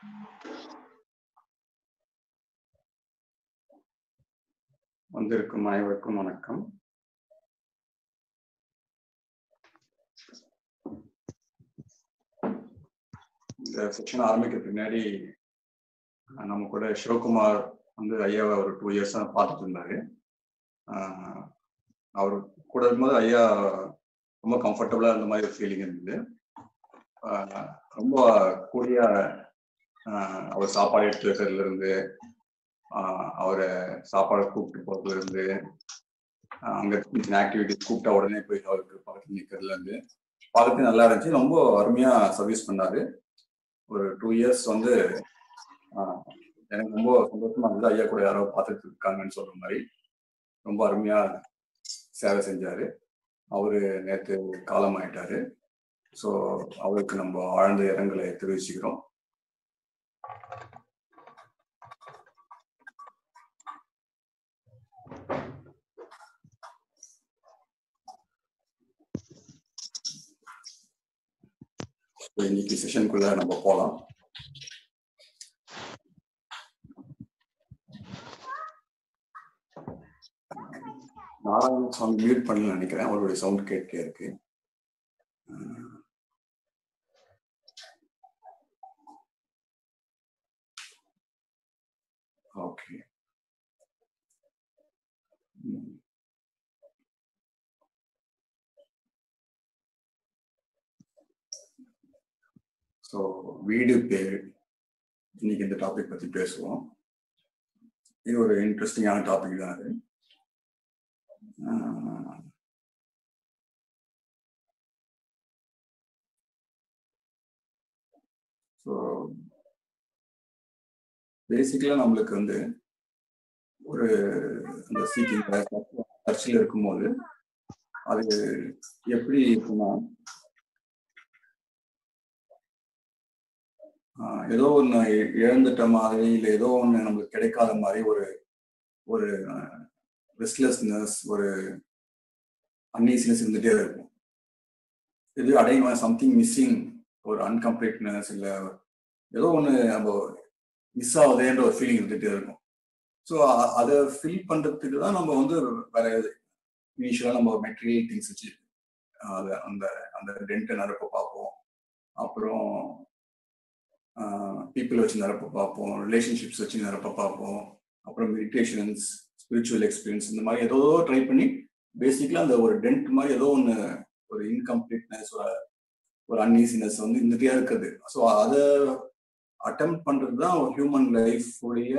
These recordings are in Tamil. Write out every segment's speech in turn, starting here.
வந்திருக்கும் அனைவருக்கும் வணக்கம் இந்த செக்ஷன் ஆரம்பிக்க பின்னாடி அஹ், நம்ம கூட சிவகுமார் வந்து ஐயாவை ஒரு டூ இயர்ஸா பார்த்துட்டு இருந்தாரு அஹ், அவர் கூட இருக்கும்போது ஐயா ரொம்ப கம்ஃபர்டபுளா இருந்த மாதிரி ஒரு ஃபீலிங் இருந்தது அஹ், ரொம்ப கூடிய அஹ், அவர் சாப்பாடு எடுத்து வைக்கிறதுல இருந்து ஆஹ் அவரை சாப்பாடு கூப்பிட்டு போறதுல இருந்து ஆஹ் அங்க சின்ன சின்ன ஆக்டிவிட்டிஸ் கூப்பிட்டா உடனே போய் அவருக்கு பக்கத்துல நிக்கிறதுல இருந்து பார்க்கறது நல்லா இருந்துச்சு ரொம்ப அருமையா சர்வீஸ் பண்ணாரு ஒரு டூ இயர்ஸ் வந்து ஆஹ் எனக்கு ரொம்ப சந்தோஷமா இருந்தது ஐயா கூட யாரோ பார்த்துட்டு இருக்காங்கன்னு சொல்ற மாதிரி ரொம்ப அருமையா சேவை செஞ்சாரு அவரு நேத்து காலம் ஆயிட்டாரு ஸோ அவருக்கு நம்ம ஆழ்ந்த இரங்கலை தெரிவிச்சுக்கிறோம் So, இன்னைக்கு செஷனுக்குள்ள நம்ம போலாம் நாராயணசாமி மியூட் பண்ணல நினைக்கிறேன் அவருடைய சவுண்ட் கேட்டே இருக்கு ஓகே ஸோ வீடு பேர் இன்னைக்கு இந்த டாபிக் பத்தி பேசுவோம் இது ஒரு இன்ட்ரெஸ்டிங்கான டாபிக் தான் அது ஆஹ் ஸோ பேசிக்கலாக நம்மளுக்கு வந்து ஒரு அந்த சீக்கிங் சர்ச்சில் இருக்கும்போது அது எப்படி இருக்குன்னா ஆஹ் ஏதோ ஒன்று இழந்துட்ட மாதிரி இல்லை ஏதோ ஒன்று நம்மளுக்கு கிடைக்காத மாதிரி ஒரு ஒரு ரெஸ்ட்லெஸ்னஸ் ஒரு அன்ஈசினஸ் இருந்துகிட்டே இருக்கும் இது அடையணும் சம்திங் மிஸ்ஸிங் ஒரு அன்கம்ப்ளீட்னஸ் இல்லை ஏதோ ஒன்று நம்ம மிஸ் ஆகுதேன்ற ஒரு ஃபீலிங் இருந்துகிட்டே இருக்கும் ஸோ அதை ஃபில் பண்ணுறதுக்கு தான் நம்ம வந்து வேற இனிஷியலாக நம்ம மெட்டீரியல் திங்ஸ் வச்சு அதை அந்த அந்த டென்ட்டை நிரப்ப பார்ப்போம் அப்புறம் பீப்புள் வச்சு நிரப்ப பார்ப்போம் ரிலேஷன்ஷிப்ஸ் வச்சு நிரப்ப பார்ப்போம் அப்புறம் மெடிடேஷன்ஸ் ஸ்பிரிச்சுவல் எக்ஸ்பீரியன்ஸ் இந்த மாதிரி ஏதோ ட்ரை பண்ணி பேசிக்கலாக அந்த ஒரு டென்ட் மாதிரி ஏதோ ஒன்று ஒரு இன்கம்ப்ளீட்னஸ் ஒரு ஒரு அன்ஈசினஸ் வந்து இருந்துகிட்டே இருக்குது ஸோ அதை அட்டம் பண்ணுறது தான் ஒரு ஹியூமன் லைஃப் உடைய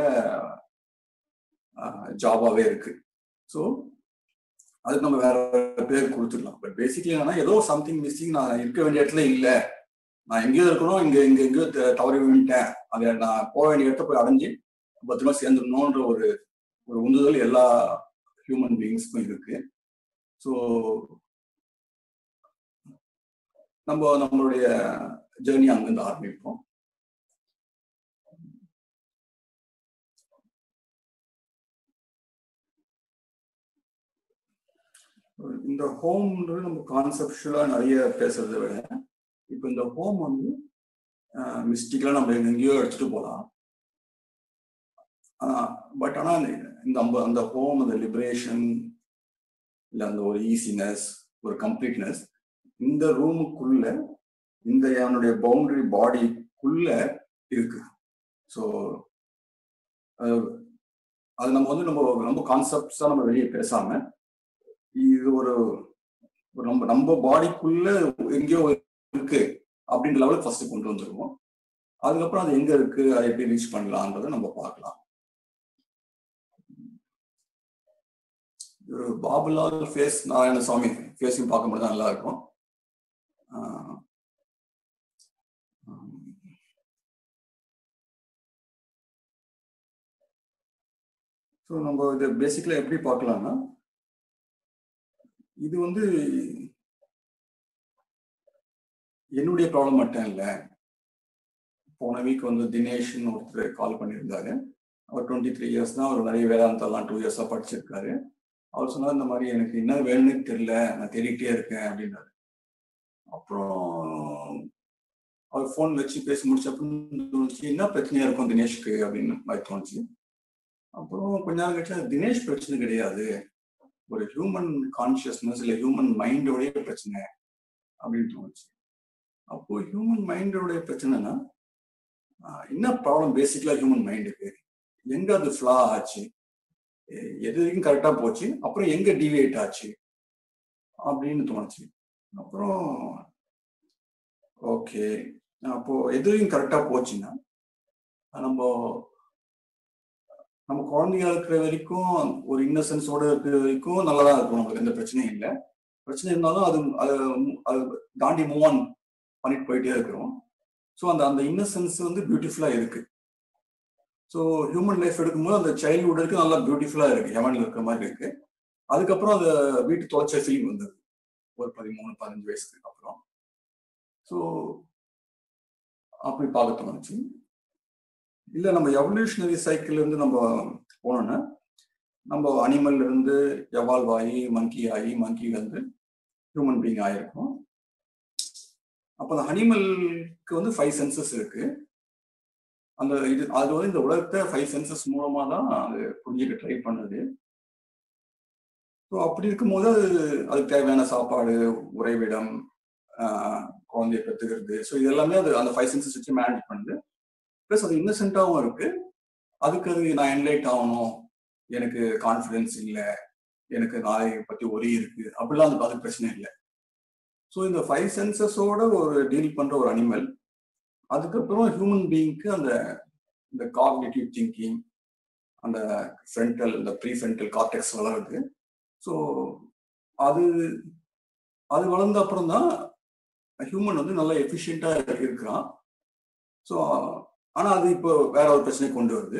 ஜாபாகவே இருக்கு ஸோ அதுக்கு நம்ம வேற பேர் கொடுத்துக்கலாம் பட் பேசிக்கலி என்னன்னா ஏதோ சம்திங் மிஸ்ஸிங் நான் இருக்க வேண்டிய இடத்துல இல்லை நான் எங்கேயோ இருக்கணும் இங்க இங்க எங்கேயோ தவறி விட்டேன் அதை நான் போக வேண்டிய இடத்த போய் அடைஞ்சு பத்திரமா சேர்ந்துடணுன்ற ஒரு ஒரு உந்துதல் எல்லா ஹியூமன் பீயிங்ஸ்க்கும் இருக்கு ஸோ நம்ம நம்மளுடைய ஜேர்னி அங்கிருந்து ஆரம்பிப்போம் இந்த ஹோம்ன்றது நம்ம கான்செப்டுவலா நிறைய பேசுறதை விட இப்போ இந்த ஹோம் வந்து மிஸ்டிக்கலா நம்ம எங்கேயோ எடுத்துட்டு போகலாம் பட் ஆனால் இந்த அந்த அந்த ஹோம் அந்த லிபரேஷன் இல்லை அந்த ஒரு ஈஸினஸ் ஒரு கம்ப்ளீட்னஸ் இந்த ரூமுக்குள்ள இந்த என்னுடைய பவுண்டரி பாடிக்குள்ள இருக்கு ஸோ அது நம்ம வந்து நம்ம ரொம்ப கான்செப்ட்ஸாக நம்ம வெளியே பேசாம இது ஒரு நம்ம நம்ம பாடிக்குள்ள எங்கேயோ இருக்கு அப்படின்ற லெவலுக்கு ஃபர்ஸ்ட் கொண்டு வந்துருவோம் அதுக்கப்புறம் அது எங்க இருக்கு அதை எப்படி ரீச் பண்ணலான்றதை நம்ம பார்க்கலாம் ஒரு பாபுலால் ஃபேஸ் நாராயணசாமி ஃபேஸையும் பார்க்கும்போது தான் நல்லா இருக்கும் ஸோ நம்ம இதை பேசிக்கலாக எப்படி பார்க்கலாம்னா இது வந்து என்னுடைய ப்ராப்ளம் மட்டும் இல்லை போன வீக் வந்து தினேஷ்னு ஒருத்தர் கால் பண்ணியிருந்தாரு அவர் டுவெண்ட்டி த்ரீ இயர்ஸ் தான் அவர் நிறைய வேதாந்தெல்லாம் டூ இயர்ஸாக படிச்சிருக்காரு அவர் சொன்னார் இந்த மாதிரி எனக்கு என்ன வேணும்னு தெரியல நான் தேடிக்கிட்டே இருக்கேன் அப்படின்னாரு அப்புறம் அவர் ஃபோன் வச்சு பேசி முடிச்சப்ப தோணுச்சு என்ன பிரச்சனையா இருக்கும் தினேஷ்க்கு அப்படின்னு மாதிரி தோணுச்சு அப்புறம் கொஞ்ச நேரம் கழிச்சு அது தினேஷ் பிரச்சனை கிடையாது ஒரு ஹியூமன் கான்சியஸ்னஸ் இல்லை ஹியூமன் மைண்டோடைய பிரச்சனை அப்படின்னு தோணுச்சு அப்போ ஹியூமன் மைண்டோடைய பிரச்சனைனா என்ன ப்ராப்ளம் பேசிக்கலா ஹியூமன் மைண்டுக்கு எங்க அது ஃப்ளா ஆச்சு எது வரைக்கும் கரெக்டா போச்சு அப்புறம் எங்க டிவியேட் ஆச்சு அப்படின்னு தோணுச்சு அப்புறம் ஓகே அப்போ எது வரைக்கும் கரெக்டா போச்சுன்னா நம்ம நம்ம குழந்தைங்க இருக்கிற வரைக்கும் ஒரு இன்னசென்ஸோட இருக்கிற வரைக்கும் நல்லா தான் இருக்கும் நம்மளுக்கு எந்த பிரச்சனையும் இல்லை பிரச்சனை இருந்தாலும் அது அது அது தாண்டி மூவ் ஆன் பண்ணிட்டு போயிட்டே இருக்கிறோம் ஸோ அந்த அந்த இன்னசென்ஸ் வந்து பியூட்டிஃபுல்லா இருக்கு ஸோ ஹியூமன் லைஃப் எடுக்கும்போது அந்த சைல்ட்ஹுட் இருக்கு நல்லா பியூட்டிஃபுல்லா இருக்கு ஹெவன்ல இருக்கிற மாதிரி இருக்கு அதுக்கப்புறம் அந்த வீட்டு தொலைச்ச ஃபீலிங் வந்தது ஒரு பதிமூணு பதினஞ்சு வயசுக்கு அப்புறம் ஸோ அப்படி பார்க்க தோணுச்சு இல்லை நம்ம எவல்யூஷனரி சைக்கிள் இருந்து நம்ம போனோம்னா நம்ம அனிமல் இருந்து எவால்வ் ஆகி மங்கி ஆகி மங்கி வந்து ஹியூமன் பீங் ஆயிருக்கும் அப்போ அந்த அனிமலுக்கு வந்து ஃபைவ் சென்சஸ் இருக்கு அந்த இது அது வந்து இந்த உலகத்தை ஃபைவ் சென்சஸ் மூலமா தான் அது புரிஞ்சுக்க ட்ரை பண்ணுது ஸோ அப்படி இருக்கும்போது அது அதுக்கு தேவையான சாப்பாடு உறைவிடம் குழந்தைய பெற்றுக்கிறது ஸோ இது எல்லாமே அது அந்த ஃபைவ் சென்சஸ் வச்சு மேனேஜ் பண்ணுது ப்ளஸ் அது இன்னசென்ட்டாகவும் இருக்கு அதுக்கு அது நான் என்லைட் ஆகணும் எனக்கு கான்ஃபிடென்ஸ் இல்லை எனக்கு நாளை பற்றி ஒரே இருக்கு அப்படிலாம் அதுக்கு அது பிரச்சனை இல்லை ஸோ இந்த ஃபைவ் சென்சஸோட ஒரு டீல் பண்ற ஒரு அனிமல் அதுக்கப்புறம் ஹியூமன் பீயிங்க்கு அந்த இந்த காக்னேட்டிவ் திங்கிங் அந்த ஃப்ரண்டல் இந்த ப்ரீ ஃப்ரண்டல் கார்டெக்ஸ் வளருது ஸோ அது அது வளர்ந்த அப்புறம் தான் ஹியூமன் வந்து நல்லா எஃபிஷியண்டா இருக்கிறான் ஸோ ஆனா அது இப்போ வேற ஒரு பிரச்சனை கொண்டு வருது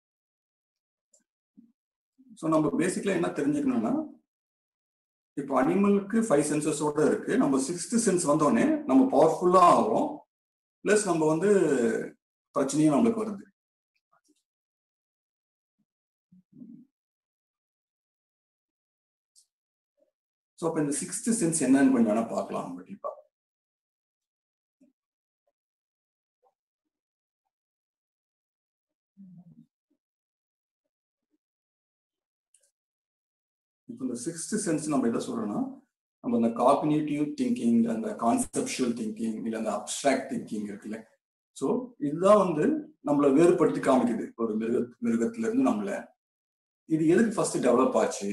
ஸோ நம்ம பேசிக்கலா என்ன தெரிஞ்சுக்கணும்னா இப்போ அனிமலுக்கு ஃபைவ் சென்சஸோட இருக்கு நம்ம சிக்ஸ்த் சென்ஸ் வந்தோடனே நம்ம பவர்ஃபுல்லா ஆகிறோம் பிளஸ் நம்ம வந்து பிரச்சனையும் நம்மளுக்கு வருது ஸோ அப்போ இந்த சிக்ஸ்த் சென்ஸ் என்னன்னு கொஞ்சம் வேணா பார்க்கலாம் நம்ம டீப்பா இப்போ இந்த சிக்ஸ்த் சென்ஸ் நம்ம எதை சொல்றோம்னா நம்ம அந்த காக்னேட்டிவ் திங்கிங் அந்த கான்செப்டுவல் திங்கிங் இல்லை அந்த அப்டிராக்ட் திங்கிங் இருக்குல்ல ஸோ இதுதான் வந்து நம்மளை வேறுபடுத்தி காமிக்குது ஒரு மிருக மிருகத்துல இருந்து நம்மள இது எதுக்கு ஃபர்ஸ்ட் டெவலப் ஆச்சு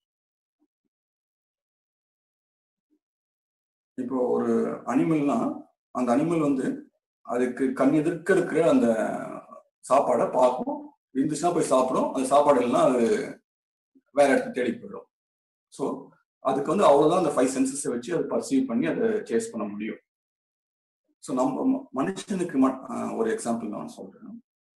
இப்போ ஒரு அனிமல்னா அந்த அனிமல் வந்து அதுக்கு கண் எதிர்க்க இருக்கிற அந்த சாப்பாடை பார்க்கும் இருந்துச்சுன்னா போய் சாப்பிடும் அந்த சாப்பாடு இல்லைன்னா அது வேற இடத்துக்கு தேடி போயிடும் ஸோ அதுக்கு வந்து அவ்வளோதான் அந்த ஃபைவ் சென்சஸை வச்சு அதை பர்சீவ் பண்ணி அதை சேஸ் பண்ண முடியும் ஸோ நம்ம மனுஷனுக்கு ஒரு எக்ஸாம்பிள் நான் சொல்றேன்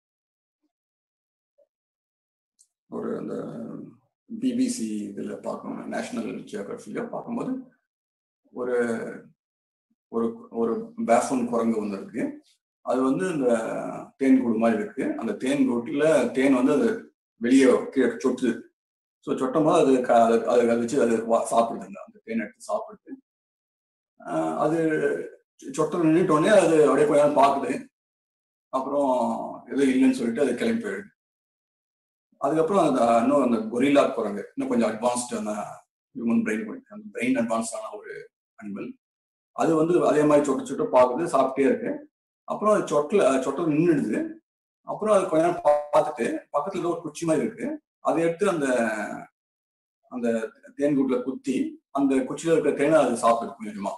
ஒரு அந்த பிபிசி இதில் பார்க்கணும் நேஷனல் ஜியோகிராஃபியில் பார்க்கும்போது ஒரு ஒரு ஒரு பேஃபன் குரங்கு ஒன்று இருக்கு அது வந்து இந்த தேன் கூடு மாதிரி இருக்கு அந்த தேன் கூட்டில் தேன் வந்து அது வெளியே கீழே சொட்டு ஸோ சொட்டும் போது அது அது அதை வச்சு அது சாப்பிடுதுங்க அந்த தேன் எடுத்து சாப்பிடுது அது சொட்டம் நின்றுட்டோடனே அது அப்படியே கொஞ்ச நேரம் பார்க்குது அப்புறம் எதுவும் இல்லைன்னு சொல்லிட்டு அது கிளம்பி போயிடுது அதுக்கப்புறம் அந்த இன்னும் அந்த கொரிலா குரங்கு இன்னும் கொஞ்சம் அட்வான்ஸ்டான ஹியூமன் பிரெயின் அந்த பிரெயின் அட்வான்ஸ்டான ஒரு அனிமல் அது வந்து அதே மாதிரி சொட்டு சொட்டு பார்க்குது சாப்பிட்டே இருக்கு அப்புறம் அது சொட்டில் சொட்டில் நின்றுடுது அப்புறம் அது கொஞ்ச நேரம் பார்த்துட்டு பக்கத்துல ஏதோ ஒரு குச்சி மாதிரி இருக்கு அதை எடுத்து அந்த அந்த தேன் கூட்டுல குத்தி அந்த குச்சியில இருக்கிற தேனை அது சாப்பிடுது கொஞ்சமா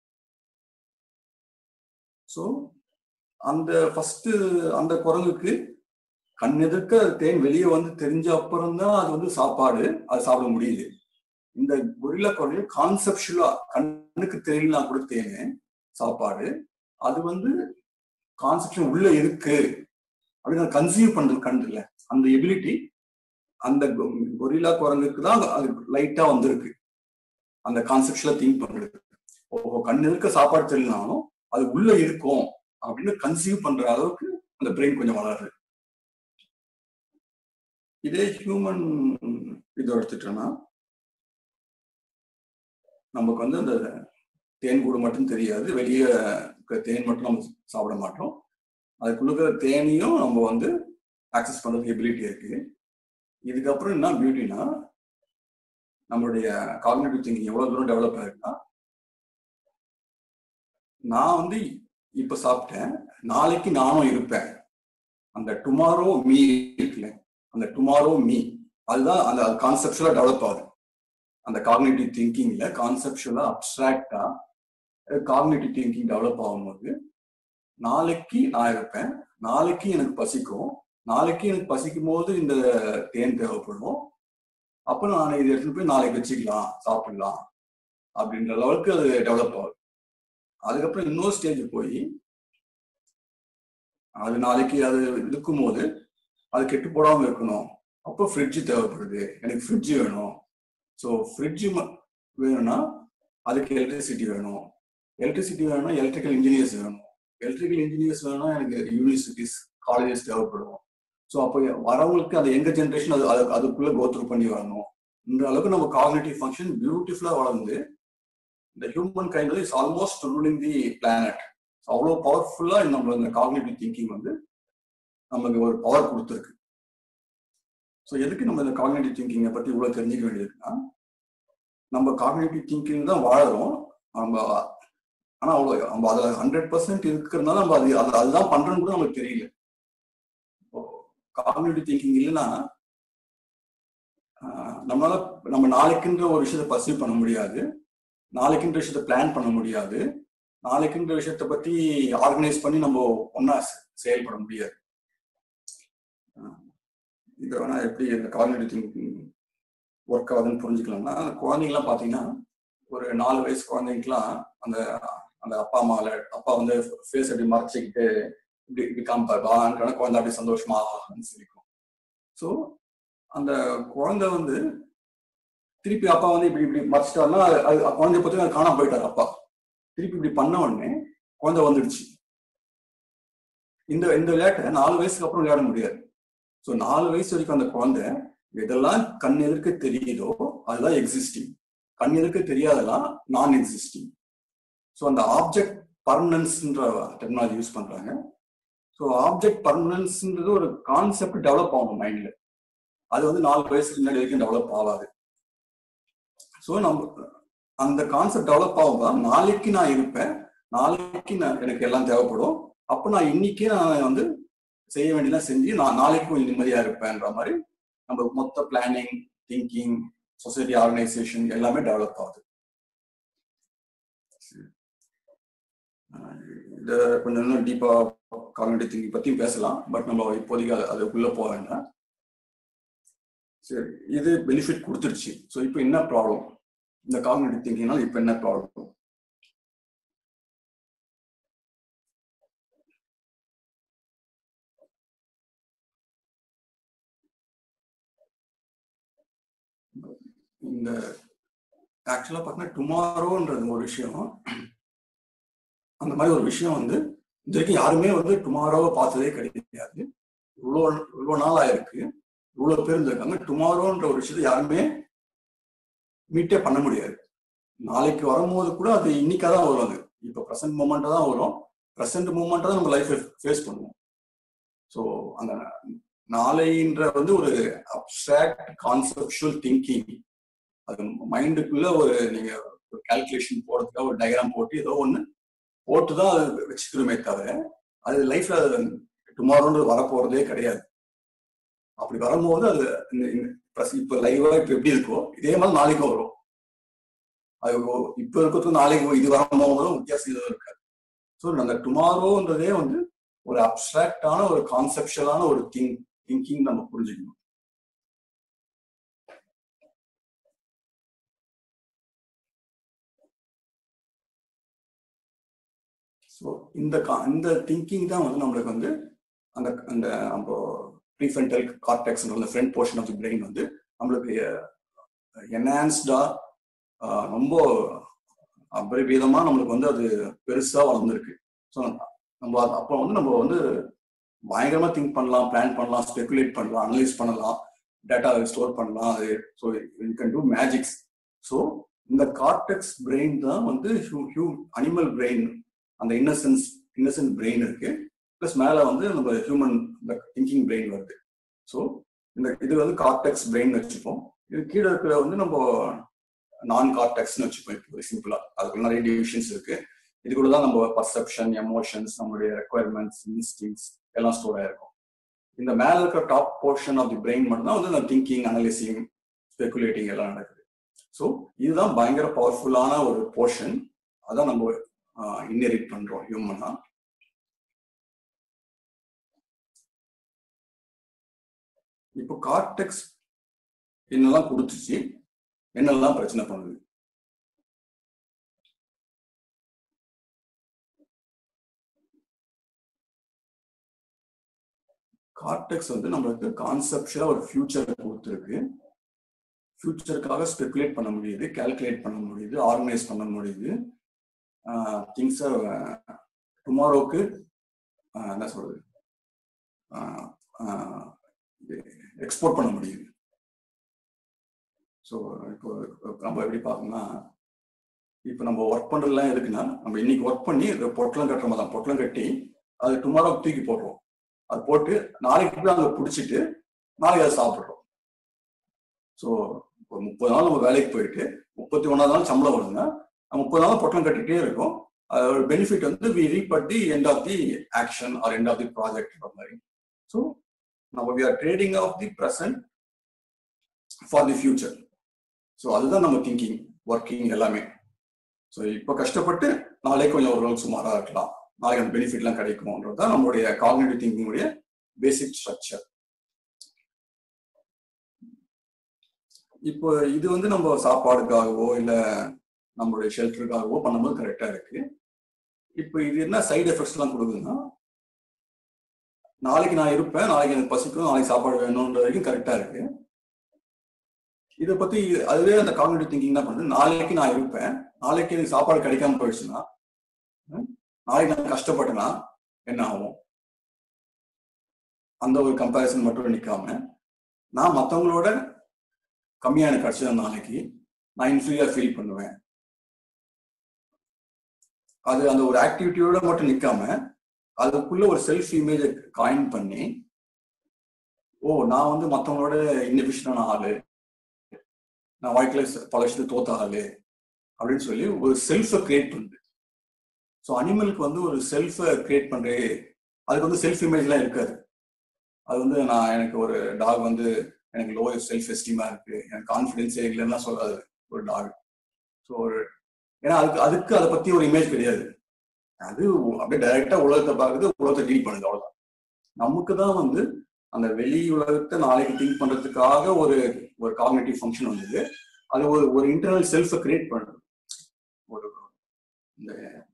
ஸோ அந்த ஃபர்ஸ்ட் அந்த குரங்குக்கு கண் எதிர்க்க தேன் வெளியே வந்து தெரிஞ்ச அப்புறம் தான் அது வந்து சாப்பாடு அது சாப்பிட முடியுது இந்த கொரில்லா குரங்கு கான்செப்டுவலா கண்ணுக்கு தெரியலாம் கூட தேனு சாப்பாடு அது வந்து கான்செப்ஷன் உள்ள இருக்கு அப்படின்னு கன்சியூவ் பண்றது கண்டு இல்ல அந்த எபிலிட்டி அந்த கொரில்லா குரங்குக்கு தான் அது லைட்டா வந்திருக்கு அந்த கான்செப்ட்ல திங்க் பண்றது ஓஹோ கண்ணு இருக்க சாப்பாடு தெரியலனாலும் அது உள்ள இருக்கும் அப்படின்னு கன்சீவ் பண்ற அளவுக்கு அந்த பிரெயின் கொஞ்சம் வளருது இதே ஹியூமன் இதை எடுத்துட்டோம்னா நமக்கு வந்து அந்த தேன் கூடு மட்டும் தெரியாது வெளியே தேன் மட்டும் நம்ம சாப்பிட மாட்டோம் அதுக்குள்ள இருக்கிற தேனையும் நம்ம வந்து ஆக்சஸ் பண்றதுக்கு எபிலிட்டி இருக்கு இதுக்கப்புறம் என்ன பியூட்டினா நம்மளுடைய காக்னேட்டிவ் திங்கிங் எவ்வளவு தூரம் டெவலப் ஆயிருக்குன்னா நான் வந்து இப்ப சாப்பிட்டேன் நாளைக்கு நானும் இருப்பேன் அந்த டுமாரோ மீ இருக்குல்ல அந்த டுமாரோ மீ அதுதான் அந்த கான்செப்டுவலா டெவலப் ஆகுது அந்த காக்னேட்டிவ் திங்கிங்ல கான்செப்டுவலா அப்டிராக்டா காக்னேட்டிவ் திங்கிங் டெவலப் ஆகும்போது நாளைக்கு நான் இருப்பேன் நாளைக்கு எனக்கு பசிக்கும் நாளைக்கு எனக்கு பசிக்கும் போது இந்த தேன் தேவைப்படும் அப்ப நான் இதை எடுத்துட்டு போய் நாளைக்கு வச்சுக்கலாம் சாப்பிடலாம் அப்படின்ற லெவலுக்கு அது டெவலப் ஆகுது அதுக்கப்புறம் இன்னொரு ஸ்டேஜ் போய் அது நாளைக்கு அது இருக்கும்போது அது கெட்டு போடாம இருக்கணும் அப்போ ஃப்ரிட்ஜ் தேவைப்படுது எனக்கு ஃப்ரிட்ஜ் வேணும் ஸோ ஃப்ரிட்ஜ் வேணும்னா அதுக்கு எலக்ட்ரிசிட்டி வேணும் எலக்ட்ரிசிட்டி வேணும்னா எலக்ட்ரிக்கல் இன்ஜினியர்ஸ் வேணும் எலக்ட்ரிக்கல் இன்ஜினியர்ஸ் வேணும்னா எனக்கு யூனிவர்சிட்டிஸ் காலேஜஸ் தேவைப்படும் ஸோ அப்போ வரவங்களுக்கு அது எங்க ஜென்ரேஷன் அது அது அதுக்குள்ள கோத்ரூ பண்ணி வரணும் இந்த அளவுக்கு நம்ம காக்னேட்டிவ் ஃபங்க்ஷன் பியூட்டிஃபுல்லா வளர்ந்து இந்த human kind is almost ruling the planet அவ்வளோ பவர்ஃபுல்லா நம்ம இந்த காக்னேட்டிவ் திங்கிங் வந்து நமக்கு ஒரு பவர் கொடுத்துருக்கு ஸோ எதுக்கு நம்ம இந்த காக்னேட்டிவ் திங்கிங்கை பத்தி இவ்வளவு தெரிஞ்சுக்க வேண்டியதுன்னா நம்ம காக்னேட்டிவ் திங்கிங் தான் வாழறோம் நம்ம ஆனா அவ்வளோ நம்ம அதுல ஹண்ட்ரட் பர்சன்ட் இருக்கிறதுனால நம்ம அது அது அதுதான் பண்றோம்னு கூட நமக்கு தெரியல காக்னேட்டிவ் திங்கிங் இல்லைன்னா நம்மளால நம்ம நாளைக்குன்ற ஒரு விஷயத்த பர்சீவ் பண்ண முடியாது நாளைக்குன்ற விஷயத்த பிளான் பண்ண முடியாது நாளைக்குன்ற விஷயத்த பத்தி ஆர்கனைஸ் பண்ணி நம்ம ஒன்னா செயல்பட முடியாது இதை வேணா எப்படி இந்த காக்னேட்டிவ் திங்கிங் ஒர்க் ஆகுதுன்னு புரிஞ்சுக்கலாம்னா அந்த குழந்தைங்கலாம் பார்த்தீங்கன்னா ஒரு நாலு வயசு குழந்தைங்களுக்குலாம் அந்த அந்த அப்பா அம்மால அப்பா வந்து ஃபேஸ் அப்படி மறைச்சிக்கிட்டு இப்படி இப்படி காமிப்பார் பான்னு குழந்தை அப்படி சந்தோஷமா சிரிக்கும் ஸோ அந்த குழந்தை வந்து திருப்பி அப்பா வந்து இப்படி இப்படி மறைச்சிட்டாருன்னா அது குழந்தைய பத்தி காணாம போயிட்டாரு அப்பா திருப்பி இப்படி பண்ண உடனே குழந்தை வந்துடுச்சு இந்த இந்த விளையாட்டை நாலு வயசுக்கு அப்புறம் விளையாட முடியாது ஸோ நாலு வயசு வரைக்கும் அந்த குழந்தை எதெல்லாம் கண் எதிர்க்க தெரியுதோ அதுதான் எக்ஸிஸ்டிங் கண் எதிர்க்க தெரியாதெல்லாம் நான் எக்ஸிஸ்டிங் ஸோ அந்த ஆப்ஜெக்ட் பர்மனன்ஸ்ன்ற டெக்னாலஜி யூஸ் பண்றாங்க ஸோ ஆப்ஜெக்ட் பர்மனன்ஸ்ன்றது ஒரு கான்செப்ட் டெவலப் ஆகும் மைண்ட்ல அது வந்து நாலு வயசுக்கு முன்னாடி வரைக்கும் டெவலப் ஆகாது ஸோ நம்ம அந்த கான்செப்ட் டெவலப் ஆகும் நாளைக்கு நான் இருப்பேன் நாளைக்கு நான் எனக்கு எல்லாம் தேவைப்படும் அப்போ நான் இன்னைக்கே நான் வந்து செய்ய வேண்டியதெல்லாம் செஞ்சு நான் நாளைக்கு கொஞ்சம் நிம்மதியா இருப்பேன்ற மாதிரி நம்ம மொத்த பிளானிங் திங்கிங் சொசைட்டி ஆர்கனைசேஷன் எல்லாமே டெவலப் ஆகுது இதை கொஞ்சம் இன்னும் டீப்பா காக்னேட்டிவ் திங்கிங் பத்தியும் பேசலாம் பட் நம்ம இப்போதைக்கு அது அதுக்குள்ள போக வேண்டாம் சரி இது பெனிஃபிட் கொடுத்துருச்சு ஸோ இப்போ என்ன ப்ராப்ளம் இந்த காக்னேட்டிவ் திங்கிங்னால இப்போ என்ன ப்ராப்ளம் இந்த ஆக்சுவலா பார்த்தீங்கன்னா டுமாரோன்றது ஒரு விஷயம் அந்த மாதிரி ஒரு விஷயம் வந்து இது வரைக்கும் யாருமே வந்து டுமாரோவை பார்த்ததே கிடையாது இவ்வளோ இவ்வளோ நாள் ஆயிருக்கு இவ்வளோ பேர் இருந்திருக்காங்க டுமாரோன்ற ஒரு விஷயத்தை யாருமே மீட்டே பண்ண முடியாது நாளைக்கு வரும்போது கூட அது இன்னைக்கா தான் வரும் அது இப்போ ப்ரெசன்ட் மூமெண்ட்டாக தான் வரும் ப்ரெசன்ட் மூமெண்ட்டாக தான் நம்ம லைஃப்பை ஃபேஸ் பண்ணுவோம் ஸோ அந்த நாளைன்ற வந்து ஒரு அப்சாக்ட் கான்செப்டுவல் திங்கிங் அது மைண்டுக்குள்ள ஒரு நீங்க ஒரு கால்குலேஷன் போடுறதுக்காக ஒரு டயக்ராம் போட்டு ஏதோ ஒன்று போட்டு தான் அது வச்சுக்கிறோமே தவிர அது லைஃப்ல டுமாரோன்றது வரப்போறதே கிடையாது அப்படி வரும்போது அது இப்ப லைவா இப்ப எப்படி இருக்கோ இதே மாதிரி நாளைக்கும் வரும் அது இப்ப இருக்கிறதுக்கு நாளைக்கு இது வரும்போதும் வித்தியாசம் எதுவும் இருக்காது ஸோ அந்த டுமாரோன்றதே வந்து ஒரு அப்டிராக்டான ஒரு கான்செப்டுவலான ஒரு திங் திங்கிங் நம்ம புரிஞ்சுக்கணும் ஸோ இந்த இந்த திங்கிங் தான் வந்து நம்மளுக்கு வந்து அந்த அந்த நம்ம ப்ரீஃபென்டல் கார்டெக்ஸ் அந்த front portion of the brain வந்து நம்மளுக்கு என்ஹான்ஸ்டா ரொம்ப அபரிபீதமா நம்மளுக்கு வந்து அது பெருசா வளர்ந்துருக்கு ஸோ நம்ம அப்போ வந்து நம்ம வந்து பயங்கரமா திங்க் பண்ணலாம் பிளான் பண்ணலாம் ஸ்பெகுலேட் பண்ணலாம் அனலைஸ் பண்ணலாம் டேட்டா ஸ்டோர் பண்ணலாம் அது so you can do magics so இந்த கார்டெக்ஸ் பிரெயின் தான் வந்து ஹியூ ஹியூ அனிமல் பிரெயின் அந்த இன்னசென்ஸ் இன்னசென்ட் பிரெயின் இருக்கு ப்ளஸ் மேல வந்து நம்ம ஹியூமன் திங்கிங் பிரெயின் வருது ஸோ இந்த இது வந்து கார்டெக்ஸ் பிரெயின் வச்சுப்போம் இது கீழே இருக்கிற வந்து நம்ம நான் கார்டெக்ஸ்னு வச்சுப்போம் இப்போ சிம்பிளா அதுக்குள்ள நிறைய டிவிஷன்ஸ் இருக்கு இதுக்குள்ள தான் நம்ம பர்செப்ஷன் எமோஷன்ஸ் நம்மளுடைய ரெக்குவயர்மெண்ட்ஸ் இன்ஸ்டிங்ஸ் எல்லாம் ஸ்டோர் ஆயிருக்கும் இந்த மேல இருக்கிற top portion of the brain மட்டும் தான் வந்து திங்கிங் அனலிசிங் ஸ்பெகுலேட்டிங் எல்லாம் நடக்குது ஸோ இதுதான் பயங்கர பவர்ஃபுல்லான ஒரு போர்ஷன் அதான் நம்ம இன்னெரிட் பண்றோம் ஹியூமனா இப்போ கார்டெக்ஸ் என்னெல்லாம் கொடுத்துச்சு என்னெல்லாம் பிரச்சனை பண்ணுது கார்டெக்ஸ் வந்து நம்மளுக்கு கான்செப்டுவலா ஒரு ஃபியூச்சர் கொடுத்துருக்கு ஃபியூச்சருக்காக ஸ்பெகுலேட் பண்ண முடியுது கால்குலேட் பண்ண முடியுது ஆர்கனைஸ் பண்ண முடியுது திங்ஸை டுமாரோக்கு என்ன சொல்றது எக்ஸ்போர்ட் பண்ண முடியுது ஸோ இப்போ நம்ம எப்படி பார்க்கணும்னா இப்போ நம்ம ஒர்க் பண்ணுறதுலாம் எதுக்குன்னா நம்ம இன்னைக்கு ஒர்க் பண்ணி பொட்டலம் கட்டுற மாதிரி தான் பொட்டலம் கட்டி அது டுமாரோ தூக்கி போடுறோம் அது போட்டு நாளைக்கு போய் அங்கே பிடிச்சிட்டு நாளைக்கு அதை சாப்பிட்றோம் ஸோ ஒரு முப்பது நாள் நம்ம வேலைக்கு போயிட்டு முப்பத்தி ஒன்றாவது நாள் சம்பளம் வருதுன்னா முப்பது நாள் பொட்டலம் கட்டிகிட்டே இருக்கும் அதோட பெனிஃபிட் வந்து we reap at the end of the action or end of the project மாதிரி ஸோ நம்ம we are trading off the present for the future so அதுதான் நம்ம திங்கிங் ஒர்க்கிங் எல்லாமே ஸோ இப்போ கஷ்டப்பட்டு நாளைக்கு கொஞ்சம் ஓரளவுக்கு சுமாராக இருக்கலாம் நாளைக்கு அந்த பெனிஃபிட்லாம் கிடைக்குமோன்றது தான் நம்மளுடைய காக்னேட்டிவ் திங்கிங்குடைய பேசிக் ஸ்ட்ரக்சர் இப்போ இது வந்து நம்ம சாப்பாடுக்காகவோ இல்லை நம்மளுடைய ஷெல்டருக்காகவோ பண்ணும்போது கரெக்டாக இருக்கு இப்போ இது என்ன சைடு எஃபெக்ட்ஸ்லாம் கொடுக்குதுன்னா நாளைக்கு நான் இருப்பேன் நாளைக்கு எனக்கு பசிக்கும் நாளைக்கு சாப்பாடு வேணும்ன்ற வரைக்கும் கரெக்டாக இருக்கு இதை பத்தி அதுவே அந்த காக்னேட்டிவ் திங்கிங் தான் பண்ணுது நாளைக்கு நான் இருப்பேன் நாளைக்கு எனக்கு சாப்பாடு கிடைக்காம போயிடுச்சுன்னா நாளைக்கு நான் கஷ்டப்பட்டேன்னா என்ன ஆகும் அந்த ஒரு கம்பேரிசன் மட்டும் நிற்காம நான் மற்றவங்களோட கம்மியா எனக்கு கிடைச்சது நாளைக்கு நான் இன்ஃபீரியா ஃபீல் பண்ணுவேன் அது அந்த ஒரு ஆக்டிவிட்டியோட மட்டும் நிற்காம அதுக்குள்ள ஒரு செல்ஃப் இமேஜை காயின் பண்ணி ஓ நான் வந்து மற்றவங்களோட இன்னபிஷனான ஆளு நான் வாழ்க்கையில பல விஷயத்தை தோத்த ஆளு அப்படின்னு சொல்லி ஒரு செல்ஃபை கிரியேட் பண்ணுது ஸோ அனிமலுக்கு வந்து ஒரு செல்ஃபை கிரியேட் பண்றே அதுக்கு வந்து செல்ஃப் இமேஜ்லாம் இருக்காது அது வந்து நான் எனக்கு ஒரு டாக் வந்து எனக்கு லோ செல்ஃப் எஸ்டீமா இருக்கு எனக்கு கான்ஃபிடென்ஸே இல்லைன்னா சொல்லாது ஒரு டாக் ஸோ ஒரு ஏன்னா அதுக்கு அதுக்கு அதை பத்தி ஒரு இமேஜ் கிடையாது அது அப்படியே டைரக்டா உலகத்தை பார்க்குது உலகத்தை டீல் பண்ணுது அவ்வளவுதான் நமக்கு தான் வந்து அந்த வெளி உலகத்தை நாளைக்கு திங்க் பண்றதுக்காக ஒரு ஒரு காக்னேட்டிவ் ஃபங்க்ஷன் வந்தது அது ஒரு ஒரு இன்டர்னல் செல்ஃபை கிரியேட் பண்ணுது ஒரு இந்த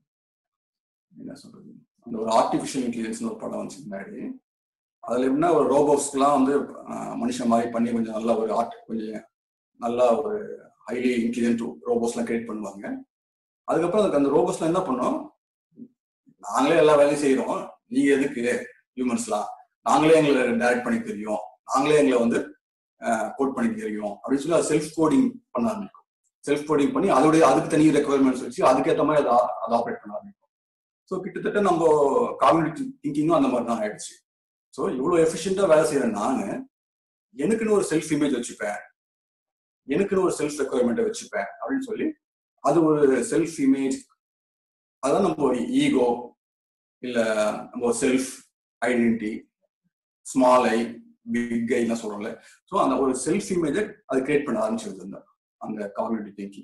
என்ன சொல்றது அந்த ஒரு ஆர்டிஃபிஷியல் இன்டெலிஜென்ஸ் ஒரு படம் வந்துச்சு முன்னாடி அதுல எப்படின்னா ஒரு ரோபோட்ஸ்க்குலாம் வந்து மனுஷன் மாதிரி பண்ணி கொஞ்சம் நல்லா ஒரு ஆர்ட் கொஞ்சம் நல்லா ஒரு ஹைலி இன்டெலிஜென்ட் ரோபோட்ஸ்லாம் கிரியேட் பண்ணுவாங்க அதுக்கப்புறம் அதுக்கு அந்த ரோபோட்ஸ்லாம் என்ன பண்ணோம் நாங்களே எல்லா வேலையும் செய்யறோம் நீங்க எதுக்கு ஹியூமன்ஸ்லாம் நாங்களே எங்களை டைரக்ட் பண்ணி தெரியும் நாங்களே எங்களை வந்து கோட் பண்ணி தெரியும் அப்படின்னு சொல்லி அது செல்ஃப் கோடிங் பண்ண ஆரம்பிக்கும் செல்ஃப் கோடிங் பண்ணி அதோடைய அதுக்கு தனி ரெக்குவயர்மெண்ட்ஸ் வச்சு அதுக்கேற்ற மாதிரி அதை அதை ஆப்ரேட் பண்ண ஆரம்பிக்கும் ஸோ கிட்டத்தட்ட நம்ம காக்னிட்டிவ் திங்கிங்கும் அந்த மாதிரி தான் ஆயிடுச்சு ஸோ இவ்வளோ எஃபிஷியண்டா வேலை செய்யற நான் எனக்குன்னு ஒரு செல்ஃப் இமேஜ் வச்சுப்பேன் எனக்குன்னு ஒரு செல்ஃப் ரெக்குவயர்மெண்ட்டை வச்சுப்பேன் அப்படின்னு சொல்லி அது ஒரு செல்ஃப் இமேஜ் அதான் நம்ம ஒரு ஈகோ இல்ல நம்ம self identity small I big ஐலாம் சொல்றோம்ல ஸோ அந்த ஒரு செல்ஃப் இமேஜை அது கிரியேட் பண்ண ஆரம்பிச்சிருது அந்த அந்த காக்னேட்டிவ் திங்கிங்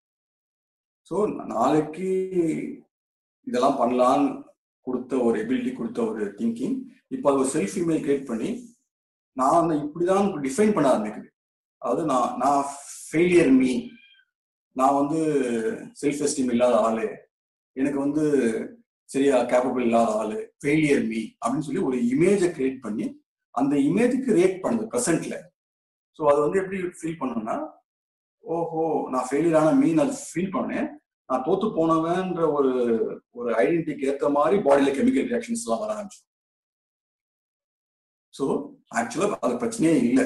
ஸோ நாளைக்கு இதெல்லாம் பண்ணலான்னு கொடுத்த ஒரு எபிலிட்டி கொடுத்த ஒரு திங்கிங் இப்போ அது ஒரு செல்ஃப் இமேஜ் கிரியேட் பண்ணி நான் அந்த இப்படிதான் டிஃபைன் பண்ண ஆரம்பிக்குது அதாவது நான் நான் ஃபெயிலியர் மீ நான் வந்து செல்ஃப் எஸ்டீம் இல்லாத ஆளு எனக்கு வந்து சரியா கேப்பபிள் இல்லாத ஆளு ஃபெயிலியர் மீ அப்படின்னு சொல்லி ஒரு இமேஜை கிரியேட் பண்ணி அந்த இமேஜுக்கு ரியாக்ட் பண்ணுது ப்ரெசென்ட்ல ஸோ அது வந்து எப்படி ஃபீல் பண்ணணும்னா ஓஹோ நான் ஃபெயிலியர் ஆன மீன் அது ஃபீல் பண்ணேன் நான் தோத்து போனவன்ற ஒரு ஒரு ஐடென்டிட்டிக்கு ஏற்ற மாதிரி பாடியில கெமிக்கல் ரியாக்ஷன்ஸ் எல்லாம் வர ஆரம்பிச்சு ஸோ ஆக்சுவலா அது பிரச்சனையே இல்லை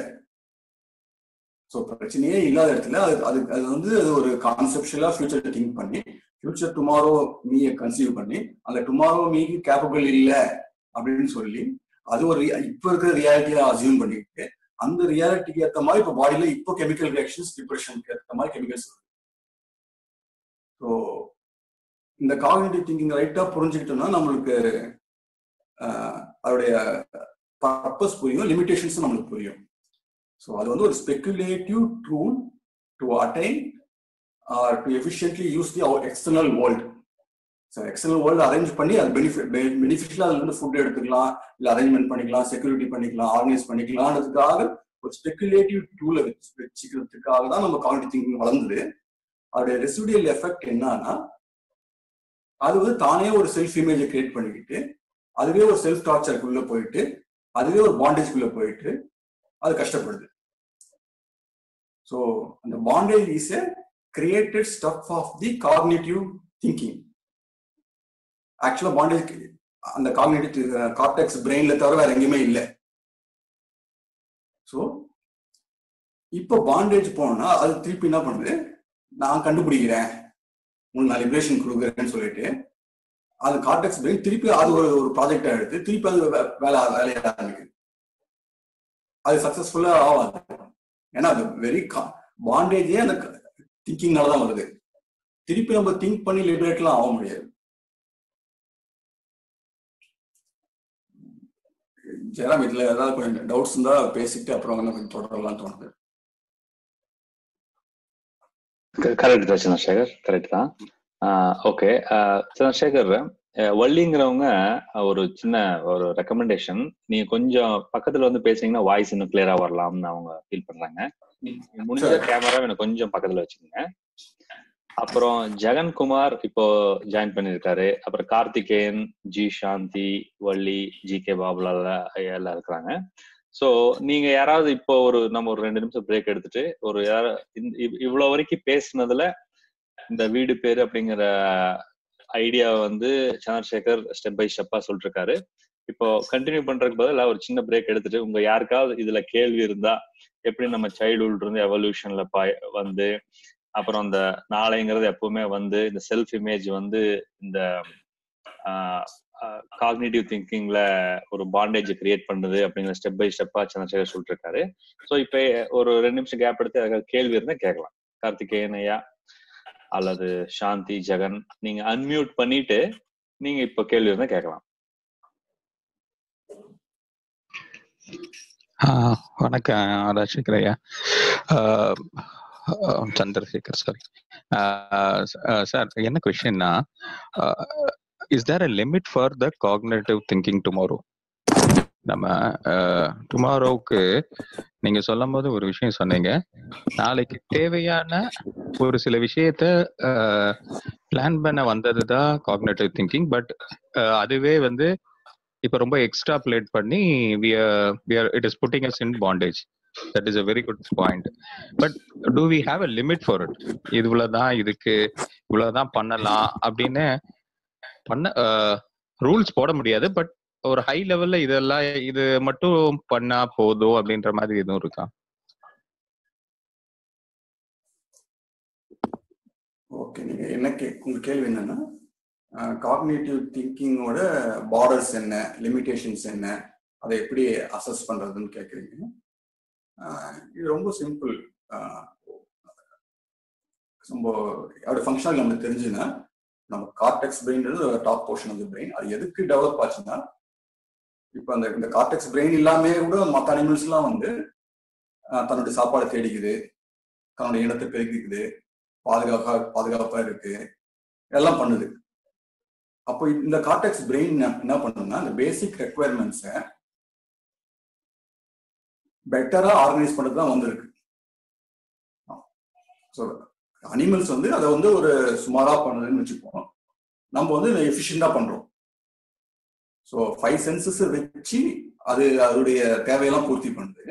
ஸோ பிரச்சனையே இல்லாத இடத்துல அது அது அது வந்து அது ஒரு கான்செப்டுவலா ஃபியூச்சர் திங்க் பண்ணி ஃபியூச்சர் டுமாரோ மீயை கன்சீவ் பண்ணி அந்த டுமாரோ மீக்கு கேப்பபிள் இல்லை அப்படின்னு சொல்லி அது ஒரு rea- இப்ப இருக்கிற ரியாலிட்டியை அசியூம் பண்ணிக்கிட்டு அந்த ரியாலிட்டிக்கு ஏத்த மாதிரி இப்போ பாடியில இப்போ கெமிக்கல் ரியாக்ஷன்ஸ் டிப்ரெஷனுக்கு ஏத்த மாதிரி கெமிக்கல்ஸ் ஸோ இந்த காக்னிட்டிவ் திங்கிங் ரைட்டா புரிஞ்சுக்கிட்டோம்னா நம்மளுக்கு ஆஹ், அதோடைய பர்பஸ் புரியும் லிமிடேஷன்ஸ் நம்மளுக்கு புரியும் ஸோ அது வந்து ஒரு speculative tool to attain or to efficiently use the external world so external world arrange பண்ணி அது பெனிஃபிட் பெனிஃபிஷியலாக அதுல இருந்து ஃபுட் எடுத்துக்கலாம் இல்லை அரேஞ்ச்மெண்ட் பண்ணிக்கலாம் செக்யூரிட்டி பண்ணிக்கலாம் ஆர்கனைஸ் பண்ணிக்கலாம்ன்றதுக்காக ஒரு ஸ்பெகுலேட்டிவ் டூலை வச்சு வச்சுக்கிறதுக்காக தான் நம்ம காக்னிட்டிவ் திங்கிங் வளர்ந்தது அதோடைய ரெசிடியல் எஃபெக்ட் என்னன்னா அது வந்து தானே ஒரு செல்ஃப் இமேஜை கிரியேட் பண்ணிக்கிட்டு அதுவே ஒரு செல்ஃப் டார்ச்சருக்குள்ள போயிட்டு அதுவே ஒரு பாண்டேஜ்குள்ள போயிட்டு அது கஷ்டப்படுது ஸோ அந்த bondage is a created stuff of the cognitive thinking ஆக்சுவலா பாண்டேஜ் அந்த காக்னேட்டிவ் கார்டெக்ஸ் பிரெயின்ல தவிர வேற எங்கேயுமே இல்லை ஸோ இப்போ பாண்டேஜ் போனோம்னா அது திருப்பி என்ன பண்ணுது நான் கண்டுபிடிக்கிறேன் உங்களுக்கு நான் லிபரேஷன் கொடுக்குறேன்னு சொல்லிட்டு அது கார்டெக்ஸ் பிரெயின் திருப்பி அது ஒரு ஒரு ப்ராஜெக்டா எடுத்து திருப்பி அது வே- வேலை வேலையை ஆரம்பிக்குது அது சக்சஸ்ஃபுல்லா ஆகாது ஏன்னா அது வெரி பாண்டேஜே அந்த திங்கிங்னால தான் வருது திருப்பி நம்ம திங்க் பண்ணி லிபரேட்லாம் ஆக முடியாது ஜெயராம் இதுல ஏதாவது கொஞ்சம் டவுட்ஸ் இருந்தா பேசிட்டு அப்புறம் வந்து கொஞ்சம் தொடரலாம்னு தோணுது கரெக்ட் தான் சந்திரசேகர் கரெக்ட் தான் ஓகே சந்திரசேகர் அஹ், வள்ளிங்கிறவங்க ஒரு சின்ன ஒரு ரெக்கமெண்டேஷன் நீங்க கொஞ்சம் பக்கத்துல வந்து பேசுனீங்கன்னா வாய்ஸ் இன்னும் கிளியரா வரலாம்னு அவங்க ஃபீல் பண்றாங்க முடிஞ்ச சரி. கேமரா எனக்கு கொஞ்சம் பக்கத்துல வச்சுக்கோங்க அப்புறம் ஜெகன்குமார் இப்போ ஜாயின் பண்ணிருக்காரு அப்புறம் கார்த்திகேயன் ஜி சாந்தி வள்ளி ஜி கே பாபுலால எல்லாம் இருக்கிறாங்க சோ நீங்க யாராவது இப்போ ஒரு நம்ம ஒரு ரெண்டு நிமிஷம் பிரேக் எடுத்துட்டு ஒரு யாரா- இந்த- இவ்- இவ்வளவு வரைக்கும் பேசுனதுல இந்த வீடு பேரு அப்படிங்கிற ஐடியா வந்து சந்திரசேகர் ஸ்டெப் பை ஸ்டெப்பா சொல்லிட்டு இருக்காரு இப்போ கண்டினியூ பண்றதுக்கு பதிலா ஒரு சின்ன பிரேக் எடுத்துட்டு உங்க யாருக்காவது இதுல கேள்வி இருந்தா எப்படி நம்ம சைல்ட்ஹுட் இருந்து எவல்யூஷன்ல வந்து அப்புறம் அந்த நாளைங்கிறது எப்பவுமே வந்து இந்த செல்ஃப் இமேஜ் வந்து இந்த காக்னிட்டிவ் திங்கிங்ல ஒரு பாண்டேஜ் கிரியேட் பண்ணுது அப்படிங்கிற ஸ்டெப் பை ஸ்டெப்பா சந்திரசேகர் சொல்லிட்டு இருக்காரு ஸோ இப்போ ஒரு ரெண்டு நிமிஷம் கேப் எடுத்து யாருக்காவது கேள்வி இருந்தா கேட்கலாம் கார்த்திகேயன் ஐயா அல்லது சாந்தி ஜெகன் நீங்க அன்மியூட் பண்ணிட்டு நீங்க இப்போ கேள்வி இருந்தா கேட்கலாம் ஆ, வணக்கம் ராஜசேகர் ஐயா ஆ, ஆ, சந்திரசேகர் சாரி சார் என்ன கொஸ்டின்னா is there a limit for the cognitive thinking tomorrow நம்ம டுமாரோவுக்கு நீங்க சொல்லும் போது ஒரு விஷயம் சொன்னீங்க நாளைக்கு தேவையான ஒரு சில விஷயத்த பிளான் பண்ண வந்தது தான் காக்னேட்டிவ் திங்கிங் பட் அதுவே வந்து இப்ப ரொம்ப எக்ஸ்ட்ரா பிளேட் பண்ணி we are we are it is putting us in bondage that is a very good point but do we have a limit for it இது இவ்வளவுதான் இதுக்கு இவ்வளவுதான் பண்ணலாம் அப்படின்னு பண்ண ரூல்ஸ் போட முடியாது பட் ஒரு ஹை லெவல்ல இதெல்லாம் இது மட்டும் பண்ணா போதும் அப்படின்ற மாதிரி எதுவும் இருக்கா ஓகே நீங்க என்ன கே உங்க கேள்வி என்னன்னா காக்னேட்டிவ் திங்கிங்கோட பார்டர்ஸ் என்ன லிமிடேஷன்ஸ் என்ன அதை எப்படி அசஸ் பண்றதுன்னு கேக்குறீங்க ஆஹ் இது ரொம்ப சிம்பிள் நம்ம அதோட ஃபங்க்ஷனல் நமக்கு தெரிஞ்சுன்னா நம்ம கார்டெக்ஸ் பிரெயின்றது top portion of the brain அது எதுக்கு டெவலப் ஆச்சுன்னா இப்போ அந்த இந்த கார்டெக்ஸ் பிரெயின் இல்லாமே கூட மற்ற அனிமல்ஸ்லாம் வந்து ஆஹ் தன்னுடைய சாப்பாடு தேடிக்குது தன்னுடைய இனத்தை பெருக்கிக்குது பாதுகாப்பா பாதுகாப்பா இருக்கு எல்லாம் பண்ணுது அப்போ இந்த கார்டெக்ஸ் பிரெயின் என்ன பண்ணுன்னா இந்த பேசிக் ரெக்குவயர்மெண்ட்ஸை பெட்டரா ஆர்கனைஸ் பண்ணது தான் வந்திருக்கு ஸோ அனிமல்ஸ் வந்து அதை வந்து ஒரு சுமாரா பண்ணுதுன்னு வச்சுப்போம் நம்ம வந்து எஃபிஷியண்டா பண்றோம் ஸோ ஃபைவ் சென்சஸ் வச்சு அது அதோடைய தேவையெல்லாம் பூர்த்தி பண்ணுது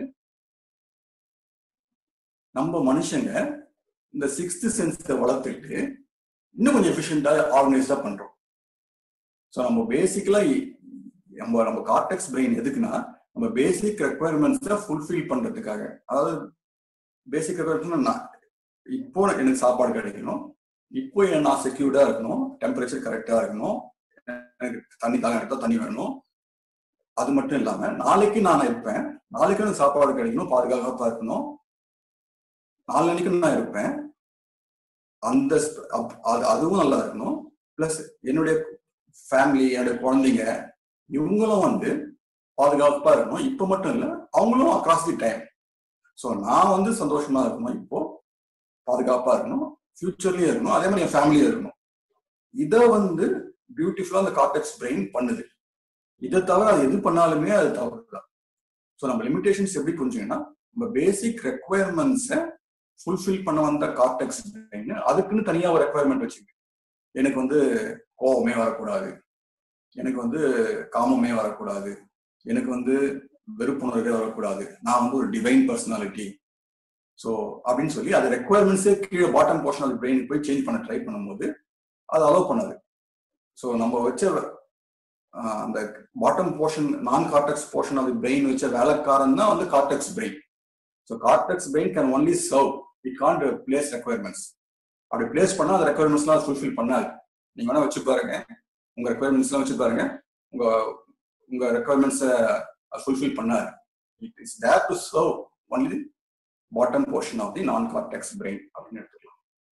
நம்ம மனுஷங்க இந்த சிக்ஸ்த் சென்ஸை வளர்த்துட்டு இன்னும் கொஞ்சம் எஃபிஷியண்டா ஆர்கனைஸ்டா பண்றோம் ஸோ நம்ம பேசிக்கலா நம்ம நம்ம கார்டெக்ஸ் பிரெயின் எதுக்குன்னா நம்ம பேசிக் ரெக்குவயர்மெண்ட்ஸை ஃபுல்ஃபில் பண்றதுக்காக அதாவது பேசிக் ரெக்குவயர்மெண்ட்ஸ் நான் இப்போ எனக்கு சாப்பாடு கிடைக்கணும் இப்போ நான் செக்யூர்டா இருக்கணும் டெம்பரேச்சர் கரெக்டா இருக்கணும் எனக்கு தண்ணி தாங்க எடுத்தா தண்ணி வேணும் அது மட்டும் இல்லாம நாளைக்கு நான் இருப்பேன் நாளைக்கு எனக்கு சாப்பாடு கிடைக்கணும் பாதுகாப்பா இருக்கணும் நாளைக்கு நான் இருப்பேன் அந்த ஸ்ப- அப்- அது- அதுவும் நல்லா இருக்கணும் பிளஸ் என்னுடைய ஃபேமிலி என்னுடைய குழந்தைங்க இவங்களும் வந்து பாதுகாப்பா இருக்கணும் இப்ப மட்டும் இல்ல அவங்களும் அக்ராஸ் தி டைம் ஸோ நான் வந்து சந்தோஷமா இருக்கணும் இப்போ பாதுகாப்பா இருக்கணும் ஃபியூச்சர்லயும் இருக்கணும் அதே மாதிரி என் ஃபேமிலியும் இருக்கணும் இதை வந்து பியூட்டிஃபுல்லா அந்த கார்டெக்ஸ் பிரெயின் பண்ணுது இதை தவிர அது எது பண்ணாலுமே அது தவறு தான் ஸோ நம்ம லிமிடேஷன்ஸ் எப்படி புரிஞ்சுங்கன்னா நம்ம பேசிக் ரெக்குவயர்மெண்ட்ஸை ஃபுல்ஃபில் பண்ண வந்த கார்டெக்ஸ் பிரெயின் அதுக்குன்னு தனியா ஒரு ரெக்குவயர்மெண்ட் வச்சுருக்கு எனக்கு வந்து கோபமே வரக்கூடாது எனக்கு வந்து காமமே வரக்கூடாது எனக்கு வந்து வெறுப்புணர்வே வரக்கூடாது நான் வந்து ஒரு டிவைன் பர்சனாலிட்டி ஸோ அப்படின்னு சொல்லி அது ரெக்குவயர்மெண்ட்ஸே கீழே பாட்டம் போர்ஷன் ஆஃப் பிரெயின் போய் சேஞ்ச் பண்ண ட்ரை பண்ணும்போது அது அலோவ் பண்ணாது ஸோ நம்ம வச்ச ஆஹ், அந்த bottom portion non cortex portion of brain வச்ச வேலைக்காரன் தான் வந்து cortex brain so cortex brain can only serve it can't place requirements அப்படி பிளேஸ் பண்ணா அந்த ரெக்குவயர்மெண்ட்ஸ்லாம் ஃபுல்ஃபில் பண்ணாது நீங்க வேணா வச்சு பாருங்க உங்க ரெக்குவயர்மெண்ட்ஸ்லாம் வச்சு பாருங்க உங்க உங்க ரெக்குவயர்மெண்ட்ஸை ஃபுல்ஃபில் பண்ணாது it is there to serve only bottom portion of the non cortex brain அப்படின்னு எடுத்துக்கலாம்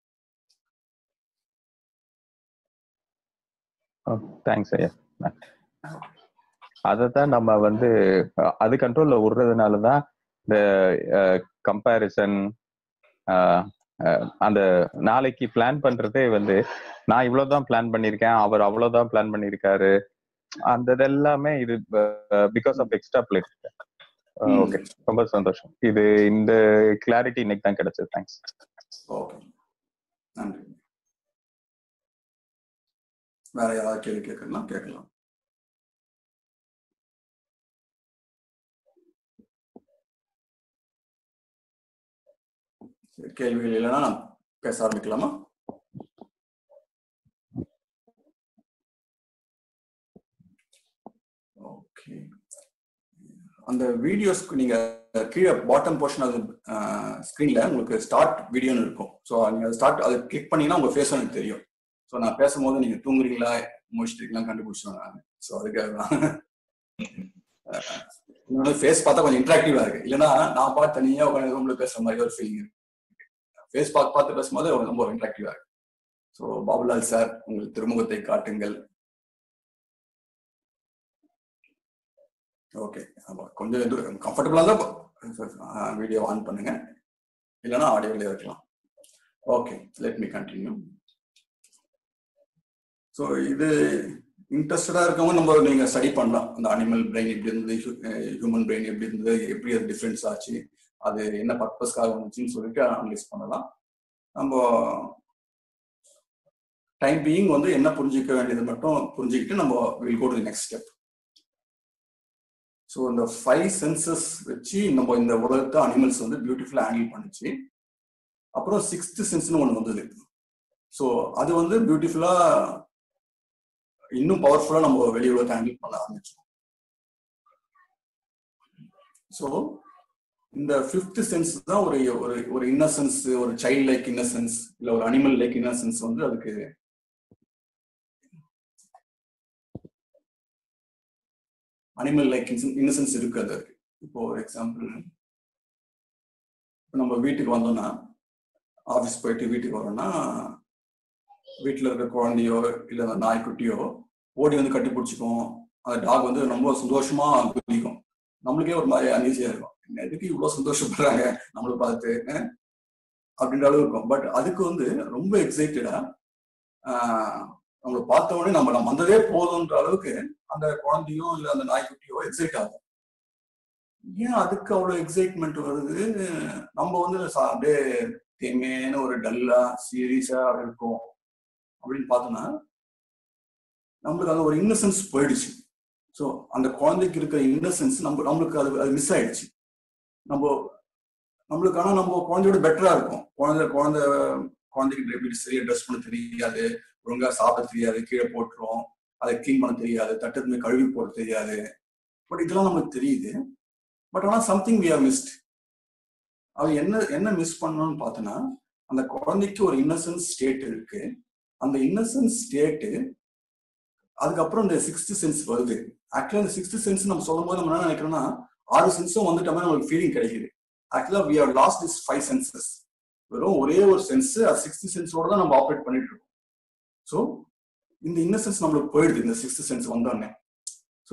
தேங்க்ஸ் ஐயா அதை தான் நம்ம வந்து அஹ், அது கண்ட்ரோல்ல விடுறதுனால தான் இந்த கம்பேரிசன் அந்த நாளைக்கு பிளான் பண்றதே வந்து நான் இவ்வளவுதான் பிளான் பண்ணியிருக்கேன் அவர் அவ்வளவுதான் பிளான் பண்ணியிருக்காரு அந்த இதெல்லாமே இது because of extrapolate okay ரொம்ப சந்தோஷம் இது இந்த கிளாரிட்டி இன்னைக்கு தான் கிடைச்சது தேங்க்ஸ் ஓகே நன்றி வேற யாராவது கேள்வி கேட்கலாம் கேட்கலாம் சரி, கேள்விகள் இல்லைன்னா நான் பேச ஆரம்பிக்கலாமா ஓகே அந்த வீடியோஸ்க்கு நீங்க கீழே பாட்டம் போர்ஷன் அது ஸ்க்ரீன்ல உங்களுக்கு ஸ்டார்ட் வீடியோன்னு இருக்கும் ஸோ நீங்க ஸ்டார்ட் அதை கிளிக் பண்ணீங்கன்னா உங்க ஃபேஸ் எனக்கு தெரியும் ஸோ நான் பேசும்போது நீங்க தூங்குறீங்களா முடிச்சிட்டீங்களா கண்டுபிடிச்சிடுவேன் நான் ஸோ அதுக்காக தான் இன்னொன்று ஃபேஸ் பார்த்தா கொஞ்சம் இன்ட்ராக்டிவா இருக்கு இல்லைன்னா நான் பார்த்து தனியா உட்காந்து ரூம்ல பேசுற மாதிரி ஒரு ஃபீலிங் இருக்கு ஃபேஸ் பார்த்து பார்த்து பேசும்போது ரொம்ப இன்ட்ராக்டிவா இருக்கு ஸோ பாபுலால் சார் உங்கள் திருமுகத்தை காட்டுங்கள் ஓகே ஆமா கொஞ்சம் இது கம்ஃபர்டபுளா தான் வீடியோ ஆன் பண்ணுங்க இல்லைன்னா ஆடியோல இருக்கலாம் okay let me continue so இது இன்ட்ரெஸ்டடா இருக்கவங்க நம்ம நீங்க ஸ்டடி பண்ணலாம் அந்த அனிமல் பிரெயின் எப்படி இருந்தது ஹியூமன் பிரெயின் எப்படி இருந்தது எப்படி அது டிஃப்ரென்ஸ் ஆச்சு அது என்ன பர்பஸ்க்காக வந்துச்சுன்னு சொல்லிட்டு அனலைஸ் பண்ணலாம் நம்ம டைம் பீயிங் வந்து என்ன புரிஞ்சிக்க வேண்டியது மட்டும் புரிஞ்சுக்கிட்டு நம்ம will go to next step so இந்த ஃபைவ் சென்சஸ் வச்சு நம்ம இந்த உலகத்தை அனிமல்ஸ் வந்து பியூட்டிஃபுல்லாக ஹேண்டில் பண்ணுச்சு அப்புறம் சிக்ஸ்த் சென்ஸ்னு ஒன்று வந்தது ஸோ அது வந்து பியூட்டிஃபுல்லாக இன்னும் பவர்ஃபுல்லாக நம்ம வெளி உலகத்தை ஹேண்டில் பண்ண ஆரம்பிச்சோம் ஸோ இந்த ஃபிஃப்த் சென்ஸ் தான் ஒரு ஒரு ஒரு இன்னசென்ஸ் ஒரு சைல்ட் லைக் இன்னசென்ஸ் இல்லை ஒரு அனிமல் லைக் இன்னசென்ஸ் வந்து அதுக்கு அனிமல் லைக் இன்னசென்ஸ் இருக்கு அது இப்போ ஒரு எக்ஸாம்பிள் நம்ம வீட்டுக்கு வந்தோம்னா ஆஃபீஸ் போயிட்டு வீட்டுக்கு வரோம்னா வீட்டில் இருக்க குழந்தையோ இல்லை அந்த நாய்க்குட்டியோ ஓடி வந்து கட்டி பிடிச்சிக்கும் அந்த டாக் வந்து ரொம்ப சந்தோஷமா குதிக்கும் நம்மளுக்கே ஒரு மாதிரி அன்ஈஸியா இருக்கும் என்ன எதுக்கு இவ்வளோ சந்தோஷப்படுறாங்க நம்மளை பார்த்து அப்படின்ற அளவு இருக்கும் பட் அதுக்கு வந்து ரொம்ப எக்ஸைட்டடா நம்மளை பார்த்த உடனே நம்ம நம்ம வந்ததே போதுன்ற அளவுக்கு அந்த குழந்தையோ இல்ல அந்த நாய்க்குட்டியோ எக்ஸைட் ஆகும் ஏன் அதுக்கு அவ்வளவு எக்ஸைட்மெண்ட் வருது நம்ம வந்து அப்படியே தேமையான ஒரு டல்லா சீரியஸா இருக்கும் அப்படின்னு பார்த்தோம்னா நம்மளுக்கு அந்த ஒரு இன்னசென்ஸ் போயிடுச்சு ஸோ அந்த குழந்தைக்கு இருக்கிற இன்னசென்ஸ் நம்ம நம்மளுக்கு அது அது மிஸ் ஆயிடுச்சு நம்ம நம்மளுக்கு ஆனால் நம்ம குழந்தையோட பெட்டரா இருக்கும் குழந்தை குழந்தை குழந்தைகிட்ட எப்படி சரியா ட்ரெஸ் பண்ண தெரியாது ஒழுங்கா சாப்பிட தெரியாது கீழே போட்டுரும் அதை கிளீன் பண்ண தெரியாது தட்டத்துமே கழுவி போட தெரியாது பட் இதெல்லாம் நமக்கு தெரியுது பட் ஆனால் சம்திங் வி ஹவ் மிஸ்ட் அவன் என்ன என்ன மிஸ் பண்ணணும்னு பார்த்தோன்னா அந்த குழந்தைக்கு ஒரு இன்னசென்ஸ் ஸ்டேட் இருக்கு அந்த இன்னசென்ஸ் ஸ்டேட்டு அதுக்கப்புறம் இந்த சிக்ஸ்த் சென்ஸ் வருது ஆக்சுவலா இந்த சிக்ஸ்த் சென்ஸ் நம்ம சொல்லும் போது நம்ம என்ன நினைக்கிறோம்னா ஆறு சென்ஸும் வந்துட்டோம்னா நம்மளுக்கு ஃபீலிங் கிடைக்குது ஆக்சுவலா we have lost is five senses வெறும் ஒரே ஒரு சென்ஸ் அது சிக்ஸ்த் சென்ஸோட தான் நம்ம ஆப்ரேட் பண்ணிட்டு இருக்கோம் ஸோ இந்த இன்னசென்ஸ் நம்மளுக்கு போயிடுது இந்த சிக்ஸ்த் சென்ஸ் வந்தோடனே ஸோ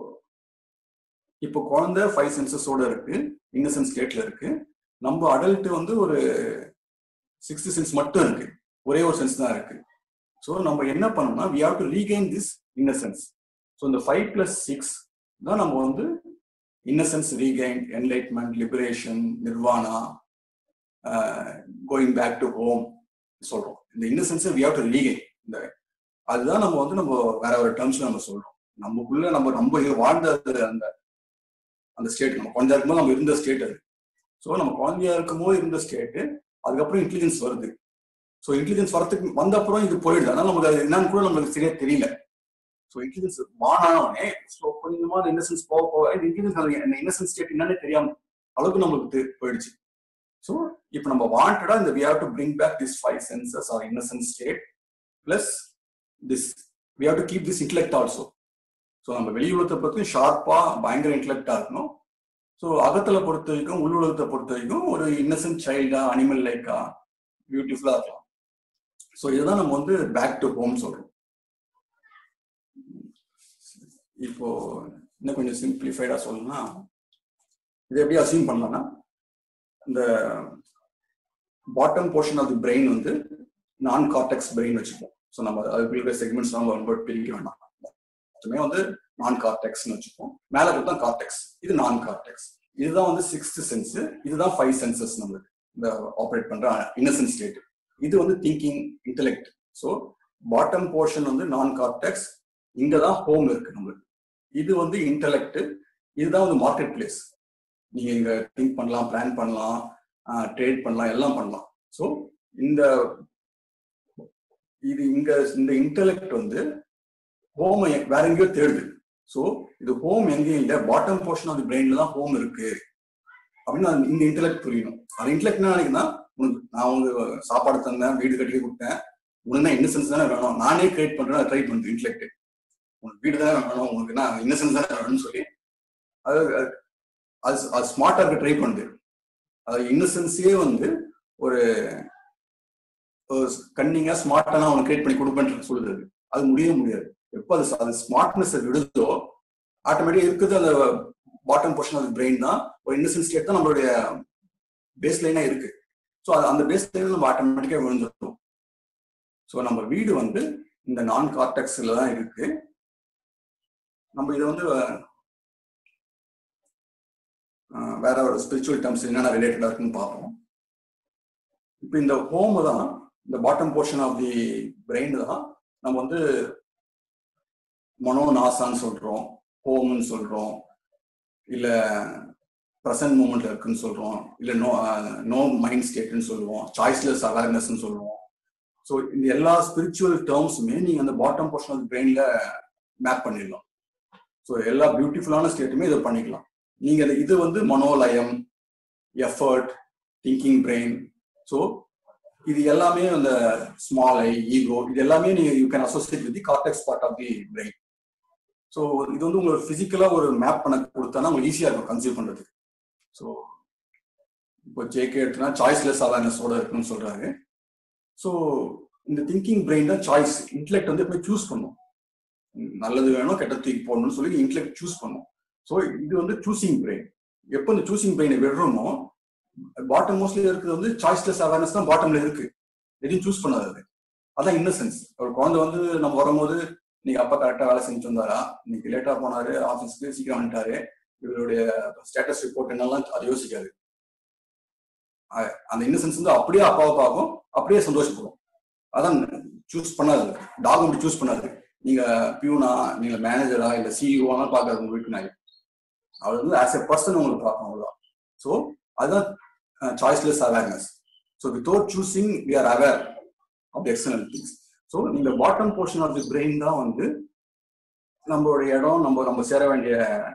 இப்போ குழந்தை ஃபைவ் சென்சஸோட இருக்கு இன்னசென்ஸ் ஸ்டேட்ல இருக்கு நம்ம அடல்ட் வந்து ஒரு சிக்ஸ்த் சென்ஸ் மட்டும் இருக்கு ஒரே ஒரு சென்ஸ் தான் இருக்கு ஸோ நம்ம என்ன பண்ணோம்னா we have to regain this innocence so இந்த ஃபைவ் பிளஸ் சிக்ஸ் தான் நம்ம வந்து innocence regain enlightenment liberation nirvana going back to home சொல்றோம் இந்த இன்னசென்ஸை வி ஹாவ் டு ரீகெயின் இந்த அதுதான் நம்ம வந்து நம்ம வேற ஒரு டேர்ம்ஸ்ல நம்ம சொல்றோம் நமக்குள்ள நம்ம நம்ம வாழ்ந்த அந்த அந்த ஸ்டேட் நம்ம குழந்தையா இருக்கும்போது நம்ம இருந்த ஸ்டேட் அது ஸோ நம்ம குழந்தையா இருக்கும்போது இருந்த ஸ்டேட்டு அதுக்கப்புறம் இன்டெலிஜென்ஸ் வருது ஸோ இன்டெலிஜென்ஸ் வரதுக்கு வந்த அப்புறம் இது போயிடுது அதனால நமக்கு அது என்னன்னு கூட நம்மளுக்கு சரியா தெரியல ஸோ இன்டெலிஜென்ஸ் மானானே ஸோ கொஞ்சமா இன்னசென்ஸ் போக போக இந்த இன்டெலிஜென்ஸ் இன்னசென்ஸ் ஸ்டேட் என்னன்னு தெரியாம அளவுக்கு நம்மளுக்கு போயிடுச்சு ஸோ இப்போ நம்ம வாண்டடா இந்த we have to bring back this five senses or innocence state plus this we have to keep this intellect also so நம்ம வெளி உலகத்தை பற்றி ஷார்ப்பா பயங்கர இன்டெலெக்டா இருக்கணும் ஸோ அகத்துல பொறுத்த வரைக்கும் உள் உலகத்தை பொறுத்த வரைக்கும் ஒரு இன்னசென்ட் சைல்டா அனிமல் லைக்கா பியூட்டிஃபுல்லா இருக்கலாம் ஸோ இதுதான் நம்ம வந்து பேக் டு ஹோம் சொல்றோம் இப்போ இன்னும் கொஞ்சம் சிம்பிளிஃபைடா சொல்லணும்னா இது எப்படி அசீவ் பண்ணலாம்னா இந்த bottom portion of the brain வந்து நான் கார்டெக்ஸ் பிரெயின் வச்சுப்போம் ஸோ நம்ம அதுக்குள்ள செக்மெண்ட்ஸ் எல்லாம் ரொம்ப பிரிக்க வேண்டாம் மொத்தமே வந்து நான் கார்டெக்ஸ்னு வச்சுப்போம் மேல இருக்கிறது தான் கார்டெக்ஸ் இது நான் கார்டெக்ஸ் இதுதான் வந்து சிக்ஸ்த் சென்ஸ் இதுதான் ஃபைவ் சென்சஸ் நம்மளுக்கு இந்த ஆப்ரேட் பண்ற இன்னசென்ட் ஸ்டேட் இது வந்து thinking intellect so bottom portion வந்து நான் கார்டெக்ஸ் இங்க தான் ஹோம் இருக்கு நம்மளுக்கு இது வந்து இன்டெலெக்ட் இதுதான் வந்து மார்க்கெட் பிளேஸ் நீங்க இங்க திங்க் பண்ணலாம் பிளான் பண்ணலாம் ட்ரேட் பண்ணலாம் எல்லாம் பண்ணலாம் ஸோ இந்த இது இங்க இந்த இன்டெலெக்ட் வந்து ஹோம் வேற எங்கேயோ தேடுது ஸோ இது ஹோம் எங்கேயும் இல்லை பாட்டம் போர்ஷன் ஆஃப் தி பிரெயின்ல தான் ஹோம் இருக்கு அப்படின்னு இந்த இன்டெலெக்ட் புரியணும் அது இன்டெலெக்ட் என்ன நினைக்குன்னா உனக்கு நான் உங்க சாப்பாடு தந்தேன் வீடு கட்டி கொடுத்தேன் உனக்கு இன்னசென்ஸ் தானே வேணும் நானே கிரியேட் பண்றேன் ட்ரை பண்ணுறேன் இன்டெலெக்ட் உனக்கு வீடு தானே வேணும் உனக்கு என்ன இன்னசென்ஸ் தானே வேணும்னு சொல்லி அது அது அது ஸ்மார்ட்டா இருக்க ட்ரை பண்ணுது அது இன்னசென்ஸே வந்து ஒரு கன்னிங்கா ஸ்மார்ட்டான அவனை கிரியேட் பண்ணி கொடுப்பேன்னு சொல்லுது அது அது முடியவே முடியாது எப்போ அது அது ஸ்மார்ட்னஸ் விடுதோ ஆட்டோமேட்டிக்கா இருக்குது அந்த பாட்டம் போர்ஷன் ஆஃப் பிரெயின் தான் ஒரு இன்னசென்ட் ஸ்டேட் தான் நம்மளுடைய பேஸ் லைனா இருக்கு ஸோ அந்த பேஸ் லைன் நம்ம ஆட்டோமேட்டிக்கா விழுந்துடும் ஸோ நம்ம வீடு வந்து இந்த நான் கார்டெக்ஸ்ல தான் இருக்கு நம்ம இதை வந்து வேற ஒரு ஸ்பிரிச்சுவல் டேர்ம்ஸ் என்னென்ன ரிலேட்டடா இருக்குன்னு பார்ப்போம் இப்போ இந்த ஹோம் தான் இந்த bottom portion of the brain தான் நம்ம வந்து மனோநாசான்னு சொல்றோம் ஹோம்னு சொல்றோம் இல்ல ப்ரெசன்ட் மூமெண்ட்ல இருக்குன்னு சொல்றோம் இல்ல நோ நோ மைண்ட் ஸ்டேட்னு சொல்லுவோம் சாய்ஸ்லெஸ் அவேர்னஸ்ன்னு சொல்லுவோம் ஸோ இந்த எல்லா ஸ்பிரிச்சுவல் டேர்ம்ஸுமே நீங்க அந்த பாட்டம் போர்ஷன் ஆஃப் பிரெயின்ல மேப் பண்ணிடலாம் ஸோ எல்லா பியூட்டிஃபுல்லான ஸ்டேட்டுமே இதை பண்ணிக்கலாம் நீங்க இது வந்து மனோலயம் எஃபர்ட் திங்கிங் பிரெயின் ஸோ இது எல்லாமே அந்த ஸ்மால் ஐ ஈகோ இது எல்லாமே நீங்க you can associate with the cortex part of the brain so இது வந்து உங்களுக்கு பிசிக்கலா ஒரு மேப் பண்ண கொடுத்தா உங்களுக்கு ஈஸியா இருக்கும் கன்சீவ் பண்றதுக்கு ஸோ இப்போ ஜேகே எடுத்துனா சாய்ஸ்லெஸ் அவேர்னஸோட இருக்குன்னு சொல்றாரு ஸோ இந்த திங்கிங் பிரெயின் தான் சாய்ஸ் இன்டெலெக்ட் வந்து எப்பவுமே சூஸ் பண்ணும் நல்லது வேணும் கெட்ட தூக்கி போடணும்னு சொல்லி இன்டெலெக்ட் சூஸ் பண்ணும் ஸோ இது வந்து சூசிங் பிரெயின் எப்போ இந்த சூசிங் பிரெயினை விடுறோமோ பாட்டம் மோஸ்ட்லி இருக்கிறது வந்து சாய்ஸ்லெஸ் அவேர்னஸ் தான் பாட்டம்ல இருக்கு எதையும் சூஸ் பண்ணாது அது அதான் இன்னசென்ஸ் ஒரு குழந்தை வந்து நம்ம வரும்போது நீங்க அப்பா கரெக்டா வேலை செஞ்சு வந்தாரா இன்னைக்கு லேட்டா போனாரு ஆஃபீஸ்க்கு சீக்கிரம் வந்துட்டாரு இவருடைய ஸ்டேட்டஸ் ரிப்போர்ட் என்னெல்லாம் அது யோசிக்காது அந்த இன்னசென்ஸ் வந்து அப்படியே அப்பாவை பார்க்கும் அப்படியே சந்தோஷப்படும் அதான் சூஸ் பண்ணாது டாக் அப்படி சூஸ் பண்ணாது நீங்க பியூனா நீங்க மேனேஜரா இல்ல சிஇஓனா பார்க்காது உங்க வீட்டு நாய் அவர் வந்து ஆஸ் எ பர்சன் உங்களுக்கு பார்க்கணும் அவ்வளவுதான் ஸோ அதுதான் choiceless awareness so without choosing we are aware of the external things so இந்த bottom portion of the brain தான் வந்து நம்மளுடைய இடம் நம்ம நம்ம சேர வேண்டிய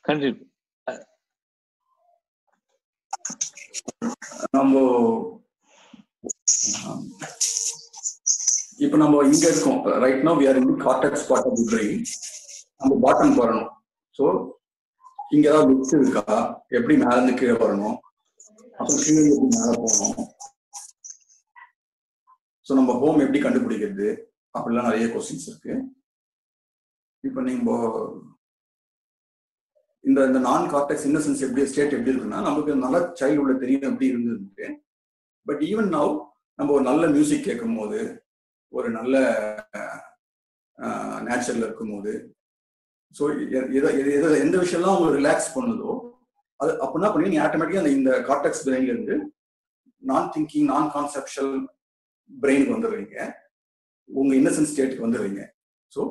கண்டி நம்ம இப்போ நம்ம இங்க இருக்கோம் right no we are in cortex part of the brain நம்ம பாட்டம் வரணும் ஸோ இங்க ஏதாவது லிப்ஸ் இருக்கா எப்படி மேல இருந்து கீழே வரணும் அப்புறம் கீழே இருந்து எப்படி மேல போகணும் ஸோ நம்ம ஹோம் எப்படி கண்டுபிடிக்கிறது அப்படிலாம் நிறைய கொஸ்டின்ஸ் இருக்கு இப்போ நீங்க இந்த இந்த நான் கார்டெக்ஸ் இன்னசென்ஸ் எப்படி ஸ்டேட் எப்படி இருக்குன்னா நமக்கு நல்ல சைல்டு உள்ள தெரியும் எப்படி இருந்தது பட் ஈவன் நவ் நம்ம ஒரு நல்ல மியூசிக் கேட்கும் போது ஒரு நல்ல நேச்சர்ல இருக்கும் போது ஸோ எந்த விஷயம்லாம் உங்களுக்கு ரிலாக்ஸ் பண்ணுதோ அது அப்படின்னா பண்ணி நீங்க ஆட்டோமேட்டிக்கா அந்த இந்த கார்டெக்ஸ் பிரெயின்ல இருந்து நான் திங்கிங் நான் கான்செப்ஷுவல் பிரெயினுக்கு வந்துடுறீங்க உங்க இன்னசென்ட் ஸ்டேட்டுக்கு வந்துடுறீங்க ஸோ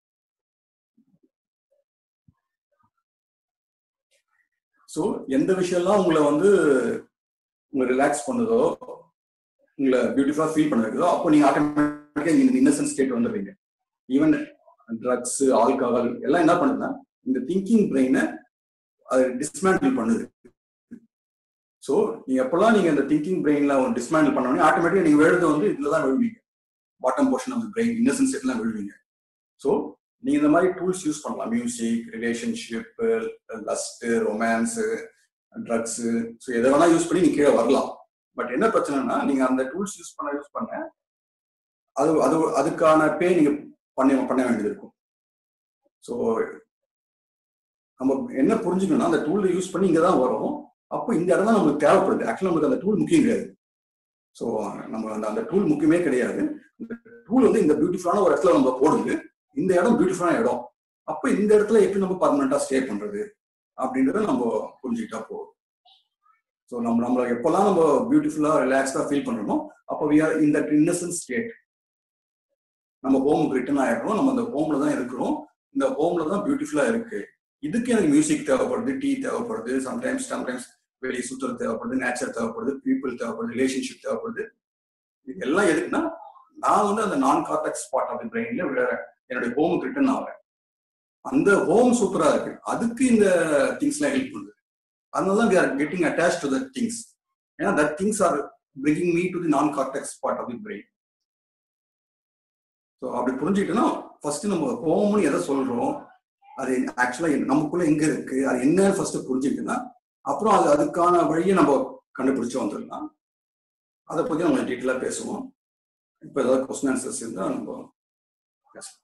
ஸோ எந்த விஷயம்லாம் உங்களை வந்து உங்களை ரிலாக்ஸ் பண்ணுதோ உங்களை பியூட்டிஃபுல்லா ஃபீல் பண்ண வைக்குதோ அப்போ நீங்க ஆட்டோமேட்டிக்கா இந்த இன்னசென்ட் ஸ்டேட் வந்துடுறீங்க ஈவன் ட்ரக்ஸ் ஆல்கஹால் எல்லாம் என்ன பண்ணுதுன்னா இந்த திங்கிங் பிரெயினை அது டிஸ்மேண்டில் பண்ணுது ஸோ நீங்க எப்பெல்லாம் நீங்க இந்த திங்கிங் பிரெயின்ல ஒரு டிஸ்மேண்டில் பண்ணோடனே ஆட்டோமேட்டிக்கா நீங்க விழுது வந்து இதுல தான் விழுவீங்க bottom portion of brain innocent ஸ்டேட்லாம் விழுவீங்க ஸோ நீங்க இந்த மாதிரி டூல்ஸ் யூஸ் பண்ணலாம் music relationship lust romance drugs so எதை வேணா யூஸ் பண்ணி நீங்க கீழே வரலாம் பட் என்ன பிரச்சனைனா நீங்க அந்த டூல்ஸ் யூஸ் பண்ண யூஸ் பண்ண அது அது அதுக்கான பே நீங்க பண்ண பண்ண வேண்டியது இருக்கும் ஸோ நம்ம என்ன புரிஞ்சுக்கணும்னா அந்த டூல் யூஸ் பண்ணி இங்க தான் வரும் அப்போ இந்த இடம் தான் நமக்கு தேவைப்படுது ஆக்சுவலாக நமக்கு அந்த டூல் முக்கியம் கிடையாது ஸோ நம்ம அந்த அந்த டூல் முக்கியமே கிடையாது இந்த டூல் வந்து இந்த பியூட்டிஃபுல்லான ஒரு இடத்துல நம்ம போடுது இந்த இடம் பியூட்டிஃபுல்லான இடம் அப்போ இந்த இடத்துல எப்படி நம்ம பர்மனண்டா ஸ்டே பண்றது அப்படின்றத நம்ம புரிஞ்சுக்கிட்டா போதும் ஸோ நம்ம நம்மள எப்பெல்லாம் நம்ம பியூட்டிஃபுல்லா ரிலாக்ஸ்டா ஃபீல் பண்றோமோ அப்போ வி ஆர் இந்த இன்னசென்ட் ஸ்டேட் நம்ம ஹோமுக்கு ரிட்டர்ன் ஆயிடுறோம் நம்ம அந்த ஹோம்ல தான் இருக்கிறோம் இந்த ஹோம்ல தான் பியூட்டிஃபுல்லா இருக்கு இதுக்கு எனக்கு மியூசிக் தேவைப்படுது டீ தேவைப்படுது சம்டைம்ஸ் சம்டைம்ஸ் வெளியே சுற்றுறது தேவைப்படுது நேச்சர் தேவைப்படுது பீப்புள் தேவைப்படுது ரிலேஷன்ஷிப் தேவைப்படுது இது எல்லாம் எதுக்குன்னா நான் வந்து அந்த நான் கார்டெக்ஸ் பார்ட் ஆஃப் பிரெயின்ல வேற என்னுடைய ஹோமுக்கு ரிட்டர்ன் ஆகிறேன் அந்த ஹோம் சூப்பரா இருக்கு அதுக்கு இந்த திங்ஸ்லாம் ஹெல்ப் பண்ணுது அதனால தான் we are getting attach to the things ஏன்னா that things are bringing me to the non cortex part of the brain so அப்படி புரிஞ்சுக்கிட்டோம்னா ஃபர்ஸ்ட் நம்ம ஹோம்னு எதை சொல்றோம் அது ஆக்சுவலா நமக்குள்ள எங்க இருக்கு அது என்னன்னு ஃபர்ஸ்ட் புரிஞ்சுக்கிட்டோம்னா அப்புறம் அது அதுக்கான வழியை நம்ம கண்டுபிடிச்சு வந்துடலாம் அதை பத்தி நம்ம டீட்டெயிலா பேசுவோம் இப்போ ஏதாவது கொஸ்டின் ஆன்சர்ஸ் இருந்தால் நம்ம பேசலாம்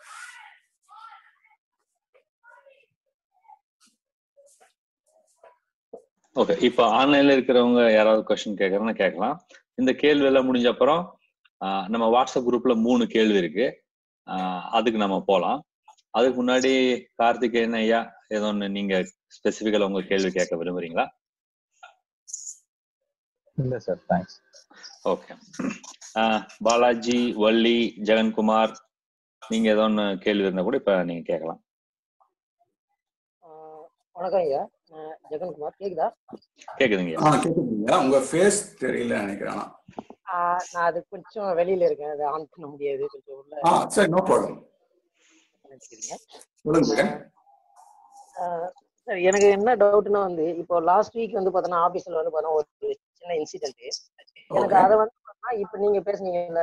ஓகே இப்போ ஆன்லைன்ல இருக்கிறவங்க யாராவது கொஸ்டின் கேட்கறதுனா கேட்கலாம் இந்த கேள்வி எல்லாம் முடிஞ்ச அப்புறம் ஆஹ், நம்ம வாட்ஸ்அப் குரூப்ல மூணு கேள்வி இருக்கு ஆஹ், அதுக்கு நம்ம போலாம் அதுக்கு முன்னாடி கார்த்திகேயன் ஐயா ஏதோ ஒன்று நீங்க ஸ்பெசிஃபிக்கலா உங்க கேள்வி கேட்க விரும்புறீங்களா இல்ல sir thanks okay Balaji Valli Jagankumar நீங்க ஏதோ ஒன்று கேள்வி இருந்தா கூட இப்ப நீங்க கேட்கலாம் ஆஹ் வணக்கம் ஐயா நான் ஜெகன்குமார் கேக்குதா கேக்குதுங்க ஆ கேட்குறீங்க உங்க ஃபேஸ் தெரியல நினைக்கிறேன் ஆனா. ஆஹ் நான் அது கொஞ்சம் வெளியில இருக்கேன் அதை ஆன் பண்ண முடியாது கொஞ்சம் உள்ள ஆ சரி நோ ப்ராப்ளம் நினைச்சுக்கிறீங்க சொல்லுங்க சார் எனக்கு என்ன டவுட்னா வந்து இப்போ லாஸ்ட் வீக் வந்து பார்த்தோன்னா ஆபீஸ்ல வந்து பார்த்தோன்னா ஒரு சின்ன இன்சிடென்ட் எனக்கு Okay. அதை வந்து பார்த்தோன்னா இப்போ நீங்க பேசுனீங்கல்ல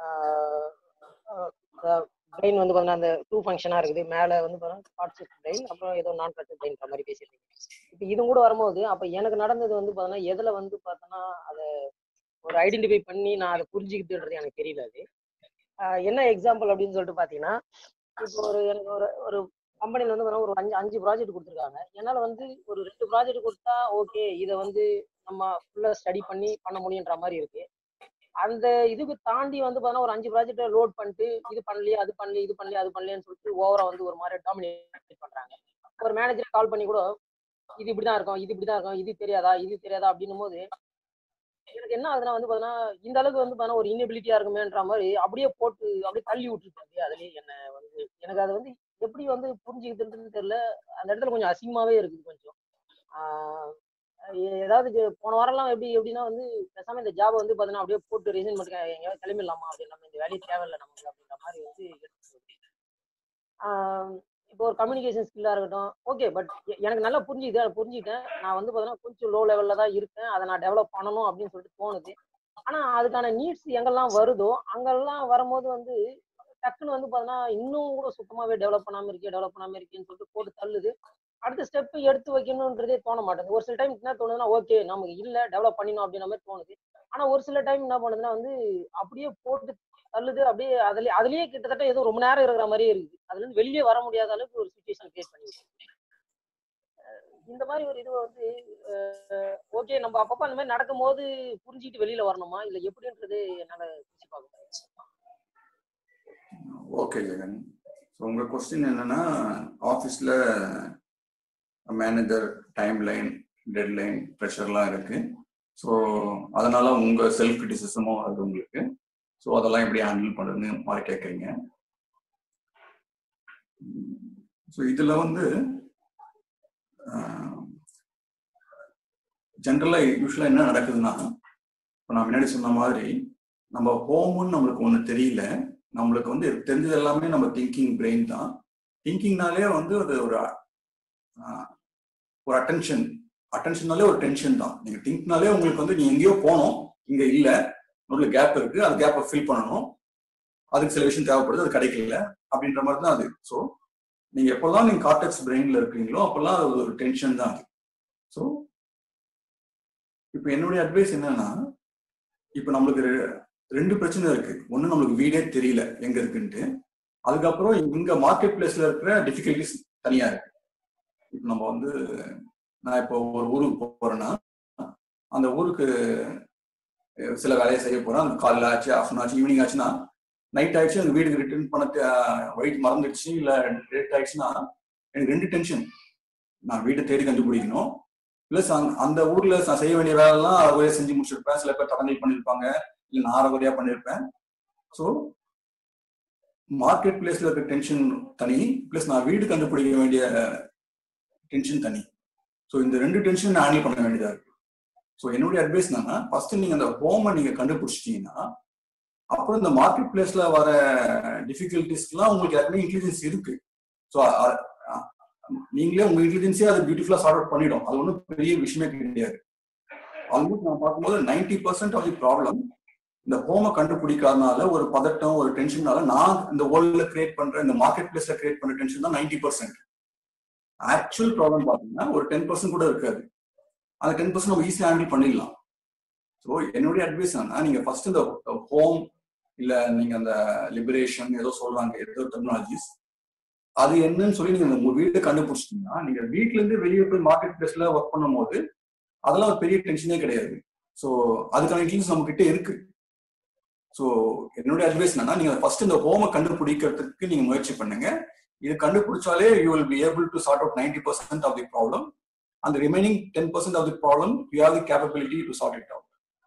பிரெயின் வந்து பார்த்தோன்னா அந்த டூ ஃபங்க்ஷனா இருக்குது மேல வந்து பார்த்தோன்னா கான்செப்ட் பிரெயின் அப்புறம் ஏதோ நான் கான்செப்ட் பிரெயின் மாதிரி பேசியிருக்கீங்க இப்போ இது கூட வரும்போது அப்போ எனக்கு நடந்தது வந்து பார்த்தோன்னா எதுல வந்து பார்த்தோன்னா அதை ஒரு ஐடென்டிஃபை பண்ணி நான் அதை புரிஞ்சுக்கிட்டுன்றது எனக்கு தெரியல அது ஆஹ் என்ன எக்ஸாம்பிள் அப்படின்னு சொல்லிட்டு பார்த்தீங்கன்னா இப்போ ஒரு எனக்கு ஒரு ஒரு கம்பெனில வந்து பார்த்தீங்கன்னா ஒரு அஞ்சு அஞ்சு ப்ராஜெக்ட் கொடுத்துருக்காங்க என்னால வந்து ஒரு ரெண்டு ப்ராஜெக்ட் கொடுத்தா ஓகே இதை வந்து நம்ம ஃபுல்லா ஸ்டடி பண்ணி பண்ண முடியுன்ற மாதிரி இருக்கு அந்த இதுக்கு தாண்டி வந்து பார்த்தீங்கன்னா ஒரு அஞ்சு ப்ராஜெக்ட் லோட் பண்ணிட்டு இது பண்ணலையே அது பண்ணலையே இது பண்ணலையே அது பண்ணலையேன்னு சொல்லிட்டு ஓவரா வந்து ஒரு மாதிரி டாமினேட் பண்றாங்க ஒரு மேனேஜர் கால் பண்ணி கூட இது இப்படிதான் இருக்கும் இது இப்படிதான் இருக்கும் இது தெரியாதா இது தெரியாதா அப்படின்னும் போது எனக்கு என்ன ஆகுதுன்னா வந்து பார்த்தீங்கன்னா இந்த அளவுக்கு வந்து பார்த்தீங்கன்னா ஒரு இன்னபிலிட்டியா இருக்குமேன்ற மாதிரி அப்படியே போட்டு அப்படியே தள்ளி விட்டுருக்காங்க அதுலயே என்ன வந்து எனக்கு அது வந்து எப்படி வந்து புரிஞ்சுக்கிட்டுன்னு தெரியல அந்த இடத்துல கொஞ்சம் அசிங்கமாவே இருக்குது கொஞ்சம் ஆஹ் எ- ஏதாவது இது போன வாரம்லாம் எப்படி எப்படின்னா வந்து பேசாம இந்த ஜாப் வந்து பார்த்தீங்கன்னா அப்படியே போட்டு ரிசைன் பண்ணிட்டு எங்கேயாவது கிளம்பிடலாமா அப்படின்னு நம்ம இந்த வேலையை தேவையில்லை நமக்கு அப்படின்ற மாதிரி வந்து எடுத்துட்டு போகுது. ஆஹ் இப்போ ஒரு கம்யூனிகேஷன் ஸ்கில்லா இருக்கட்டும் ஓகே பட் எனக்கு நல்லா புரிஞ்சுது அதை புரிஞ்சுட்டேன் நான் வந்து பார்த்தீங்கன்னா கொஞ்சம் லோ லெவல்ல தான் இருக்கேன் அதை நான் டெவலப் பண்ணணும் அப்படின்னு சொல்லிட்டு தோணுது ஆனா அதுக்கான நீட்ஸ் எங்கெல்லாம் வருதோ அங்கெல்லாம் வரும்போது வந்து டக்குன்னு வந்து பார்த்தீங்கன்னா இன்னும் கூட சுத்தமாவே டெவலப் பண்ணாம இருக்கே டெவலப் பண்ணாம இருக்கேன்னு சொல்லிட்டு போட்டு தள்ளுது அடுத்த ஸ்டெப் எடுத்து வைக்கணுன்றதே தோண மாட்டேங்குது ஒரு சில டைம் என்ன தோணுதுன்னா ஓகே நமக்கு இல்ல டெவலப் பண்ணிடணும் அப்படின்ற மாதிரி தோணுது ஆனா ஒரு சில டைம் என்ன பண்ணுதுன்னா வந்து அப்படியே போட்டு தள்ளுது அப்படியே அதுல அதுலயே கிட்டத்தட்ட ஏதோ ரொம்ப நேரம் இருக்கிற மாதிரியே இருக்குது அதுல இருந்து வெளியே வர முடியாத அளவுக்கு ஒரு சுச்சுவேஷன் கிரியேட் பண்ணி இந்த மாதிரி ஒரு இது வந்து ஓகே நம்ம அப்பப்ப அந்த மாதிரி நடக்கும் போது புரிஞ்சுக்கிட்டு வெளியில வரணுமா இல்ல எப்படின்றது என்னால யோசிச்சு பார்க்க முடியாது ஓகே ஜெகன் ஸோ உங்கள் கொஸ்டின் என்னன்னா ஆஃபீஸில் மேனேஜர் டைம் லைன் டெட்லைன் ப்ரெஷர்லாம் இருக்கு ஸோ அதனால உங்கள் செல்ஃப் கிரிட்டிசிசமும் வருது உங்களுக்கு ஸோ அதெல்லாம் எப்படி ஹேண்டில் பண்ணுறதுன்னு மாதிரி கேட்குறீங்க ஸோ இதில் வந்து ஜென்ரலாக யூஸ்வலாக என்ன நடக்குதுன்னா இப்போ நான் முன்னாடி சொன்ன மாதிரி நம்ம ஹோமுன்னு நம்மளுக்கு ஒன்று தெரியல நம்மளுக்கு வந்து தெரிஞ்சது எல்லாமே நம்ம திங்கிங் பிரெயின் தான் திங்கிங்னாலே வந்து அது ஒரு ஆஹ், ஒரு அட்டென்ஷன் அட்டென்ஷன்னாலே ஒரு டென்ஷன் தான் நீங்க திங்க்னாலே உங்களுக்கு வந்து நீ எங்கேயோ போகணும் இங்க இல்ல நடுவில் கேப் இருக்கு அந்த கேப்பை ஃபில் பண்ணணும் அதுக்கு சில விஷயம் தேவைப்படுது அது கிடைக்கல அப்படின்ற மாதிரி தான் அது ஸோ நீங்க எப்போல்லாம் நீங்க கார்டெக்ஸ் பிரெயின்ல இருக்கீங்களோ அப்பெல்லாம் அது ஒரு டென்ஷன் தான் அது ஸோ இப்போ என்னுடைய அட்வைஸ் என்னன்னா இப்போ நம்மளுக்கு ரெ- ரெண்டு பிரச்சனை இருக்கு ஒண்ணு நம்மளுக்கு வீடே தெரியல எங்க இருக்குன்ட்டு அதுக்கப்புறம் இங்க மார்க்கெட் பிளேஸ்ல இருக்கிற டிஃபிகல்டிஸ் தனியா இருக்கு இப்போ நம்ம வந்து நான் இப்போ ஒரு ஊருக்கு போறேன்னா அந்த ஊருக்கு அஹ், சில வேலையை செய்ய போறேன் அந்த காலைல ஆச்சு ஆஃப்டர்நூன் ஆச்சு ஈவினிங் ஆச்சுன்னா நைட் ஆயிடுச்சு அந்த வீட்டுக்கு ரிட்டர்ன் பண்ண ஒயிட் மறந்துடுச்சு இல்ல லேட் ஆயிடுச்சுன்னா எனக்கு ரெண்டு டென்ஷன் நான் வீட்டை தேடி கண்டுபிடிக்கணும் பிளஸ் அந்த ஊர்ல நான் செய்ய வேண்டிய வேலைலாம் அறகுறையா செஞ்சு முடிச்சிருப்பேன் சில பேர் தடங்கல் பண்ணிருப்பாங்க இல்ல நான் அறகுறையா பண்ணிருப்பேன் ஸோ மார்க்கெட் பிளேஸ்ல இருக்க டென்ஷன் தனி பிளஸ் நான் வீடு கண்டுபிடிக்க வேண்டிய டென்ஷன் தனி ஸோ இந்த ரெண்டு டென்ஷன் நான் ஹேண்டில் பண்ண வேண்டியதா இருக்கு ஸோ என்னுடைய அட்வைஸ் என்னன்னா ஃபர்ஸ்ட் நீங்க அந்த ஹோமை நீங்க கண்டுபிடிச்சிட்டீங்கன்னா அப்புறம் இந்த மார்க்கெட் பிளேஸ்ல வர டிஃபிகல்டிஸ்க்குலாம் உங்களுக்கு ஏற்கனவே இன்டெலிஜென்ஸ் இருக்கு ஸோ நீங்களே உங்க இன்டெலிஜென்ஸே அது பியூட்டிஃபுல்லா சார்ட் அவுட் பண்ணிடும் அது ஒன்றும் பெரிய விஷயமே கிடையாது ஆல்மோஸ்ட் நான் பார்க்கும்போது ninety percent of the problem இந்த ஹோமை கண்டுபிடிக்காதனால ஒரு பதட்டம் ஒரு டென்ஷனால நான் இந்த வேர்ல்ட்ல கிரியேட் பண்ற இந்த மார்க்கெட் பிளேஸ்ல கிரியேட் பண்ற டென்ஷன் தான் நைன்டி பர்சன்ட் ஆக்சுவல் ப்ராப்ளம் பாத்தீங்கன்னா ஒரு டென் பர்சன்ட் கூட இருக்காது அந்த டென் பர்சன்ட் நம்ம ஈஸியாக ஹேண்டில் பண்ணிடலாம் ஸோ என்னுடைய அட்வைஸ் என்னன்னா நீங்க ஃபர்ஸ்ட் இந்த ஹோம் இல்ல நீங்க அந்த லிபரேஷன் ஏதோ சொல்றாங்க ஏதோ டெக்னாலஜிஸ் அது என்னன்னு சொல்லி நீங்க உங்க வீட்டை கண்டுபிடிச்சிட்டீங்கன்னா நீங்க வீட்ல இருந்து வெளியே போய் மார்க்கெட் பிளேஸ்ல ஒர்க் பண்ணும்போது அதெல்லாம் ஒரு பெரிய டென்ஷனே கிடையாது ஸோ அதுக்கான இன்டெலிஜென்ஸ் நம்ம கிட்ட இருக்கு ஸோ என்னுடைய அட்வைஸ் என்னன்னா நீங்க ஃபர்ஸ்ட் இந்த ஹோமை கண்டுபிடிக்கிறதுக்கு நீங்க முயற்சி பண்ணுங்க இது கண்டுபிடிச்சாலே you will be able to sort out ninety percent of the problem அந்த remaining ten percent of the problem you have the capability to sort it out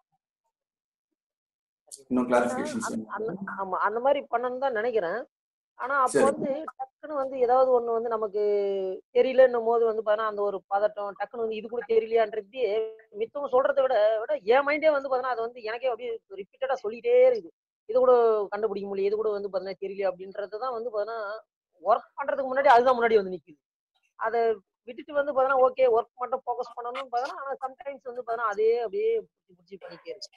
இன்னும் கிளாரிபிகேஷன்ஸ் அந்த- ஆமா அந்த மாதிரி பண்ணணும்னு தான் நினைக்கிறேன் ஆனா அப்போ சரி. வந்து டக்குன்னு வந்து ஏதாவது ஒண்ணு வந்து நமக்கு தெரியலன்னும் போது வந்து பாத்தீங்கன்னா அந்த ஒரு பதட்டம் டக்குன்னு வந்து இது கூட தெரியலையான்றது மித்தவங்க சொல்றதை விட விட என் மைண்டே வந்து பாத்தீங்கன்னா அது வந்து எனக்கே அப்படியே ரிப்பீட்டடா சொல்லிட்டே இருக்குது இது கூட கண்டுபிடிக்க முடியல இது கூட வந்து பாத்தீங்கன்னா தெரியல அப்படின்றது தான் வந்து பாத்தீங்கன்னா ஒர்க் பண்றதுக்கு முன்னாடி அதுதான் முன்னாடி வந்து நிக்குது அதை விட்டுட்டு வந்து பாத்தீங்கன்னா ஓகே ஒர்க் மட்டும் ஃபோக்கஸ் பண்ணணும்னு பாத்தீங்கன்னா ஆனா சம்டைம்ஸ் வந்து பாத்தீங்கன்னா அதே அப்படியே புடிச்சு புடிச்சு பண்ணிட்டே இருக்கு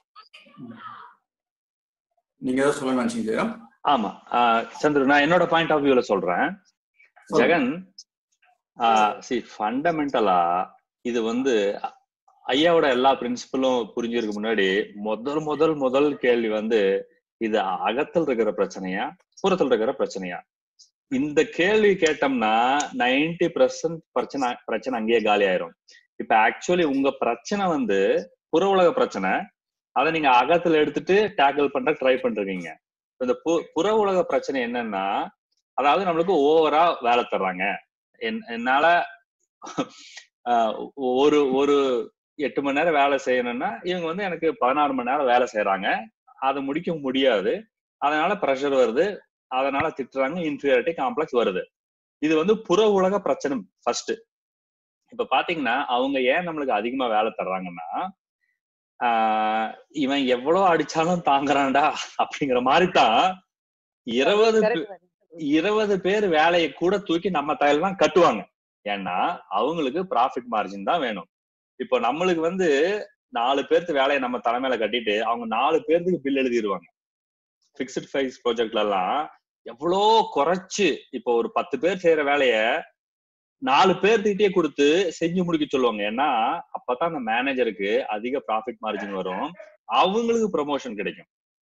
நீங்க ஏதாவது சொல்ல நினைச்சீங்க ஜெயம் ஆமா ஆஹ் சந்துரு நான் என்னோட பாயிண்ட் ஆஃப் வியூல சொல்றேன் ஜெகன் சி ஃபண்டமெண்டலா இது வந்து அ- ஐயாவோட எல்லா பிரின்சிபலும் புரிஞ்சிருக்கு முன்னாடி முதல் முதல் முதல் கேள்வி வந்து இது அகத்தில் இருக்கிற பிரச்சனையா புறத்தில் இருக்கிற பிரச்சனையா இந்த கேள்வி கேட்டோம்னா 90% பர்சன்ட் பிரச்சனை பிரச்சனை அங்கேயே காலி ஆயிரும் இப்ப ஆக்சுவலி உங்க பிரச்சனை வந்து புற உலக பிரச்சனை அதை நீங்க அகத்துல எடுத்துட்டு டேக்கிள் பண்ற ட்ரை பண்றீங்க இந்த பு- புற உலக பிரச்சனை என்னன்னா அதாவது நம்மளுக்கு ஓவரா வேலை தர்றாங்க என்- என்னால ஆஹ் ஒரு ஒரு எட்டு மணி நேரம் வேலை செய்யணும்னா இவங்க வந்து எனக்கு பதினாறு மணி நேரம் வேலை செய்யறாங்க அதை முடிக்க முடியாது அதனால ப்ரெஷர் வருது அதனால திட்டுறாங்க இன்ஃபீரியாரிட்டி காம்ப்ளெக்ஸ் வருது இது வந்து புற உலக பிரச்சனை ஃபர்ஸ்ட் இப்ப பாத்தீங்கன்னா அவங்க ஏன் நம்மளுக்கு அதிகமா வேலை தர்றாங்கன்னா ஆஹ் இவன் எவ்வளவு அடிச்சாலும் தாங்குறான்டா அப்படிங்கிற மாதிரி தான் இருபது Correct தான். இருபது பேர் வேலையை கூட தூக்கி நம்ம தலையில தான் கட்டுவாங்க ஏன்னா அவங்களுக்கு ப்ராஃபிட் மார்ஜின் தான் வேணும் இப்போ நம்மளுக்கு வந்து நாலு பேர்த்து வேலையை நம்ம தலைமையில கட்டிட்டு அவங்க நாலு பேர்த்துக்கு பில் எழுதிடுவாங்க பிக்ஸ்ட் ஃபைஸ் ப்ராஜெக்ட்ல எல்லாம் எவ்வளோ குறைச்சு இப்போ ஒரு பத்து பேர் செய்யற வேலைய நாலு பேர்த்துக்கிட்டே கொடுத்து செஞ்சு முடிக்க சொல்லுவாங்க ஏன்னா அப்பதான் அந்த மேனேஜருக்கு அதிக ப்ராஃபிட் மார்ஜின் வரும் அவங்களுக்கு ப்ரமோஷன் கிடைக்கும்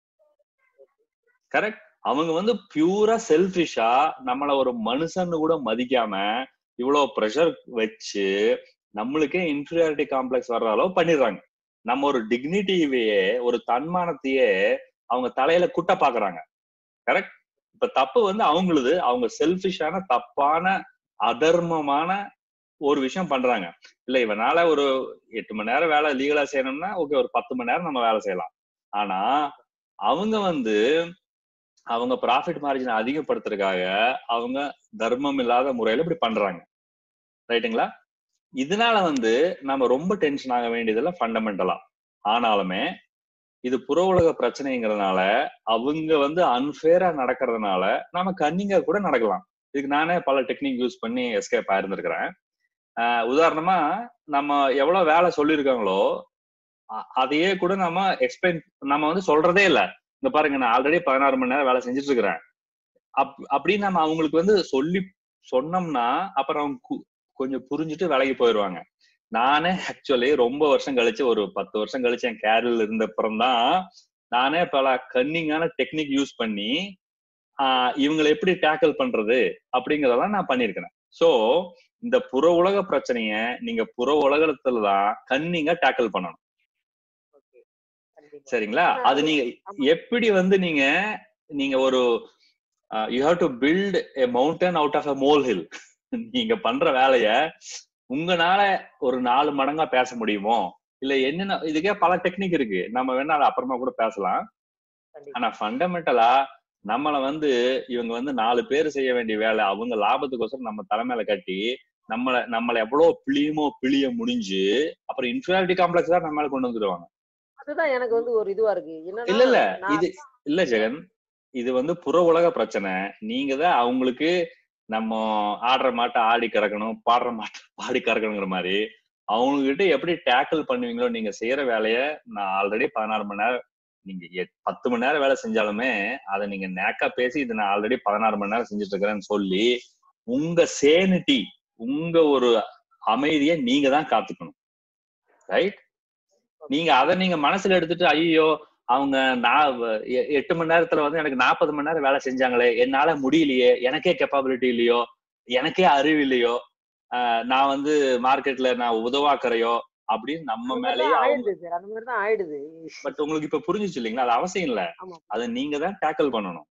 கரெக்ட் அவங்க வந்து பியூரா செல்ஃபிஷா நம்மள ஒரு மனுஷன்னு கூட மதிக்காம இவ்வளவு ப்ரெஷர் வச்சு நம்மளுக்கே இன்ஃபீரியாரிட்டி காம்ப்ளெக்ஸ் வர்ற அளவு பண்ணிடுறாங்க நம்ம ஒரு டிக்னிட்டிவையே ஒரு தன்மானத்தையே அவங்க தலையில குட்ட பாக்குறாங்க கரெக்ட் இப்ப தப்பு வந்து அவங்களுது அவங்க செல்ஃபிஷான தப்பான அதர்மமான ஒரு விஷயம் பண்றாங்க இல்ல இவனால ஒரு எட்டு மணி நேரம் வேலை லீகலா செய்யணும்னா ஓகே ஒரு பத்து மணி நேரம் நம்ம வேலை செய்யலாம் ஆனா அவங்க வந்து அவங்க ப்ராஃபிட் மார்ஜினை அதிகப்படுத்துறதுக்காக அவங்க தர்மம் இல்லாத முறையில இப்படி பண்றாங்க ரைட்டுங்களா இதனால வந்து நம்ம ரொம்ப டென்ஷன் ஆக வேண்டியதுல ஃபண்டமெண்டலா ஆனாலுமே இது புற உலக பிரச்சனைங்கிறதுனால அவங்க வந்து அன்ஃபேரா நடக்கிறதுனால நம்ம கன்னிங்கா கூட நடக்கலாம் இதுக்கு நானே பல டெக்னிக் யூஸ் பண்ணி எஸ்கேப் ஆயிருந்திருக்கிறேன் ஆஹ் உதாரணமா நம்ம எவ்வளவு வேலை சொல்லியிருக்காங்களோ அ- அதையே கூட நம்ம எக்ஸ்பிளைன் நம்ம வந்து சொல்றதே இல்ல இந்த பாருங்க நான் ஆல்ரெடி பதினாறு மணி நேரம் வேலை செஞ்சுட்டு இருக்கிறேன் அப் அப்படின்னு நம்ம அவங்களுக்கு வந்து சொல்லி சொன்னோம்னா அப்புறம் அவங்க கு- கொஞ்சம் புரிஞ்சுட்டு விலகி போயிடுவாங்க நானே ஆக்சுவலி ரொம்ப வருஷம் கழிச்சு ஒரு பத்து வருஷம் கழிச்சு என் கேரியர்ல இருந்த அப்புறம் தான் நானே பல கன்னிங்கான டெக்னிக் யூஸ் பண்ணி ஆஹ் இவங்களை எப்படி டேக்கிள் பண்றது அப்படிங்கறதெல்லாம் நான் பண்ணிருக்கிறேன் சோ இந்த புற உலக பிரச்சனைய நீங்க புற உலகத்துல தான் கன்னிங்கா டேக்கிள் பண்ணணும் ஓகே கண்டிப்பா சரிங்களா ஆனா அது நீங்க ஆமா. எப்படி வந்து நீங்க நீங்க ஒரு you have to build a mountain out of a molehill நீங்க பண்ற வேலைய உங்களால ஒரு நாலு மடங்கா பேச முடியுமோ இல்ல என்னென்ன இதுக்கே பல டெக்னிக் இருக்கு நம்ம வேணா அதை அப்புறமா கூட பேசலாம் கண்டிப்பா ஆனா ஃபண்டமெண்டலா நம்மள வந்து இவங்க வந்து நாலு பேர் செய்ய வேண்டிய வேலை அவங்க லாபத்துக்கோசரம் நம்ம தலைமையில கட்டி நம்மள நம்மள எவ்வளவு பிழியுமோ பிழிய முடிஞ்சு அப்புறம் இன்ஃபீரியாரிட்டி காம்ப்ளெக்ஸ் தான் நம்ம மேல கொண்டு வந்துருவாங்க அதுதான் எனக்கு வந்து ஒரு இதுவா இருக்கு இல்ல என்னன்னா இல்ல நான் இது இல்ல ஜெகன் இது வந்து புற உலக பிரச்சனை நீங்க தான் அவங்களுக்கு நம்ம ஆடுற மாட்டை ஆடி கறக்கணும் பாடுற மாட்டை பாடி கறக்கணுங்கிற மாதிரி அவங்க கிட்ட எப்படி டேக்கிள் பண்ணுவீங்களோ நீங்க செய்யற வேலைய நான் ஆல்ரெடி பதினாறு மணி நேரம் நீங்க எட்- பத்து மணி நேரம் வேலை செஞ்சாலுமே அதை நீங்க நேக்கா பேசி இது நான் ஆல்ரெடி பதினாறு மணி நேரம் செஞ்சுட்டு இருக்கிறேன்னு சொல்லி உங்க சேனிட்டி உங்க ஒரு அமைதியை நீங்க தான் காத்துக்கணும் ரைட் நீங்க அதை நீங்க மனசுல எடுத்துட்டு ஐயோ அவங்க நான் எ- எட்டு மணி நேரத்துல வந்து எனக்கு நாற்பது மணி நேரம் வேலை செஞ்சாங்களே என்னால முடியலையே எனக்கே கெப்பாபிலிட்டி இல்லையோ எனக்கே அறிவு இல்லையோ ஆஹ் நான் வந்து மார்க்கெட்ல நான் உதவாக்குறையோ அப்படின்னு நம்ம அந்த மேலேயே மாதிரிதான் அவங்க ஆயிடுது சார் அந்த மாதிரி தான் ஆயிடுது பட் உங்களுக்கு இப்ப புரிஞ்சுச்சு இல்லைங்களா அது அவசியம் இல்ல ஆமா அதை நீங்க தான் டேக்கிள் பண்ணணும்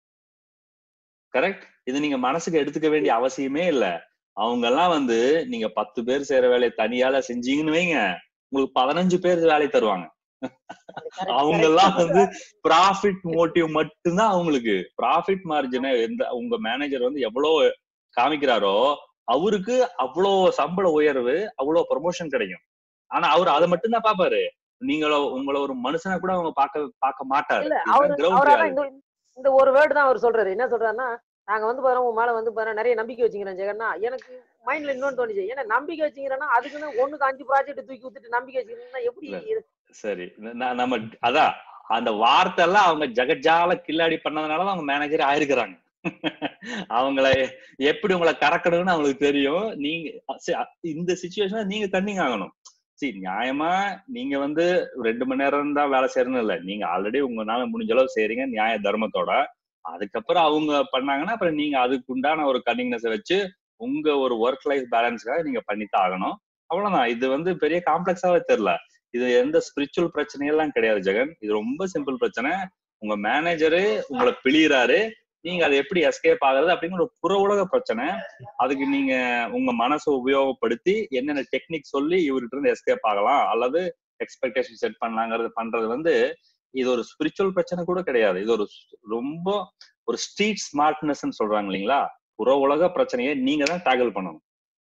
கரெக்ட் இது நீங்க மனசுக்கு எடுத்துக்க வேண்டிய அவசியமே இல்ல அவங்க எல்லாம் வந்து நீங்க பத்து பேர் செய்யற வேலையை தனியால செஞ்சீங்கன்னு வைங்க உங்களுக்கு பதினஞ்சு பேர் வேலை தருவாங்க அது correct, அவங்க correct எல்லாம் தான் வந்து sir. ப்ராஃபிட் மோட்டிவ் மட்டும்தான் அவங்களுக்கு ப்ராஃபிட் மார்ஜினை எந்த உங்க மேனேஜர் வந்து எவ்வளவு காமிக்கிறாரோ அவருக்கு அவ்வளோ சம்பள உயர்வு அவ்வளோ ப்ரமோஷன் கிடைக்கும் ஆனா அவர் அதை மட்டும்தான் பாப்பாரு நீங்களோ உங்களை ஒரு மனுஷனை கூட அவங்க பார்க்க பார்க்க மாட்டாரு இல்ல இதுதான் அவரு ground அவரால reality. இந்த இந்த ஒரு வேர்டு தான் அவர் சொல்றாரு என்ன சொல்றாருன்னா நாங்க வந்து பாரு உன் மேல வந்து பாரு நிறைய நம்பிக்கை வச்சுக்கிறேன் ஜெகன்னா எனக்கு மைண்ட்ல இன்னொன்னு தோணுச்சு ஏன்னா நம்பிக்கை வச்சுக்கிறேன்னா அதுக்குன்னு ஒண்ணுக்கு அஞ்சு ப்ராஜெக்ட் தூக்கி விட்டுட்டு நம்பிக்கை வச்சுக்கிறேன்னா எப்படி இல்ல. இது- சரி ந- நம்ம அதான் அந்த வார்த்தை எல்லாம் அவங்க ஜெகஜால கில்லாடி பண்ணதுனாலதான் அவங்க மேனேஜர் ஆயிருக்கிறாங்க அவங்கள எப்படி உங்களை கறக்கணும்னு அவங்களுக்கு தெரியும் நீங்க சரி, இந்த சுச்சுவேஷன்ல நீங்க கன்னிங் ஆகணும் சரி நியாயமா நீங்க வந்து ரெண்டு மணி நேரம் தான் வேலை செய்யறதுன்னு இல்ல நீங்க ஆல்ரெடி உங்களால முடிஞ்ச அளவு செய்றீங்க நியாய தர்மத்தோட அதுக்கப்புறம் அவங்க பண்ணாங்கன்னா அப்புறம் நீங்க அதுக்கு உண்டான ஒரு கன்னிங்னஸ் வச்சு உங்க ஒரு ஒர்க் லைஃப் பேலன்ஸ்க்காக நீங்க பண்ணித்தான் ஆகணும் அவ்வளவுதான் இது வந்து பெரிய காம்ப்ளெக்ஸாவே தெரியல இது எந்த ஸ்பிரிச்சுவல் பிரச்சனையெல்லாம் கிடையாது ஜெகன் இது ரொம்ப சிம்பிள் பிரச்சனை உங்க மேனேஜரு உங்களை பிழியறாரு நீங்க அதை எப்படி எஸ்கேப் ஆகுறது அப்படிங்கிற ஒரு புற உலக பிரச்சனை அதுக்கு நீங்க உங்க மனசை உபயோகப்படுத்தி என்னென்ன டெக்னிக் சொல்லி இவர்கிட்ட இருந்து எஸ்கேப் ஆகலாம் அல்லது எக்ஸ்பெக்டேஷன் செட் பண்ணலாங்கிறது பண்றது வந்து இது ஒரு ஸ்பிரிச்சுவல் பிரச்சனை கூட கிடையாது இது ஒரு ஸ்- ரொம்ப ஒரு ஸ்ட்ரீட் ஸ்மார்ட்னஸ் சொல்றாங்க இல்லைங்களா புற உலக பிரச்சனையை நீங்க தான் டேக்கிள் பண்ணணும்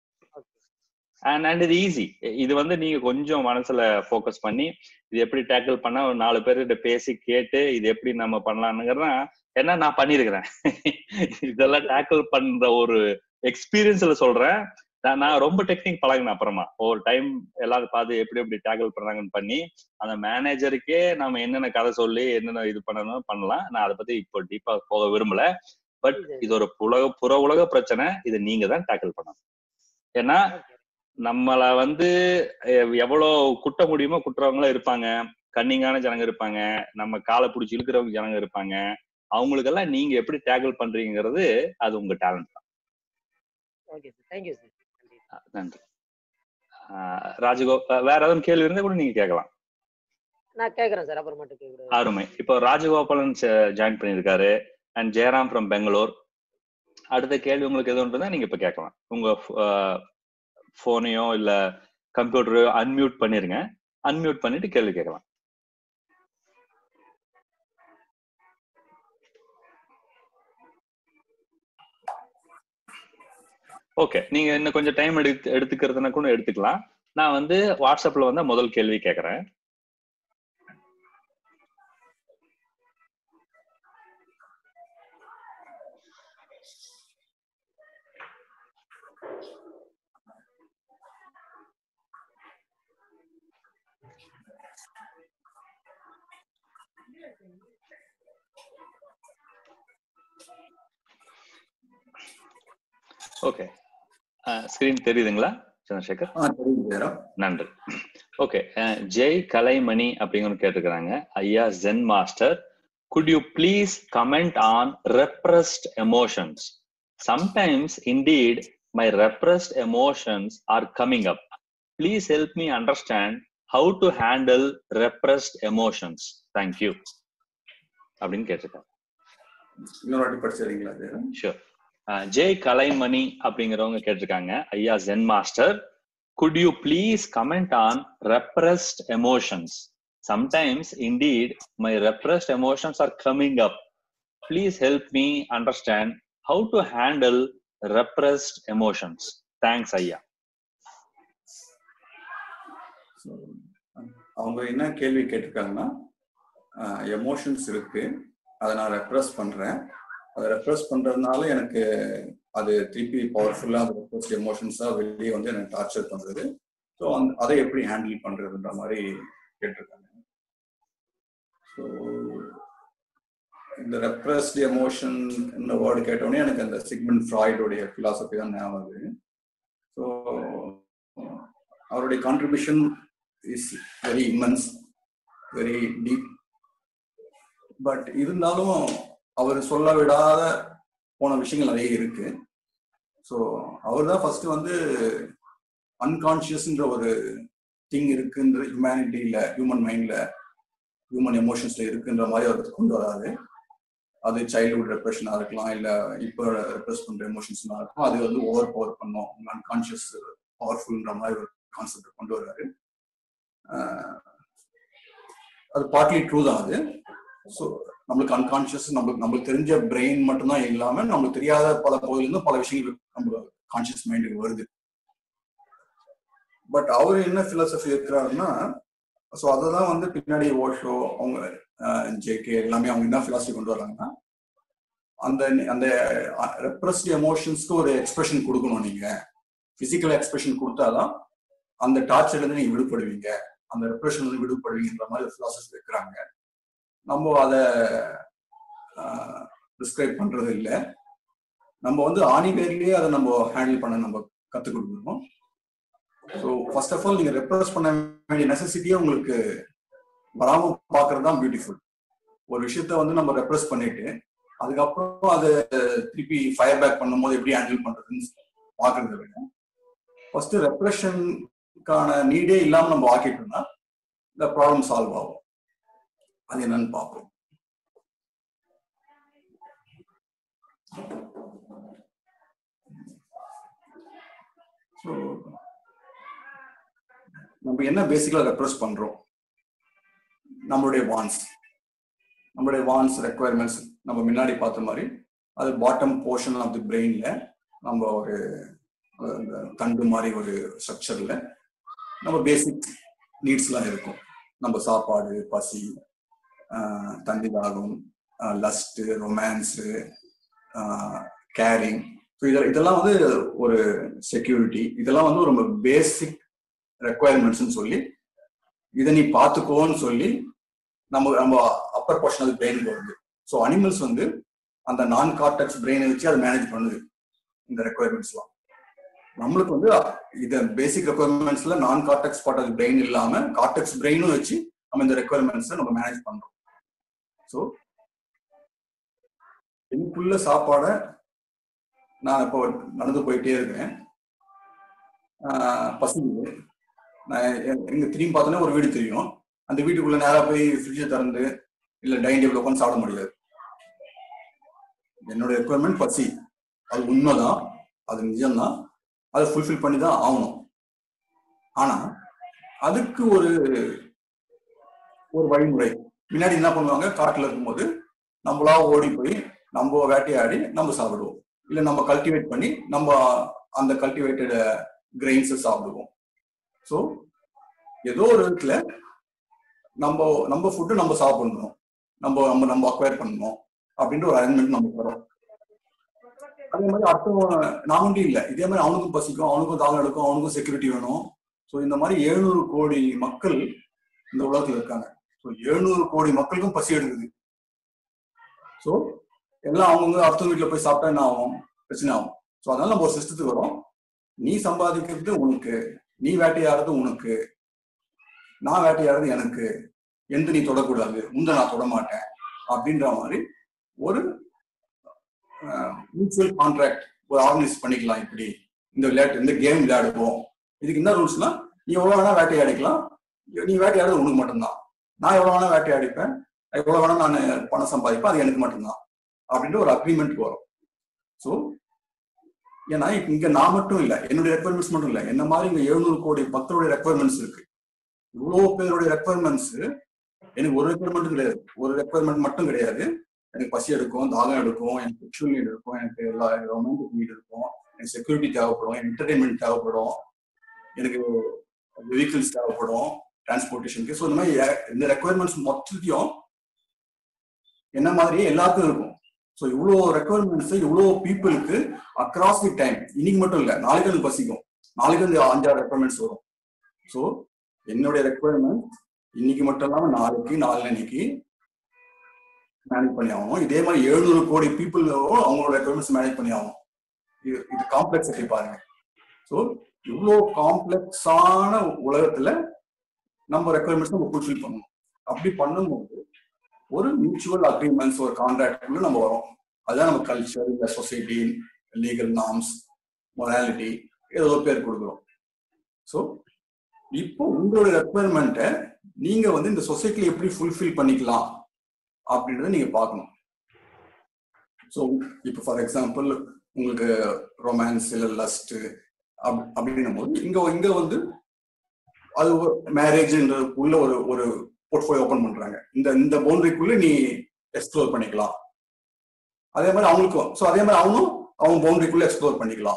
அண்ட் அண்ட் இது ஈஸி இது வந்து நீங்க கொஞ்சம் மனசுல ஃபோக்கஸ் பண்ணி இது எப்படி டேக்கிள் பண்ணா ஒரு நாலு பேர்கிட்ட பேசி கேட்டு இது எப்படி நம்ம பண்ணலாம்ங்கிறதா ஏன்னா நான் பண்ணிருக்கிறேன் இதெல்லாம் டேக்கிள் பண்ற ஒரு எக்ஸ்பீரியன்ஸ்ல சொல்றேன் நான் நான் ரொம்ப டெக்னிக் பழகினேன் அப்புறமா ஒரு டைம் எல்லாரும் பார்த்து எப்படி எப்படி டேக்கிள் பண்றாங்கன்னு பண்ணி அந்த மேனேஜருக்கே நம்ம என்னென்ன கதை சொல்லி என்னென்ன இது பண்ணணும் பண்ணலாம் நான் அதை பத்தி இப்போ டீப்பா போக விரும்பல பட் இது ஒரு புலக புற உலக பிரச்சனை இதை நீங்க தான் டேக்கிள் பண்ணணும் ஏன்னா நம்மள வந்து எவ்- எவ்வளவு குட்ட முடியுமோ குட்டுறவங்களும் இருப்பாங்க கன்னிங்கான ஜனங்க இருப்பாங்க நம்ம காலை பிடிச்சி இழுக்கிறவங்க ஜனங்க இருப்பாங்க அவங்களுக்கெல்லாம் நீங்க எப்படி டேக்கிள் பண்றீங்கிறது அது உங்க டேலண்ட் தான் ஓகே சார் தேங்க்யூ சார் நன்றி ஆஹ் ராஜகோ அஹ் வேற ஏதாவது கேள்வி இருந்தா கூட நீங்க கேட்கலாம் நான் கேட்கறேன் சார் அப்புறமேட்டு கேட்குறேன் அருமை இப்போ ராஜகோபாலன் ஜாயின் பண்ணியிருக்காரு அண்ட் ஜெயராம் ஃப்ரம் பெங்களூர் அடுத்த கேள்வி உங்களுக்கு எதுவும் இருந்தா நீங்க இப்ப கேட்கலாம் உங்க போனையோ இல்ல கம்ப்யூட்டரையோ அன்மியூட் பண்ணிருங்க அன்மியூட் பண்ணிட்டு கேள்வி கேட்கலாம் ஓகே நீங்க இன்னும் கொஞ்சம் டைம் எடுத்து எடுத்துக்கிறதுனா கூட எடுத்துக்கலாம் நான் வந்து வாட்ஸ்அப்ல வந்து முதல் கேள்வி கேட்கறேன் ஓகே ஸ்கிரீன் தெரியுதுங்களா சந்திரசேகர் ஆ தெரியுது ஜெயராம் நன்றி ஓகே ஜெய் கலைமணி அப்படிங்கிற கேட்டிருக்கிறாங்க ஐயா zen master could you please comment on repressed emotions sometimes indeed my repressed emotions are coming up please help me understand how to handle repressed emotions thank you அப்படின்னு கேட்டிருக்காங்க இன்னொரு வாட்டி படிச்சிருக்கீங்களா ஜெயராம் ஷூர் ஜெய் கலைமணி அப்படிங்கிறவங்க கேட்டிருக்காங்க ஐயா zen master could you please comment on repressed emotions sometimes indeed my repressed emotions are coming up please help me understand how to handle repressed emotions thanks ஐயா So, அவங்க என்ன கேள்வி கேட்டிருக்காங்கன்னா எமோஷன்ஸ் இருக்கு அதை நான் ரெப்ரஸ் பண்றேன் அதை ரெப்ரஸ் பண்றதுனால எனக்கு அது திருப்பி பவர்ஃபுல்லா அது ரெப்ரஸ் எமோஷன்ஸா வெளியே வந்து எனக்கு டார்ச்சர் பண்றது ஸோ அந்த அதை எப்படி ஹேண்டில் பண்றதுன்ற மாதிரி கேட்டிருக்காங்க ஸோ இந்த ரெப்ரஸ்ட் எமோஷன் இந்த வேர்டு கேட்டோடனே எனக்கு அந்த சிக்மெண்ட் ஃப்ராய்டோடைய ஃபிலாசபி தான் ஞாபகம் வருது ஸோ அவருடைய contribution is very immense very deep but இருந்தாலும் அவர் சொல்ல விடாத போன விஷயங்கள் நிறைய இருக்கு ஸோ அவர் தான் ஃபர்ஸ்ட் வந்து அன்கான்சியஸ்ன்ற ஒரு திங் இருக்குன்ற ஹியூமனிட்டியில ஹியூமன் மைண்ட்ல ஹியூமன் எமோஷன்ஸ்ல இருக்குன்ற மாதிரி அவர் கொண்டு வராரு அது சைல்ட்ஹுட் ரெப்ரெஷனா இருக்கலாம் இல்ல இப்போ ரெப்ரெஸ் பண்ற எமோஷன்ஸ்லாம் இருக்கும் அது வந்து ஓவர் பவர் பண்ணும் அன்கான்சியஸ் பவர்ஃபுல்ன்ற மாதிரி ஒரு கான்செப்ட் கொண்டு வர்றாரு ஆஹ் அது பார்ட்லி ட்ரூ தான் அது ஸோ நம்மளுக்கு அன்கான்சியஸ் நம்மளுக்கு நம்மளுக்கு தெரிஞ்ச பிரெயின் மட்டும்தான் இல்லாம நம்மளுக்கு தெரியாத பல பகுதியிலிருந்து பல விஷயங்கள் நம்ம கான்சியஸ் மைண்டுக்கு வருது பட் அவர் என்ன பிலாசபி இருக்கிறாருன்னா ஸோ அதை தான் வந்து பின்னாடி ஓஷோ அவங்க ஜேகே எல்லாமே அவங்க என்ன பிலாசபி கொண்டு வர்றாங்கன்னா அந்த அந்த ரெப்ரஸ்ட் எமோஷன்ஸ்க்கு ஒரு எக்ஸ்பிரஷன் கொடுக்கணும் நீங்க பிசிக்கல் எக்ஸ்பிரஷன் கொடுத்தாதான் அந்த டார்ச்சர்ல இருந்து நீங்க விடுபடுவீங்க அந்த ரெப்ரெஷன்ல இருந்து விடுபடுவீங்கன்ற மாதிரி ஒரு பிலாசபி வைக்கிறாங்க நம்ம அதை ப்ரிஸ்கிரைப் பண்றது இல்லை நம்ம வந்து ஆணிவேர்லயே அதை நம்ம ஹேண்டில் பண்ண நம்ம கத்துக் கொடுக்கணும் ஸோ ஃபர்ஸ்ட் ஆஃப் ஆல் நீங்க ரெப்ரஸ் பண்ண வேண்டிய நெசசிட்டியே உங்களுக்கு வராம பாக்குறது தான் பியூட்டிஃபுல் ஒரு விஷயத்த வந்து நம்ம ரெப்ரஸ் பண்ணிட்டு அதுக்கப்புறம் அதை திருப்பி ஃபயர் பேக் பண்ணும்போது எப்படி ஹேண்டில் பண்றதுன்னு பாக்குறத விட ஃபர்ஸ்ட் ரெப்ரெஷனுக்கான நீடே இல்லாம நம்ம ஆக்கிட்டோம்னா இந்த ப்ராப்ளம் சால்வ் ஆகும் அது என்னன்னு பார்ப்போம் ஸோ நம்ம என்ன பேசிக்கலா ரெப்ரஸ் பண்றோம் நம்மளுடைய வான்ஸ் நம்மளுடைய வான்ஸ் ரெக்குவயர்மெண்ட்ஸ் நம்ம முன்னாடி பார்த்த மாதிரி அது பாட்டம் போர்ஷன் ஆஃப் தி பிரெயின்ல நம்ம ஒரு அந்த தண்டு மாதிரி ஒரு ஸ்ட்ரக்சர்ல நம்ம பேசிக் நீட்ஸ்லாம் இருக்கும் நம்ம சாப்பாடு பசி தண்ணி தாகம் லஸ்ட் ரொமான்ஸு கேரிங் ஸோ இதில் இதெல்லாம் வந்து ஒரு செக்யூரிட்டி இதெல்லாம் வந்து ரொம்ப பேசிக் ரெக்குவயர்மெண்ட்ஸ்னு சொல்லி இதை நீ பார்த்துக்கோன்னு சொல்லி நம்ம நம்ம அப்பர் போர்ஷன் அது பிரெயினுக்கு வருது ஸோ அனிமல்ஸ் வந்து அந்த நான் கார்டெக்ஸ் பிரெயினை வச்சு அதை மேனேஜ் பண்ணுது இந்த ரெக்குவயர்மெண்ட்ஸ்லாம் நம்மளுக்கு வந்து இத பேசிக் ரெக்குவயர்மெண்ட்ஸ்ல நான் கார்டெக்ஸ் பார்ட் ஆஃப் பிரெயின் இல்லாம கார்டெக்ஸ் பிரெயினும் வச்சு நம்ம இந்த ரெக்குவயர்மெண்ட்ஸை நம்ம மேனேஜ் பண்றோம் ஸோ எனக்குள்ள சாப்பாடை நான் இப்போ நடந்து போயிட்டே இருக்கேன் பசங்க நான் எங்க திரும்பி பார்த்தோன்னே ஒரு வீடு தெரியும் அந்த வீட்டுக்குள்ள நேரா போய் ஃப்ரிட்ஜை திறந்து இல்ல டைனிங் டேபிள் உட்காந்து சாப்பிட முடியாது என்னோட ரெக்குவயர்மெண்ட் பசி அது உண்மைதான் அது நிஜம்தான் அதை ஃபுல்ஃபில் பண்ணி தான் ஆகணும் ஆனா அதுக்கு ஒரு ஒரு வழிமுறை முன்னாடி என்ன பண்ணுவாங்க காட்டுல இருக்கும்போது நம்மளா ஓடி போய் நம்ம வேட்டையாடி நம்ம சாப்பிடுவோம் இல்ல நம்ம கல்டிவேட் பண்ணி நம்ம அந்த கல்டிவேட்டட் கிரெயின்ஸை சாப்பிடுவோம் ஸோ ஏதோ ஒரு விதத்துல நம்ம நம்ம ஃபுட்டு நம்ம சாப்பிடணும் நம்ம நம்ம நம்ம அக்வயர் பண்ணணும் அப்படின்ற ஒரு அரேஞ்ச்மெண்ட் நமக்கு வரும் அதே மாதிரி அடுத்தவன் நான் மட்டும் இல்லை இதே மாதிரி அவனுக்கும் பசிக்கும் அவனுக்கும் தாகம் எடுக்கும் அவனுக்கும் செக்யூரிட்டி வேணும் ஸோ இந்த மாதிரி எழுநூறு கோடி மக்கள் இந்த உலகத்துல இருக்காங்க ஸோ எழுநூறு கோடி மக்களுக்கும் பசி எடுக்குது ஸோ எல்லாம் அவங்கவுங்க அடுத்த வீட்டில் போய் சாப்பிட்டா என்ன ஆகும் பிரச்சனை ஆகும் ஸோ அதனால நம்ம ஒரு சிஸ்டத்துக்கு வரோம் நீ சம்பாதிக்கிறது உனக்கு நீ வேட்டையாடுறது உனக்கு நான் வேட்டையாடுறது எனக்கு எந்த நீ தொடக்கூடாது முந்த நான் தொட மாட்டேன் அப்படின்ற மாதிரி ஒரு மியூச்சுவல் கான்ட்ராக்ட் ஒரு ஆர்கனைஸ் பண்ணிக்கலாம் இப்படி இந்த விளையாட்டு இந்த கேம் விளையாடுவோம் இதுக்கு என்ன ரூல்ஸ்னா நீ எவ்வளவு வேணா வேட்டையாடிக்கலாம் நீ வேட்டையாடுறது உனக்கு மட்டும்தான் நான் எவ்வளவு வேணா வேட்டையாடிப்பேன் எவ்வளவு வேணா நான் பணம் சம்பாதிப்பேன் அது எனக்கு மட்டும்தான் அப்படின்ற ஒரு அக்ரிமெண்ட் வரும் ஸோ ஏன்னா இங்க நான் மட்டும் இல்லை என்னுடைய ரெக்குவயர்மெண்ட்ஸ் மட்டும் இல்லை என்ன மாதிரி இங்க எழுநூறு கோடி மக்களுடைய ரெக்குவயர்மெண்ட்ஸ் இருக்கு இவ்வளவு பேருடைய ரெக்குவயர்மெண்ட்ஸ் எனக்கு ஒரு ரெக்குவயர்மெண்ட் கிடையாது ஒரு ரெக்குவயர்மெண்ட் மட்டும் கிடையாது எனக்கு பசி எடுக்கும் தாகம் எடுக்கும் எனக்கு செக்ஷுவல் நீட் இருக்கும் எனக்கு எல்லா ரொமான்டிக் நீட் இருக்கும் எனக்கு செக்யூரிட்டி தேவைப்படும் எனக்கு என்டர்டைன்மெண்ட் தேவைப்படும் எனக்கு வெஹிக்கிள்ஸ் தேவைப்படும் டிரான்ஸ்போர்ட்டேஷனுக்கு ஸோ இந்த மாதிரி இந்த ரெக்குவயர்மெண்ட்ஸ் மொத்தத்தையும் என்ன மாதிரியே எல்லாருக்கும் இருக்கும் ஸோ இவ்வளோ ரெக்குவயர்மெண்ட்ஸ் இவ்வளோ பீப்புளுக்கு அக்ராஸ் தி டைம் இன்னைக்கு மட்டும் இல்லை நாளைக்கு அது பசிக்கும் நாளைக்கு வந்து அஞ்சாறு ரெக்குவயர்மெண்ட்ஸ் வரும் ஸோ என்னுடைய ரெக்குவயர்மெண்ட் இன்னைக்கு மட்டும் இல்லாம நாளைக்கு நாளைக்கு மேனேஜ் பண்ணி ஆகணும் இதே மாதிரி எழுநூறு கோடி பீப்புள் அவங்களோட ரெக்குவயர்மெண்ட்ஸ் மேனேஜ் பண்ணி ஆகணும் இது இது காம்ப்ளெக்ஸிட்டி பாருங்க ஸோ இவ்வளோ காம்ப்ளெக்ஸான உலகத்துல நம்ம ரெக்குவயர்மெண்ட்ஸ் நம்ம ஃபுல்ஃபில் பண்ணணும் அப்படி பண்ணும்போது ஒரு மியூச்சுவல் அக்ரிமெண்ட்ஸ் ஒரு கான்ட்ராக்டுக்குள்ள நம்ம வரோம் அதுதான் நம்ம கல்ச்சர் இந்த சொசைட்டி லீகல் நார்ம்ஸ் மொராலிட்டி ஏதோ பேர் கொடுக்குறோம் ஸோ இப்போ உங்களோட ரெக்குவயர்மெண்ட்டை நீங்க வந்து இந்த சொசைட்டில எப்படி ஃபுல்ஃபில் பண்ணிக்கலாம் அப்படின்றத நீங்க பார்க்கணும் ஸோ இப்போ ஃபார் எக்ஸாம்பிள் உங்களுக்கு ரொமான்ஸ் இல்லை லஸ்ட் அப் அப்படின்னும் போது இங்க இங்க வந்து அது மேரேஜ்ன்றதுக்குள்ள ஒரு ஒரு போர்ட்ஃபோலியோ ஓப்பன் பண்றாங்க இந்த இந்த பவுண்டரிக்குள்ள நீ எக்ஸ்ப்ளோர் பண்ணிக்கலாம் அதே மாதிரி அவங்களுக்கும் ஸோ அதே மாதிரி அவங்களும் அவங்க பவுண்டரிக்குள்ள எக்ஸ்ப்ளோர் பண்ணிக்கலாம்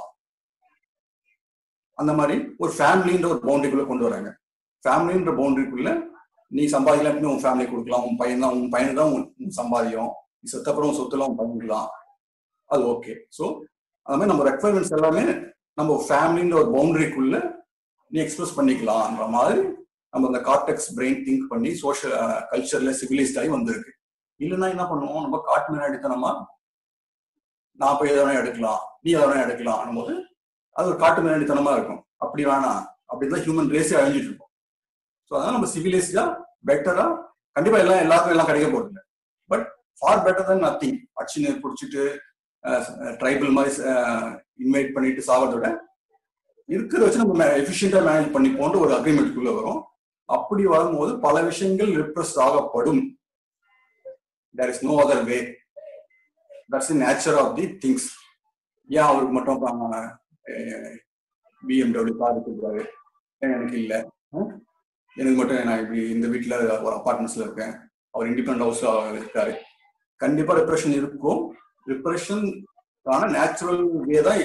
அந்த மாதிரி ஒரு ஃபேமிலின்ற ஒரு பவுண்டரிக்குள்ள கொண்டு வராங்க ஃபேமிலின்ற பவுண்டரிக்குள்ள நீ சம்பாதிக்கலாம் உன் ஃபேமிலி கொடுக்கலாம் உன் பையன் தான் உன் பையனுக்கு தான் உன் சம்பாதியம் நீ செத்தப்புறம் உன் சொத்துலாம் உன் பையனுக்கலாம் அது ஓகே ஸோ அந்த மாதிரி நம்ம ரெக்குவயர்மெண்ட்ஸ் எல்லாமே நம்ம ஃபேமிலின்ற ஒரு பவுண்டரிக்குள்ள நீ எக்ஸ்பிரஸ் பண்ணிக்கலாம்ன்ற மாதிரி நம்ம அந்த கார்டெக்ஸ் பிரெயின் திங்க் பண்ணி சோஷியல் கல்ச்சர்ல சிவிலைஸ்ட் ஆகி வந்திருக்கு இல்லைன்னா என்ன பண்ணுவோம் நம்ம காட்டு மேல எடுத்தனமா நான் போய் எதனா எடுக்கலாம் நீ எதனா எடுக்கலாம் போது அது ஒரு காட்டு மேலடித்தனமா இருக்கும் அப்படி வேணாம் அப்படிதான் ஹியூமன் ரேஸே அழிஞ்சிட்டு இருக்கும் ஸோ அதனால நம்ம சிவிலைஸ்டா பெட்டரா கண்டிப்பா எல்லாம் எல்லாருக்கும் எல்லாம் கிடைக்க போறது இல்லை but for better than nothing அச்சினை பிடிச்சிட்டு ட்ரைபல் மாதிரி இன்வைட் பண்ணிட்டு சாவதோட இருக்கிறத வச்சு நம்ம எஃபிஷியண்டா மேனேஜ் பண்ணி போன்ற ஒரு அக்ரிமெண்ட்குள்ள வரும் அப்படி வரும்போது பல விஷயங்கள் ரிப்ரஸ் ஆகப்படும் there is no other way that's the nature of the things ஏன் அவருக்கு மட்டும் பிஎம்டபிள்யூ கார் கொடுக்குறாரு எனக்கு இல்லை எனக்கு மட்டும் நான் இப்படி இந்த வீட்டில் ஒரு அப்பார்ட்மெண்ட்ஸ்ல இருக்கேன் அவர் இண்டிபெண்ட் ஹவுஸ் இருக்காரு கண்டிப்பா ரிப்ரெஷன் இருக்கும் ரிப்ரெஷனுக்கான நேச்சுரல் வே தான்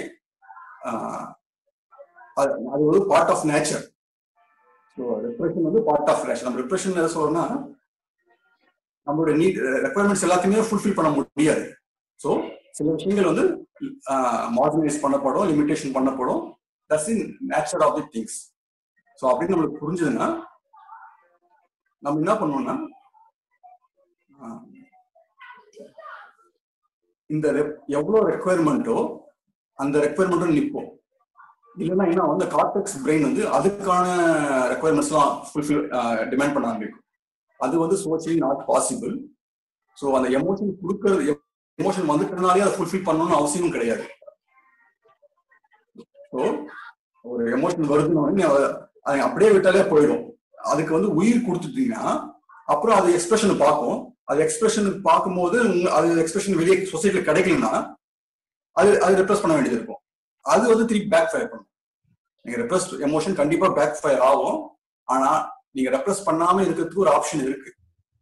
அது ஒரு part of nature so repression வந்து பார்ட் ஆஃப் நேச்சர் நம்ம ரிப்ரெஷன் எதை சொல்றோம்னா நம்மளுடைய நீட் ரெக்குவயர்மெண்ட்ஸ் எல்லாத்தையுமே ஃபுல்ஃபில் பண்ண முடியாது ஸோ சில விஷயங்கள் வந்து மாடர்னைஸ் பண்ணப்படும் லிமிடேஷன் பண்ணப்படும் that's in nature of the things so அப்படின்னு நம்மளுக்கு புரிஞ்சதுன்னா நம்ம என்ன பண்ணுவோம்னா ஆஹ், இந்த rep- எவ்வளவு ரெக்குவயர்மெண்ட்டோ அந்த ரெக்குவயர்மெண்ட்டும் நிற்போம் இல்லைன்னா என்ன வந்து கார்டெக்ஸ் பிரெயின் வந்து அதுக்கான ரெக்குவயர்மெண்ட்ஸ்லாம் ஃபுல்ஃபில் டிமாண்ட் பண்ண ஆரம்பிக்கும் அது வந்து சோசியலி நாட் பாசிபிள் ஸோ அந்த எமோஷன் கொடுக்கறது எமோஷன் வந்துட்டனாலே அதை ஃபுல்ஃபில் பண்ணணும்னு அவசியமும் கிடையாது ஸோ ஒரு எமோஷன் வருதுன்னு உடனே அதை- அதை அப்படியே விட்டாலே போயிடும் அதுக்கு வந்து உயிர் கொடுத்துட்டீங்கன்னா அப்புறம் அது எக்ஸ்பிரஷன் பார்க்கும் அது எக்ஸ்பிரஷனுக்கு பார்க்கும்போது உங்க- அது எக்ஸ்பிரஷன் வெளியே சொசைட்டில கிடைக்கலன்னா அது அது ரெப்ரஸ் பண்ண வேண்டியது இருக்கும் அது வந்து திருப்பி பேக் ஃபயர் பண்ணும் நீங்க ரெப்ரஸ் எமோஷன் கண்டிப்பா பேக் ஃபயர் ஆகும் ஆனா நீங்க ரெப்ரஸ் பண்ணாம இருக்கிறதுக்கு ஒரு ஆப்ஷன் இருக்கு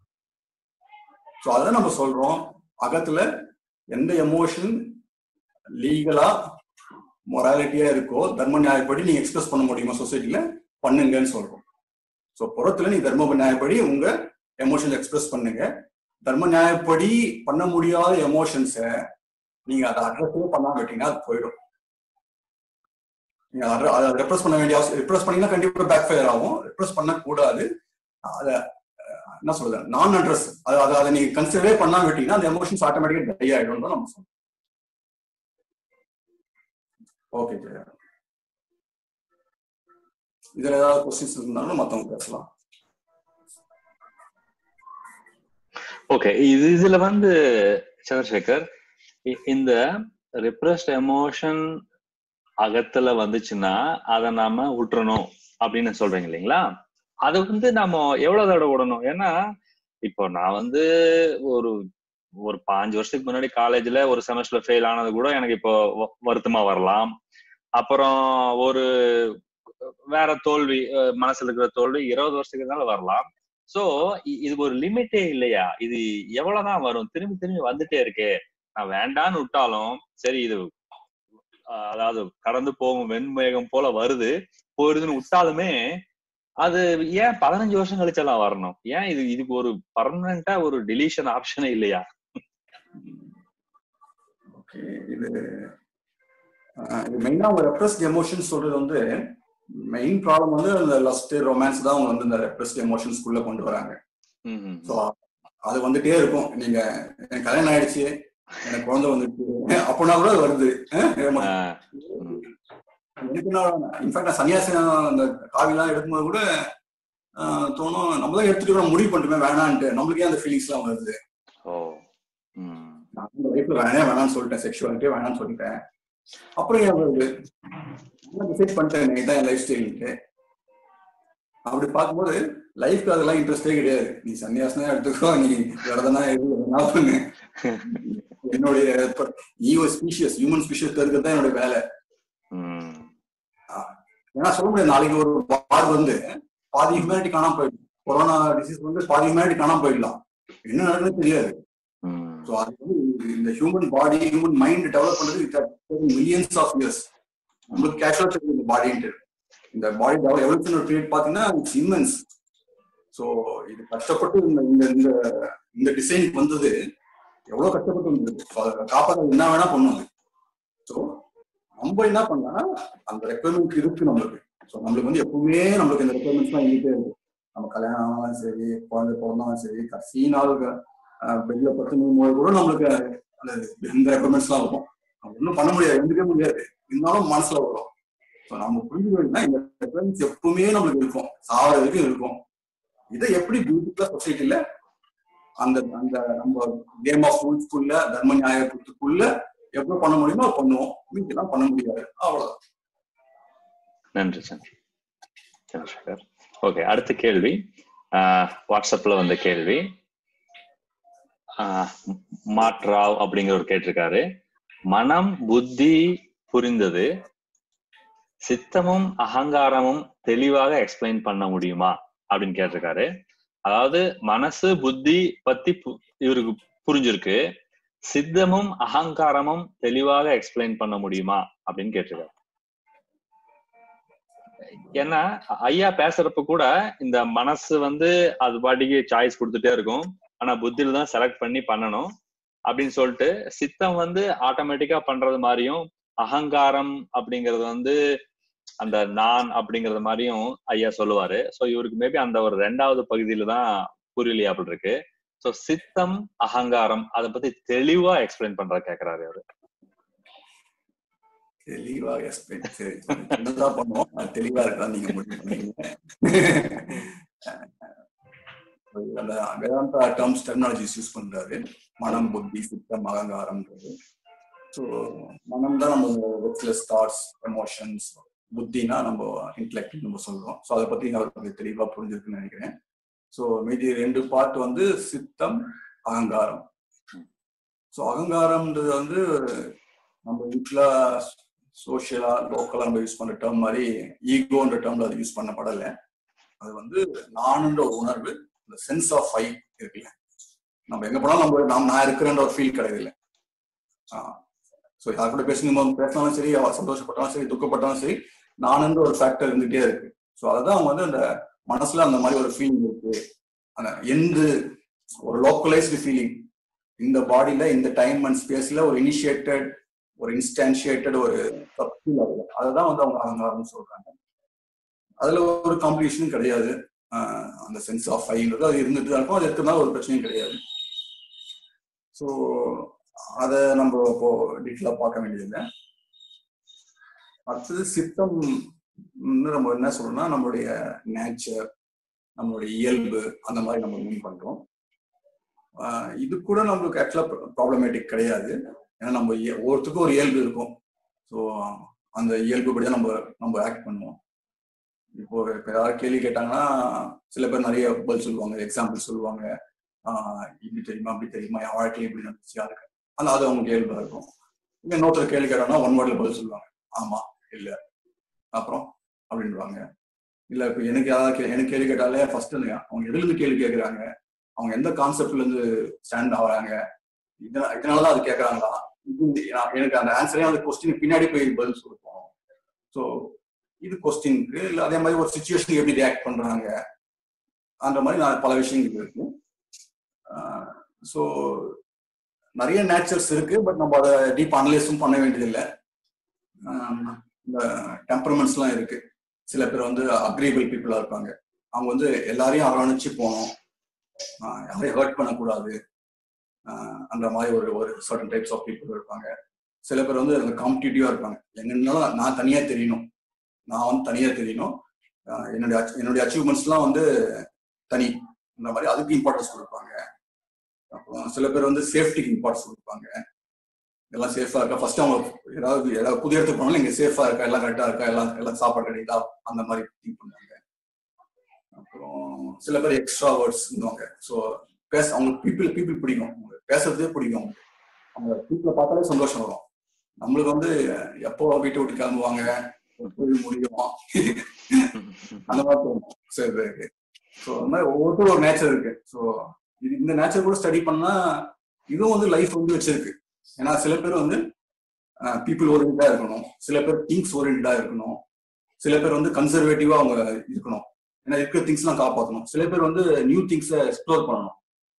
ஸோ அதை நம்ம சொல்றோம் அகத்துல எந்த எமோஷன் லீகலா மொராலிட்டியா இருக்கோ தர்ம நியாயப்படி நீங்க எக்ஸ்பிரஸ் பண்ண முடியுமா சொசைட்டில பண்ணுங்கன்னு சொல்றோம் ஸோ புறத்துல நீ தர்ம நியாயப்படி உங்க எமோஷன் எக்ஸ்பிரஸ் பண்ணுங்க தர்ம நியாயப்படி பண்ண முடியாத எமோஷன்ஸை நீங்க அதை அட்ரஸே பண்ணாம விட்டீங்கன்னா அது போயிடும் நீங்க அதை அதை ரெப்ரஸ் பண்ண வேண்டிய அவசியம் ரெப்ரஸ் பண்ணீங்கன்னா கண்டிப்பா பேக் ஃபயர் ஆகும் ரெப்ரஸ் பண்ணக்கூடாது அதை அஹ், என்ன சொல்றது நான் அட்ரஸ் அதை அதை அதை நீங்க கன்சிடரே பண்ணாம விட்டீங்கன்னா அந்த எமோஷன்ஸ் ஆட்டோமேட்டிக்கா டை ஆயிடும் தான் நம்ம சொல்றோம் ஓகே ஜெயா இதுல ஏதாவது கொஸ்டின்ஸ் இருந்தாலும் மத்தவங்க பேசலாம் ஓகே இது இதுல வந்து சந்திரசேகர் இ- இந்த ரிப்ரஸ்ட் எமோஷன் அகத்துல வந்துச்சுன்னா அதை நாம விட்டுறணும் அப்படின்னு சொல்றீங்க இல்லைங்களா அது வந்து நாம எவ்வளவு தடவை விடணும் ஏன்னா இப்போ நான் வந்து ஒரு ஒரு பாஞ்சு வருஷத்துக்கு முன்னாடி காலேஜ்ல ஒரு செமஸ்டர்ல ஃபெயில் ஆனது கூட எனக்கு இப்போ வ- வருத்தமா வரலாம் அப்புறம் ஒரு வேற தோல்வி அஹ் மனசுல இருக்கிற தோல்வி இருபது வருஷத்துக்கு இருந்தாலும் வரலாம் சோ இதுக்கு ஒரு லிமிட்டே இல்லையா இது எவ்வளவுதான் வரும் திரும்பி திரும்பி வந்துட்டே இருக்கே நான் வேண்டான்னு விட்டாலும் சரி இது அஹ் அதாவது கடந்து போகும் வெண்மேகம் போல வருது போயிருதுன்னு விட்டாலுமே அது ஏன் பதினஞ்சு வருஷம் கழிச்செல்லாம் வரணும் ஏன் இது இதுக்கு ஒரு பர்மனண்டா ஒரு டிலீஷன் ஆப்ஷனே இல்லையா ஓகே இது அஹ், இது மெயினா அவங்க ரெப்ரஸ்ட் எமோஷன்ஸ் சொல்றது வந்து மெயின் ப்ராப்ளம் வந்து அந்த லஸ்ட் ரொமான்ஸ் தான் அவங்க வந்து இந்த ரெப்ரஸ்ட் எமோஷன்ஸ்குள்ள கொண்டு வராங்க ம், ம், ஸோ அது வந்துட்டே இருக்கும் நீங்க எனக்கு கல்யாணம் ஆயிடுச்சு எனக்கு குழந்தை வந்துட்டு அப்படின்னா கூட அது வருது அஹ், emotion. ஆஹ், ம், எனக்கு இன்ஃபேக்ட் நான் சன்னியாசம் அந்த காவிலாம் எடுக்கும்போது கூட ஆஹ், தோணும் நம்ம தான் எடுத்துட்டு கூட முடிவு பண்ணிட்டுமே வேணான்ட்டு நம்மளுக்கே அந்த ஃபீலிங்ஸ்லாம் வருது ஓ ம், நான் இந்த லைஃப்ல வேணே வேணாம்னு சொல்லிட்டேன் செக்ஷுவாலிட்டியே வேணாம்னு சொல்லிட்டேன் அப்புறம் ஏன் வருது நான் டிசைட் பண்ணிட்டேன் இதான் என் லைஃப் ஸ்டைலுக்கு அப்படி பார்க்கும்போது லைஃப்க்கு அதெல்லாம் இன்ட்ரெஸ்டே கிடையாது நீ சன்னியாசனா எடுத்துக்கோ நீ விரதனா எது என்ன பண்ணு என்னுடைய இப்ப- நீ ஒரு ஸ்பீஷியஸ் ஹியூமன் ஸ்பீஷியஸ் இருக்கிறது தான் என்னோட வேலை ம், ஏன்னா சொல்ல முடியாது நாளைக்கு ஒரு பார் வந்து பாதி ஹியூமனிட்டி காணாம போயிடும் கொரோனா டிசீஸ் வந்து பாதி ஹியூமனிட்டி காணாம போயிடலாம் என்ன நடக்குதுன்னு தெரியாது ம், ஸோ அது வந்து இந்த human body human mind develop பண்றது மில்லியன்ஸ் ஆஃப் இயர்ஸ் உங்களுக்கு கேஷுவல் தெரியும் இந்த பாடின்ட்டு இந்த பாடி டெவலப் எவல்யூஷன் பீரியட் பாத்தீங்கன்னா இட்ஸ் இம்மன்ஸ் ஸோ இது கஷ்டப்பட்டு இந்த இந்த இந்த இந்த டிசைனுக்கு வந்தது எவ்வளவு கஷ்டப்பட்டு வந்தது So அதை காப்பாற்ற என்ன வேணா பண்ணுவாங்க ஸோ நம்ம என்ன பண்ணா அந்த ரெக்குவயர்மெண்ட் இருக்கு நம்மளுக்கு ஸோ நம்மளுக்கு வந்து எப்பவுமே நம்மளுக்கு இந்த ரெக்குவயர்மெண்ட்ஸ்லாம் இருந்துட்டே இருக்கு நம்ம கல்யாணம் ஆனாலும் சரி குழந்தை பிறந்தாலும் சரி கடைசி நாள் பெட்ல பத்து மூணு கூட நம்மளுக்கு அந்த இந்த ரெக்குவயர்மெண்ட்ஸ்லாம் இருக்கும் நம்ம ஒன்றும் பண்ண முடியாது எழுந்துக்கவே முடியாது இருந்தாலும் மனசுல வரும் ஸோ நம்ம புரிஞ்சுக்கணும்னா இந்த ரெக்குவயர்மெண்ட்ஸ் எப்பவுமே நம்மளுக்கு இருக்கும் சாவர வரைக்கும் இருக்கும் இதை எப்படி பியூட்டிஃபுல்லா சொசைட்டில அந்த அந்த நம்ம கேம் ஆஃப் ரூல்ஸ்குள்ள தர்ம நியாயத்துக்குள்ள எவ்வளவு பண்ண முடியுமோ அதை பண்ணுவோம் மீதிலாம் பண்ண முடியாது அவ்வளவுதான் நன்றி சந்திர சந்திரசேகர் ஓகே அடுத்த கேள்வி ஆஹ், வாட்ஸ்அப்ல வந்த கேள்வி ஆஹ், மாட்ராவ் அப்படிங்கிறவர் கேட்டிருக்காரு மனம் புத்தி புரிந்தது சித்தமும் அகங்காரமும் தெளிவாக எக்ஸ்பிளைன் பண்ண முடியுமா அப்படின்னு கேட்டிருக்காரு அதாவது மனசு புத்தி பத்தி பு- இவருக்கு புரிஞ்சிருக்கு சித்தமும் அகங்காரமும் தெளிவாக எக்ஸ்பிளைன் பண்ண முடியுமா அப்படின்னு கேட்டிருக்காரு ஏன்னா ஐயா பேசுறப்ப கூட இந்த மனசு வந்து அது பாட்டிக்கு சாய்ஸ் கொடுத்துட்டே இருக்கும் ஆனா புத்தியில தான் செலக்ட் பண்ணி பண்ணணும் அப்படின்னு சொல்லிட்டு சித்தம் வந்து ஆட்டோமேட்டிக்கா பண்றது மாதிரியும் அகங்காரம் அப்படிங்கறது வந்து அந்த நான் அப்படிங்கறது மாதிரியும் ஐயா சொல்லுவாரு சோ இவருக்கு மேபி அந்த ஒரு ரெண்டாவது பகுதியில தான் புரியலையா அப்படி இருக்கு சோ சித்தம் அகங்காரம் அதை பத்தி தெளிவா எக்ஸ்பிளைன் பண்ற கேக்குறாரு அவரு தெளிவா எக்ஸ்பிளைன் சரி என்னதான் பண்ணுவோம் அது தெளிவா இருக்கா நீங்க முடிவு பண்ணீங்க அந்த வேதாந்தா டேர்ம்ஸ் டெர்மினாலஜிஸ் யூஸ் பண்றாரு மனம் புத்தி சித்தம் அகங்காரம்ன்றது ஸோ மனம் தான் நம்ம ரெஸ்ட்லெஸ் தாட்ஸ் எமோஷன்ஸ் புத்தினா நம்ம இன்டலெக்ட் நம்ம சொல்றோம் ஸோ அதை பத்தி அவருக்கு தெளிவா புரிஞ்சிருக்குன்னு நினைக்கிறேன் ஸோ மீதி ரெண்டு பார்ட் வந்து சித்தம் அகங்காரம் ஸோ அகங்காரம்ன்றது வந்து நம்ம வீட்டில் சோஷியலா லோக்கலா நம்ம யூஸ் பண்ற டேர்ம் மாதிரி ஈகோன்ற டேர்ம்ல அது யூஸ் பண்ணப்படலை அது வந்து நானுன்ற ஒரு உணர்வு இந்த சென்ஸ் ஆஃப் ஐ இருக்குல்ல நம்ம எங்க போனாலும் நம்ம நாம் நான் இருக்கிறேன்ற ஒரு ஃபீல் கிடையாது இல்லை ஸோ யார் கூட பேசணும் பேசினாலும் சரி அவ சந்தோஷப்பட்டாலும் சரி துக்கப்பட்டாலும் சரி நானுன்ற ஒரு ஃபேக்டர் இருந்துகிட்டே இருக்கு ஸோ அதுதான் அவங்க வந்து அந்த மனசுல அந்த மாதிரி ஒரு ஃபீலிங் இருக்கு அந்த எந்த ஒரு லோக்கலைஸ்டு ஃபீலிங் இந்த பாடியில இந்த டைம் அண்ட் ஸ்பேஸ்ல ஒரு இனிஷியேட்டட் ஒரு இன்ஸ்டான்ஷியேட்டட் ஒரு ஃபீல் ஆகுது அதுதான் வந்து அவங்க அகங்காரம்னு சொல்றாங்க அதுல ஒரு காம்படிஷனும் கிடையாது அந்த சென்ஸ் ஆஃப் ஃபைன்றது அது இருந்துட்டு தான் இருக்கும் அது இருக்கிறதுனால ஒரு பிரச்சனையும் கிடையாது ஸோ அதை நம்ம இப்போ டீட்டெயிலாக பார்க்க வேண்டியதில்லை அடுத்தது சித்தம் நம்ம என்ன சொல்லணும்னா நம்மளுடைய நேச்சர் நம்மளுடைய இயல்பு அந்த மாதிரி நம்ம மீன் பண்றோம் இது கூட நம்மளுக்கு ஆக்சுவலா ப்ராப்ளமேட்டிக் கிடையாது ஏன்னா நம்ம ஒவ்வொருத்துக்கும் ஒரு இயல்பு இருக்கும் ஸோ அந்த இயல்பு படிதான் நம்ம நம்ம ஆக்ட் பண்ணுவோம் இப்போ இப்போ யாராவது கேள்வி கேட்டாங்கன்னா சில பேர் நிறைய பதில் சொல்லுவாங்க எக்ஸாம்பிள் சொல்லுவாங்க ஆஹ் இப்படி தெரியுமா அப்படி தெரியுமா என் வாழ்க்கையில் இப்படி நடந்துச்சு அதுக்கு அந்த அது அவங்க இயல்பா இருக்கும் இங்க இன்னொருத்தர் கேள்வி கேட்டாங்கன்னா ஒன் வேர்ட்ல பதில் சொல்லுவாங்க ஆமா இல்ல அப்புறம் அப்படின்வாங்க இல்ல இப்ப எனக்கு யாராவது எனக்கு கேள்வி கேட்டாலே ஃபர்ஸ்ட் அவங்க எதுல இருந்து கேள்வி கேட்கறாங்க அவங்க எந்த கான்செப்ட்ல இருந்து ஸ்டாண்ட் ஆகுறாங்க இதனால இதனாலதான் அது கேட்கறாங்களா எனக்கு அந்த ஆன்சரே அந்த கொஸ்டின் பின்னாடி போய் பதில் கொடுப்போம் ஸோ இது கொஸ்டினுக்கு இல்லை அதே மாதிரி ஒரு சுச்சுவேஷனுக்கு எப்படி ரியாக்ட் பண்றாங்க அந்த மாதிரி நான் பல விஷயங்கள் இருக்கு ஸோ நிறைய நேச்சர்ஸ் இருக்கு பட் நம்ம அதை டீப் அனலைஸும் பண்ண வேண்டியதில்லை இந்த டெம்பரமெண்ட்ஸ்லாம் இருக்கு சில பேர் வந்து அக்ரிபிள் பீப்புளா இருப்பாங்க அவங்க வந்து எல்லாரையும் அரவணைச்சு போகணும் யாரையும் ஹர்ட் பண்ணக்கூடாது அந்த மாதிரி ஒரு ஒரு சர்டன் டைப்ஸ் ஆஃப் பீப்புள் இருப்பாங்க சில பேர் வந்து அந்த காம்படிட்டிவா இருப்பாங்க என்னன்னாலும் நான் தனியா தெரியணும் நான் வந்து தனியா தெரியணும் என்னுடைய என்னுடைய அச்சீவ்மெண்ட்ஸ்லாம் வந்து தனி இந்த மாதிரி அதுக்கு இம்பார்ட்டன்ஸ் கொடுப்பாங்க அப்புறம் சில பேர் வந்து சேஃப்டிக்கு இம்பார்ட்டன்ஸ் கொடுப்பாங்க எல்லாம் சேஃபா இருக்கா ஃபர்ஸ்ட் அவங்க ஏதாவது ஏதாவது புதிய இடத்துக்கு போனாலும் இங்க சேஃபா இருக்கா எல்லாம் கரெக்டா இருக்கா எல்லாம் எல்லாம் சாப்பாடு கிடைக்குதா அந்த மாதிரி திங்க் பண்ணுவாங்க அப்புறம் சில பேர் எக்ஸ்ட்ரா வேர்ட்ஸ்வாங்க ஸோ பேச அவங்களுக்கு பீப்புள் பீப்புள் பிடிக்கும் அவங்களுக்கு பேசுறதே பிடிக்கும் அவங்க பீப்புளை பார்த்தாலே சந்தோஷம் வரும் நம்மளுக்கு வந்து எப்போ வீட்டை விட்டு கிளம்புவாங்க எப்போது முடியும் அந்த மாதிரி தோணும் சில பேருக்கு ஸோ அந்த மாதிரி ஒவ்வொருத்தரும் ஒரு நேச்சர் இருக்கு ஸோ இது இந்த நேச்சர் கூட ஸ்டடி பண்ணா இதுவும் வந்து லைஃப் வந்து வச்சிருக்கு ஏன்னா சில பேர் வந்து பீப்புள் ஓரியன்டா இருக்கணும் சில பேர் திங்ஸ் ஓரியன்டா இருக்கணும் சில பேர் வந்து கன்சர்வேட்டிவா அவங்க இருக்கணும் ஏன்னா இருக்கிற திங்ஸ் எல்லாம் காப்பாற்றணும் சில பேர் வந்து நியூ திங்ஸை எக்ஸ்ப்ளோர் பண்ணணும்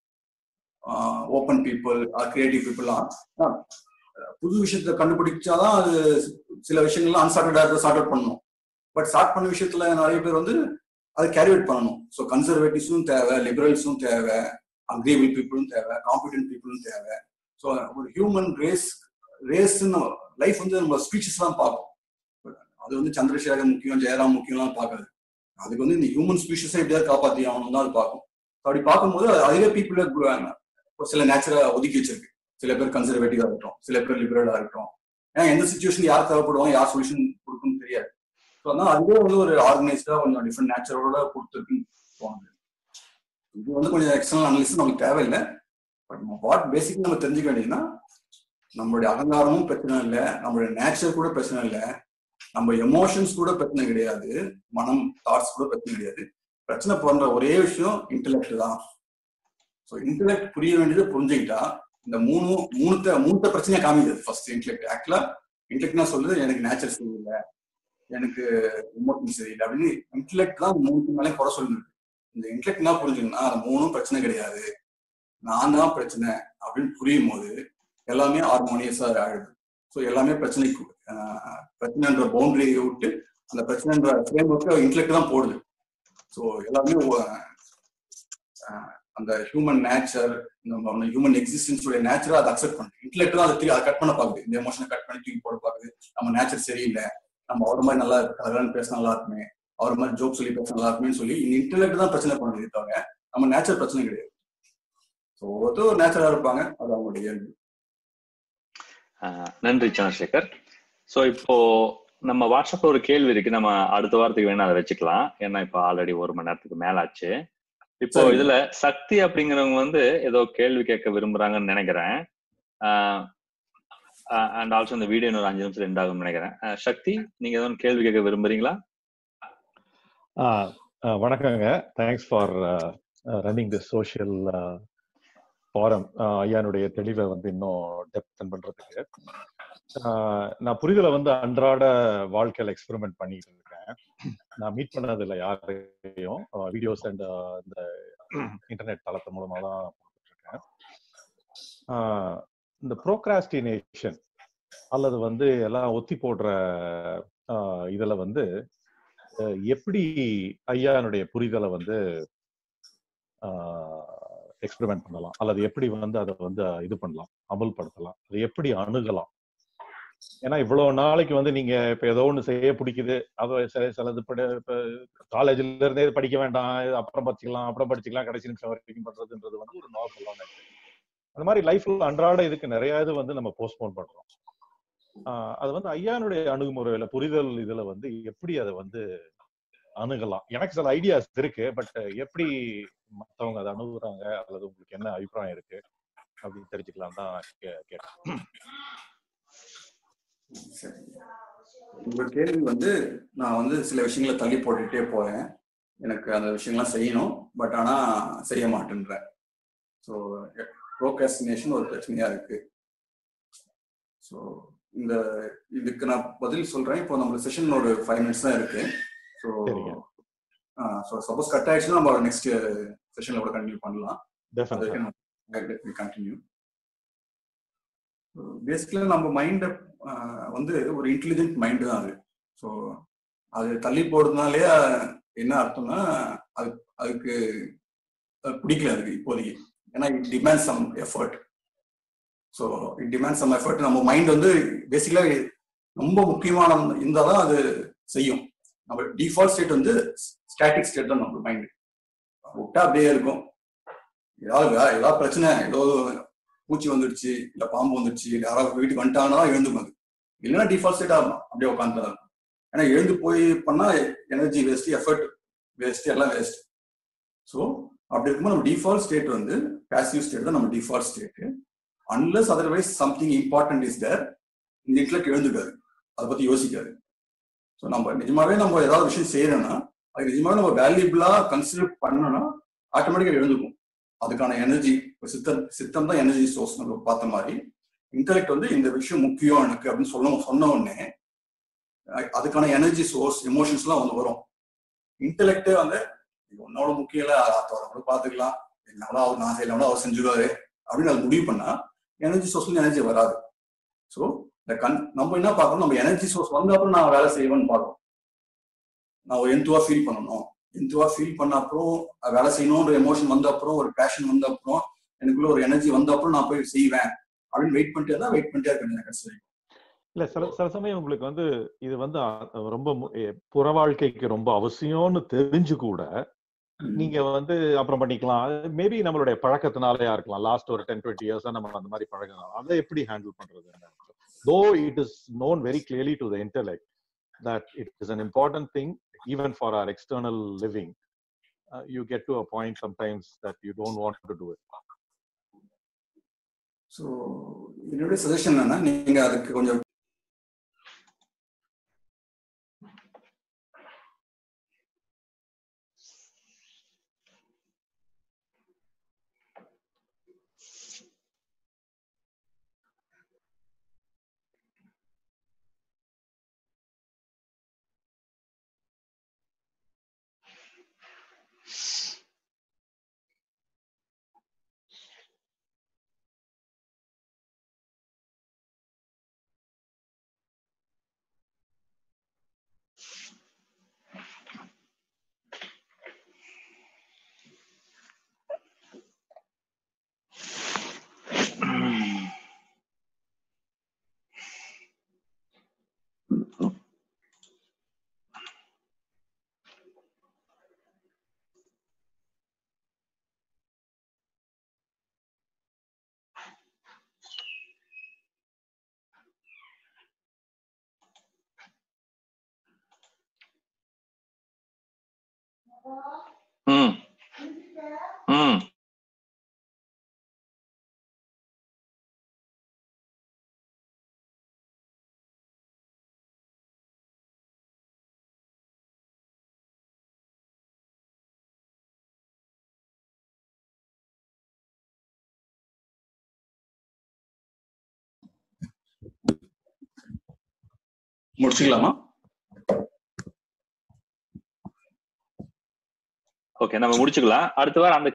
ஓப்பன் பீப்புள் கிரியேட்டிவ் பீப்புள்லாம் புது விஷயத்த கண்டுபிடிச்சாதான் அது சில விஷயங்கள்லாம் அன்சார்டடா இருக்க சார்ட் அவுட் பண்ணணும் பட் ஸ்டார்ட் பண்ண விஷயத்துல நிறைய பேர் வந்து அதை கேரி அவுட் பண்ணணும் ஸோ கன்சர்வேட்டிவ்ஸும் தேவை லிபரல்ஸும் தேவை அக்ரியபிள் பீப்புளும் தேவை காம்பிடன்ட் பீப்புளும் தேவை ஸோ ஒரு ஹியூமன் ரேஸ் ரேஸ்ன்னு லைஃப் வந்து நம்ம ஸ்பீச்சஸ் தான் பார்ப்போம் அது வந்து சந்திரசேகர் முக்கியம் ஜெயராம் முக்கியம்லாம் பார்க்காது அதுக்கு வந்து இந்த ஹியூமன் ஸ்பீஷஸை எப்படியாவது காப்பாற்றி ஆகணும் தான் அது பார்க்கும் அப்படி பார்க்கும்போது அதுவே பீப்புளே ஒரு சில நேச்சரை ஒதுக்கி வச்சிருக்கு சில பேர் கன்சர்வேட்டிவா இருக்கட்டும் சில பேர் லிபரலா இருக்கட்டும் ஏன்னா எந்த சுச்சுவேஷன் யார் தேவைப்படுவோம் யார் சொல்யூஷன் கொடுக்குன்னு தெரியாது ஸோ அதனால அதுவே வந்து ஒரு ஆர்கனைஸ்டா கொஞ்சம் டிஃப்ரெண்ட் நேச்சரோட கொடுத்துருக்குன்னு தோணுது இது வந்து கொஞ்சம் எக்ஸ்டர்னல் அனலிஸ் நமக்கு தேவையில்லை பட் வாட் பேசிக் நம்ம தெரிஞ்சுக்க வேண்டியதுன்னா நம்மளுடைய அகங்காரமும் பிரச்சனை இல்லை நம்மளுடைய நேச்சர் கூட பிரச்சனை இல்லை நம்ம எமோஷன்ஸ் கூட பிரச்சனை கிடையாது மனம் தாட்ஸ் கூட பிரச்சனை கிடையாது பிரச்சனை பண்ற ஒரே விஷயம் இன்டெலெக்ட் தான் ஸோ இன்டெலெக்ட் புரிய வேண்டியதை புரிஞ்சுக்கிட்டா இந்த மூணு மூணுத்த மூணுத்த பிரச்சனையா காமிக்குது ஃபர்ஸ்ட் இன்டெலெக்ட் ஆக்சுவலா இன்டெலெக்ட்னா சொல்லுது எனக்கு நேச்சர் சரியில்லை எனக்கு எமோஷன் சரியில்லை அப்படின்னு இன்டெலெக்ட் தான் மூணுக்கு மேலே குறை சொல்லுது இந்த இன்டெலெக்ட் என்ன புரிஞ்சுக்கணும்னா அந்த மூணும் பிரச்சனை கிடையாது நான் தான் பிரச்சனை அப்படின்னு புரியும் போது எல்லாமே ஹார்மோனியஸா ஆயிடுது ஸோ எல்லாமே பிரச்சனைக்கு ஆஹ், பிரச்சனைன்ற பவுண்டரியை விட்டு அந்த பிரச்சனைன்ற ஃப்ரேம் ஒர்க்கு இன்டெலெக்ட் தான் போடுது ஸோ எல்லாமே ஒ- ஆஹ், அந்த ஹியூமன் நேச்சர் நம்ம ஹியூமன் எக்ஸிஸ்டன்ஸோட நேச்சரை அதை அக்செப்ட் பண்ணுது இன்டெலெக்ட் தான் அதை தூக்கி அதை கட் பண்ண பாக்குது இந்த எமோஷனை கட் பண்ணி தூக்கி போட பாக்குது நம்ம நேச்சர் சரியில்லை நம்ம அவர் மாதிரி நல்லா கலகலன்னு பேச நல்லா இருக்குமே அவர் மாதிரி ஜோக் சொல்லி பேச நல்லா இருக்குமே சொல்லி இந்த இன்டெலெக்ட் தான் பிரச்சனை பண்ணுது தவிர நம்ம நேச்சர் பிரச்சனை கிடையாது ஸோ ஒருத்தர் ஒரு நேச்சரா இருப்பாங்க அது அவங்களுடைய இயல்பு ஆஹ் நன்றி சந்திரசேகர் சோ இப்போ நம்ம வாட்ஸ்அப்ல ஒரு கேள்வி இருக்கு நம்ம அடுத்த வாரத்துக்கு வேணா அதை வச்சுக்கலாம் ஏன்னா இப்போ ஆல்ரெடி ஒரு மணி நேரத்துக்கு மேல ஆச்சு இப்போ சரி. இதுல சக்தி அப்படிங்கிறவங்க வந்து ஏதோ கேள்வி கேட்க விரும்புறாங்கன்னு நினைக்கிறேன் அண்ட் ஆல்சோ இந்த வீடியோ இன்னொரு அஞ்சு நிமிஷம் ரெண்டு ஆகும்னு நினைக்கிறேன் ஆஹ் சக்தி நீங்க ஏதோ ஒண்ணு கேள்வி கேட்க விரும்புறீங்களா ஆ, ஆ, வணக்கங்க thanks for running the social forum ஐயானுடைய தெளிவை வந்து இன்னும் டெப்தன் பண்றதுக்கு ஆ, நான் புரிதலை வந்து அன்றாட வாழ்க்கையில எக்ஸ்பெரிமெண்ட் பண்ணிட்டு இருக்கேன் நான் மீட் பண்ணது இல்லை யாரையும் வீடியோஸ் அண்ட் இந்த இன்டர்நெட் தளத்து மூலமா தான் பார்த்துட்டு இருக்கேன் ஆ, இந்த ப்ரோக்ராஸ்டினேஷன் அல்லது வந்து எல்லாம் ஒத்தி போடுற ஆ, இதுல வந்து அஹ் எப்படி ஐயானுடைய புரிதலை வந்து எக்ஸ்பெரிமெண்ட் பண்ணலாம் அல்லது எப்படி வந்து அதை வந்து இது பண்ணலாம் அமல்படுத்தலாம் அதை எப்படி அணுகலாம் ஏன்னா இவ்வளவு நாளைக்கு வந்து நீங்க இப்ப ஏதோ ஒண்ணு செய்ய பிடிக்குது அதை சில- சிலது படி இப்ப காலேஜ்ல இருந்தே இது படிக்க வேண்டாம் இது அப்புறம் படிச்சுக்கலாம் அப்புறம் படிச்சுக்கலாம் கடைசி நிமிஷம் வரைக்கும் பண்றதுன்றது வந்து ஒரு நார்மலான இது. அந்த மாதிரி லைஃப்ல அன்றாட இதுக்கு நிறைய இது வந்து நம்ம போஸ்ட்போன் பண்றோம் ஆஹ் அது வந்து ஐயானுடைய அணுகுமுறையில புரிதல் இதுல வந்து எப்படி அதை வந்து அணுகலாம் எனக்கு சில ஐடியாஸ் இருக்கு பட் எப்படி மத்தவங்க அதை அணுகுறாங்க அல்லது உங்களுக்கு என்ன அபிப்பிராயம் இருக்கு அப்படின்னு தெரிஞ்சுக்கலாம் தான் கே- கேட்டேன் சரி உங்க கேள்வி வந்து நான் வந்து சில விஷயங்களை தள்ளி போட்டுக்கிட்டே போறேன் எனக்கு அந்த விஷயங்கள்லாம் செய்யணும் பட் ஆனா செய்ய மாட்டேன்றேன் ஸோ ப்ரோகாஸ்டினேஷன் ஒரு பிரச்சனையா இருக்கு ஸோ இந்த இதுக்கு நான் பதில் சொல்றேன் இப்போ நம்ம செஷன் ஒரு ஃபைவ் மினிட்ஸ் தான் இருக்கு ஸோ சரிங்க. ஸோ சப்போஸ் கட் ஆயிடுச்சுன்னா நம்ம நெக்ஸ்ட் செஷன்ல கூட கண்டினியூ பண்ணலாம் டெஃபினட்டா கண்டினியூ பேசிக்கலா நம்ம மைண்ட வந்து ஒரு இன்டெலிஜென்ட் மைண்டு தான் அது ஸோ அது தள்ளி போடுறதுனாலே என்ன அர்த்தம்னா அது அதுக்கு அது பிடிக்கல அதுக்கு இப்போதைக்கு ஏன்னா it demand some effort so it demand some effort நம்ம மைண்ட் வந்து பேசிக்கலா ரொம்ப முக்கியமான இருந்தால் தான் அது செய்யும் நம்ம டிஃபால்ட் ஸ்டேட் வந்து ஸ்டாட்டிக் ஸ்டேட் தான் நம்ம மைண்டு விட்டா அப்படியே இருக்கும் ஏதாவது வே- ஏதாவது பிரச்சனை ஏதோ பூச்சி வந்துடுச்சு இல்ல பாம்பு வந்துடுச்சு இல்ல யாராவது வீட்டுக்கு வந்துட்டாங்கன்னா எழுந்துக்கும் அது இல்லைன்னா டிஃபால்ட் ஸ்டேட் ஆகும் அப்படியே உட்காந்து இருக்கும் ஏன்னா எழுந்து போய் பண்ணா எனர்ஜி வேஸ்ட் எஃபர்ட் வேஸ்ட் எல்லாம் வேஸ்ட் ஸோ அப்படி இருக்கும்போது நம்ம டிஃபால்ட் ஸ்டேட் வந்து பாசிவ் ஸ்டேட் தான் நம்ம default state unless otherwise something important is there இந்த இன்ட்லெக்ட் எழுந்துக்காது அதை பத்தி யோசிக்காது ஸோ நம்ம நிஜமாவே நம்ம ஏதாவது விஷயம் செய்யறோம்னா அது நிஜமாவே நம்ம வேல்யூபிளா கன்சிடர் பண்ணோம்னா ஆட்டோமேட்டிக்கா எழுந்துக்கும் அதுக்கான எனர்ஜி சித்தம் சித்தம் தான் எனர்ஜி சோர்ஸ் நம்ம பார்த்த மாதிரி இன்டெலெக்ட் வந்து இந்த விஷயம் முக்கியம் எனக்கு அப்படின்னு சொல்ல சொன்ன உடனே அஹ் அதுக்கான எனர்ஜி சோர்ஸ் எமோஷன்ஸ் எல்லாம் வந்து வரும் இன்டெலெக்டே வந்து இது உன்னோட முக்கியம் இல்ல அதை கூட பாத்துக்கலாம் என்னோட அவர் நான் செய்யலாம் அவர் செஞ்சுருவாரு அப்படின்னு அது முடிவு பண்ணா எனர்ஜி சோர்ஸ்ல எனர்ஜி வராது ஸோ இந்த கண் நம்ம என்ன பார்க்கணும் நம்ம எனர்ஜி சோர்ஸ் வந்த அப்புறம் நான் வேலை செய்வேன்னு பார்க்கணும் நான் ஒரு எந்துவா ஃபீல் பண்ணணும் எந்துவா ஃபீல் பண்ண அப்புறம் அது வேலை செய்யணும்ன்ற எமோஷன் வந்த அப்புறம் ஒரு பேஷன் வந்த அப்புறம் எனக்குள்ள ஒரு எனர்ஜி வந்த அப்புறம் நான் போய் செய்வேன் அப்படின்னு வெயிட் பண்ணிட்டே தான் வெயிட் பண்ணிட்டே இருக்கேன் எனக்கு கடைசி வரைக்கும். இல்ல சில சில சமயம் உங்களுக்கு வந்து இது வந்து அ- ரொம்ப மு- எ- புற வாழ்க்கைக்கு ரொம்ப அவசியம்னு தெரிஞ்சு கூட நீங்க வந்து அப்புறம் பண்ணிக்கலாம் மேபி நம்மளுடைய பழக்கத்தினாலயா இருக்கலாம் லாஸ்ட் ஒரு டென் டுவெண்ட்டி இயர்ஸா நம்ம அந்த மாதிரி பழக்கம் அதை எப்படி ஹேண்டில் பண்றது though it is known very clearly to the intellect that it is an important thing even for our external living you get to a point sometimes that you don't want to do it so என்னுடைய சஜஷன் என்னன்னா நீங்க அதுக்கு கொஞ்சம் ம் ம் முடிச்சுக்கலாமா ஓகே நம்ம முடிச்சுக்கலாம் அடுத்த வாரம் அந்த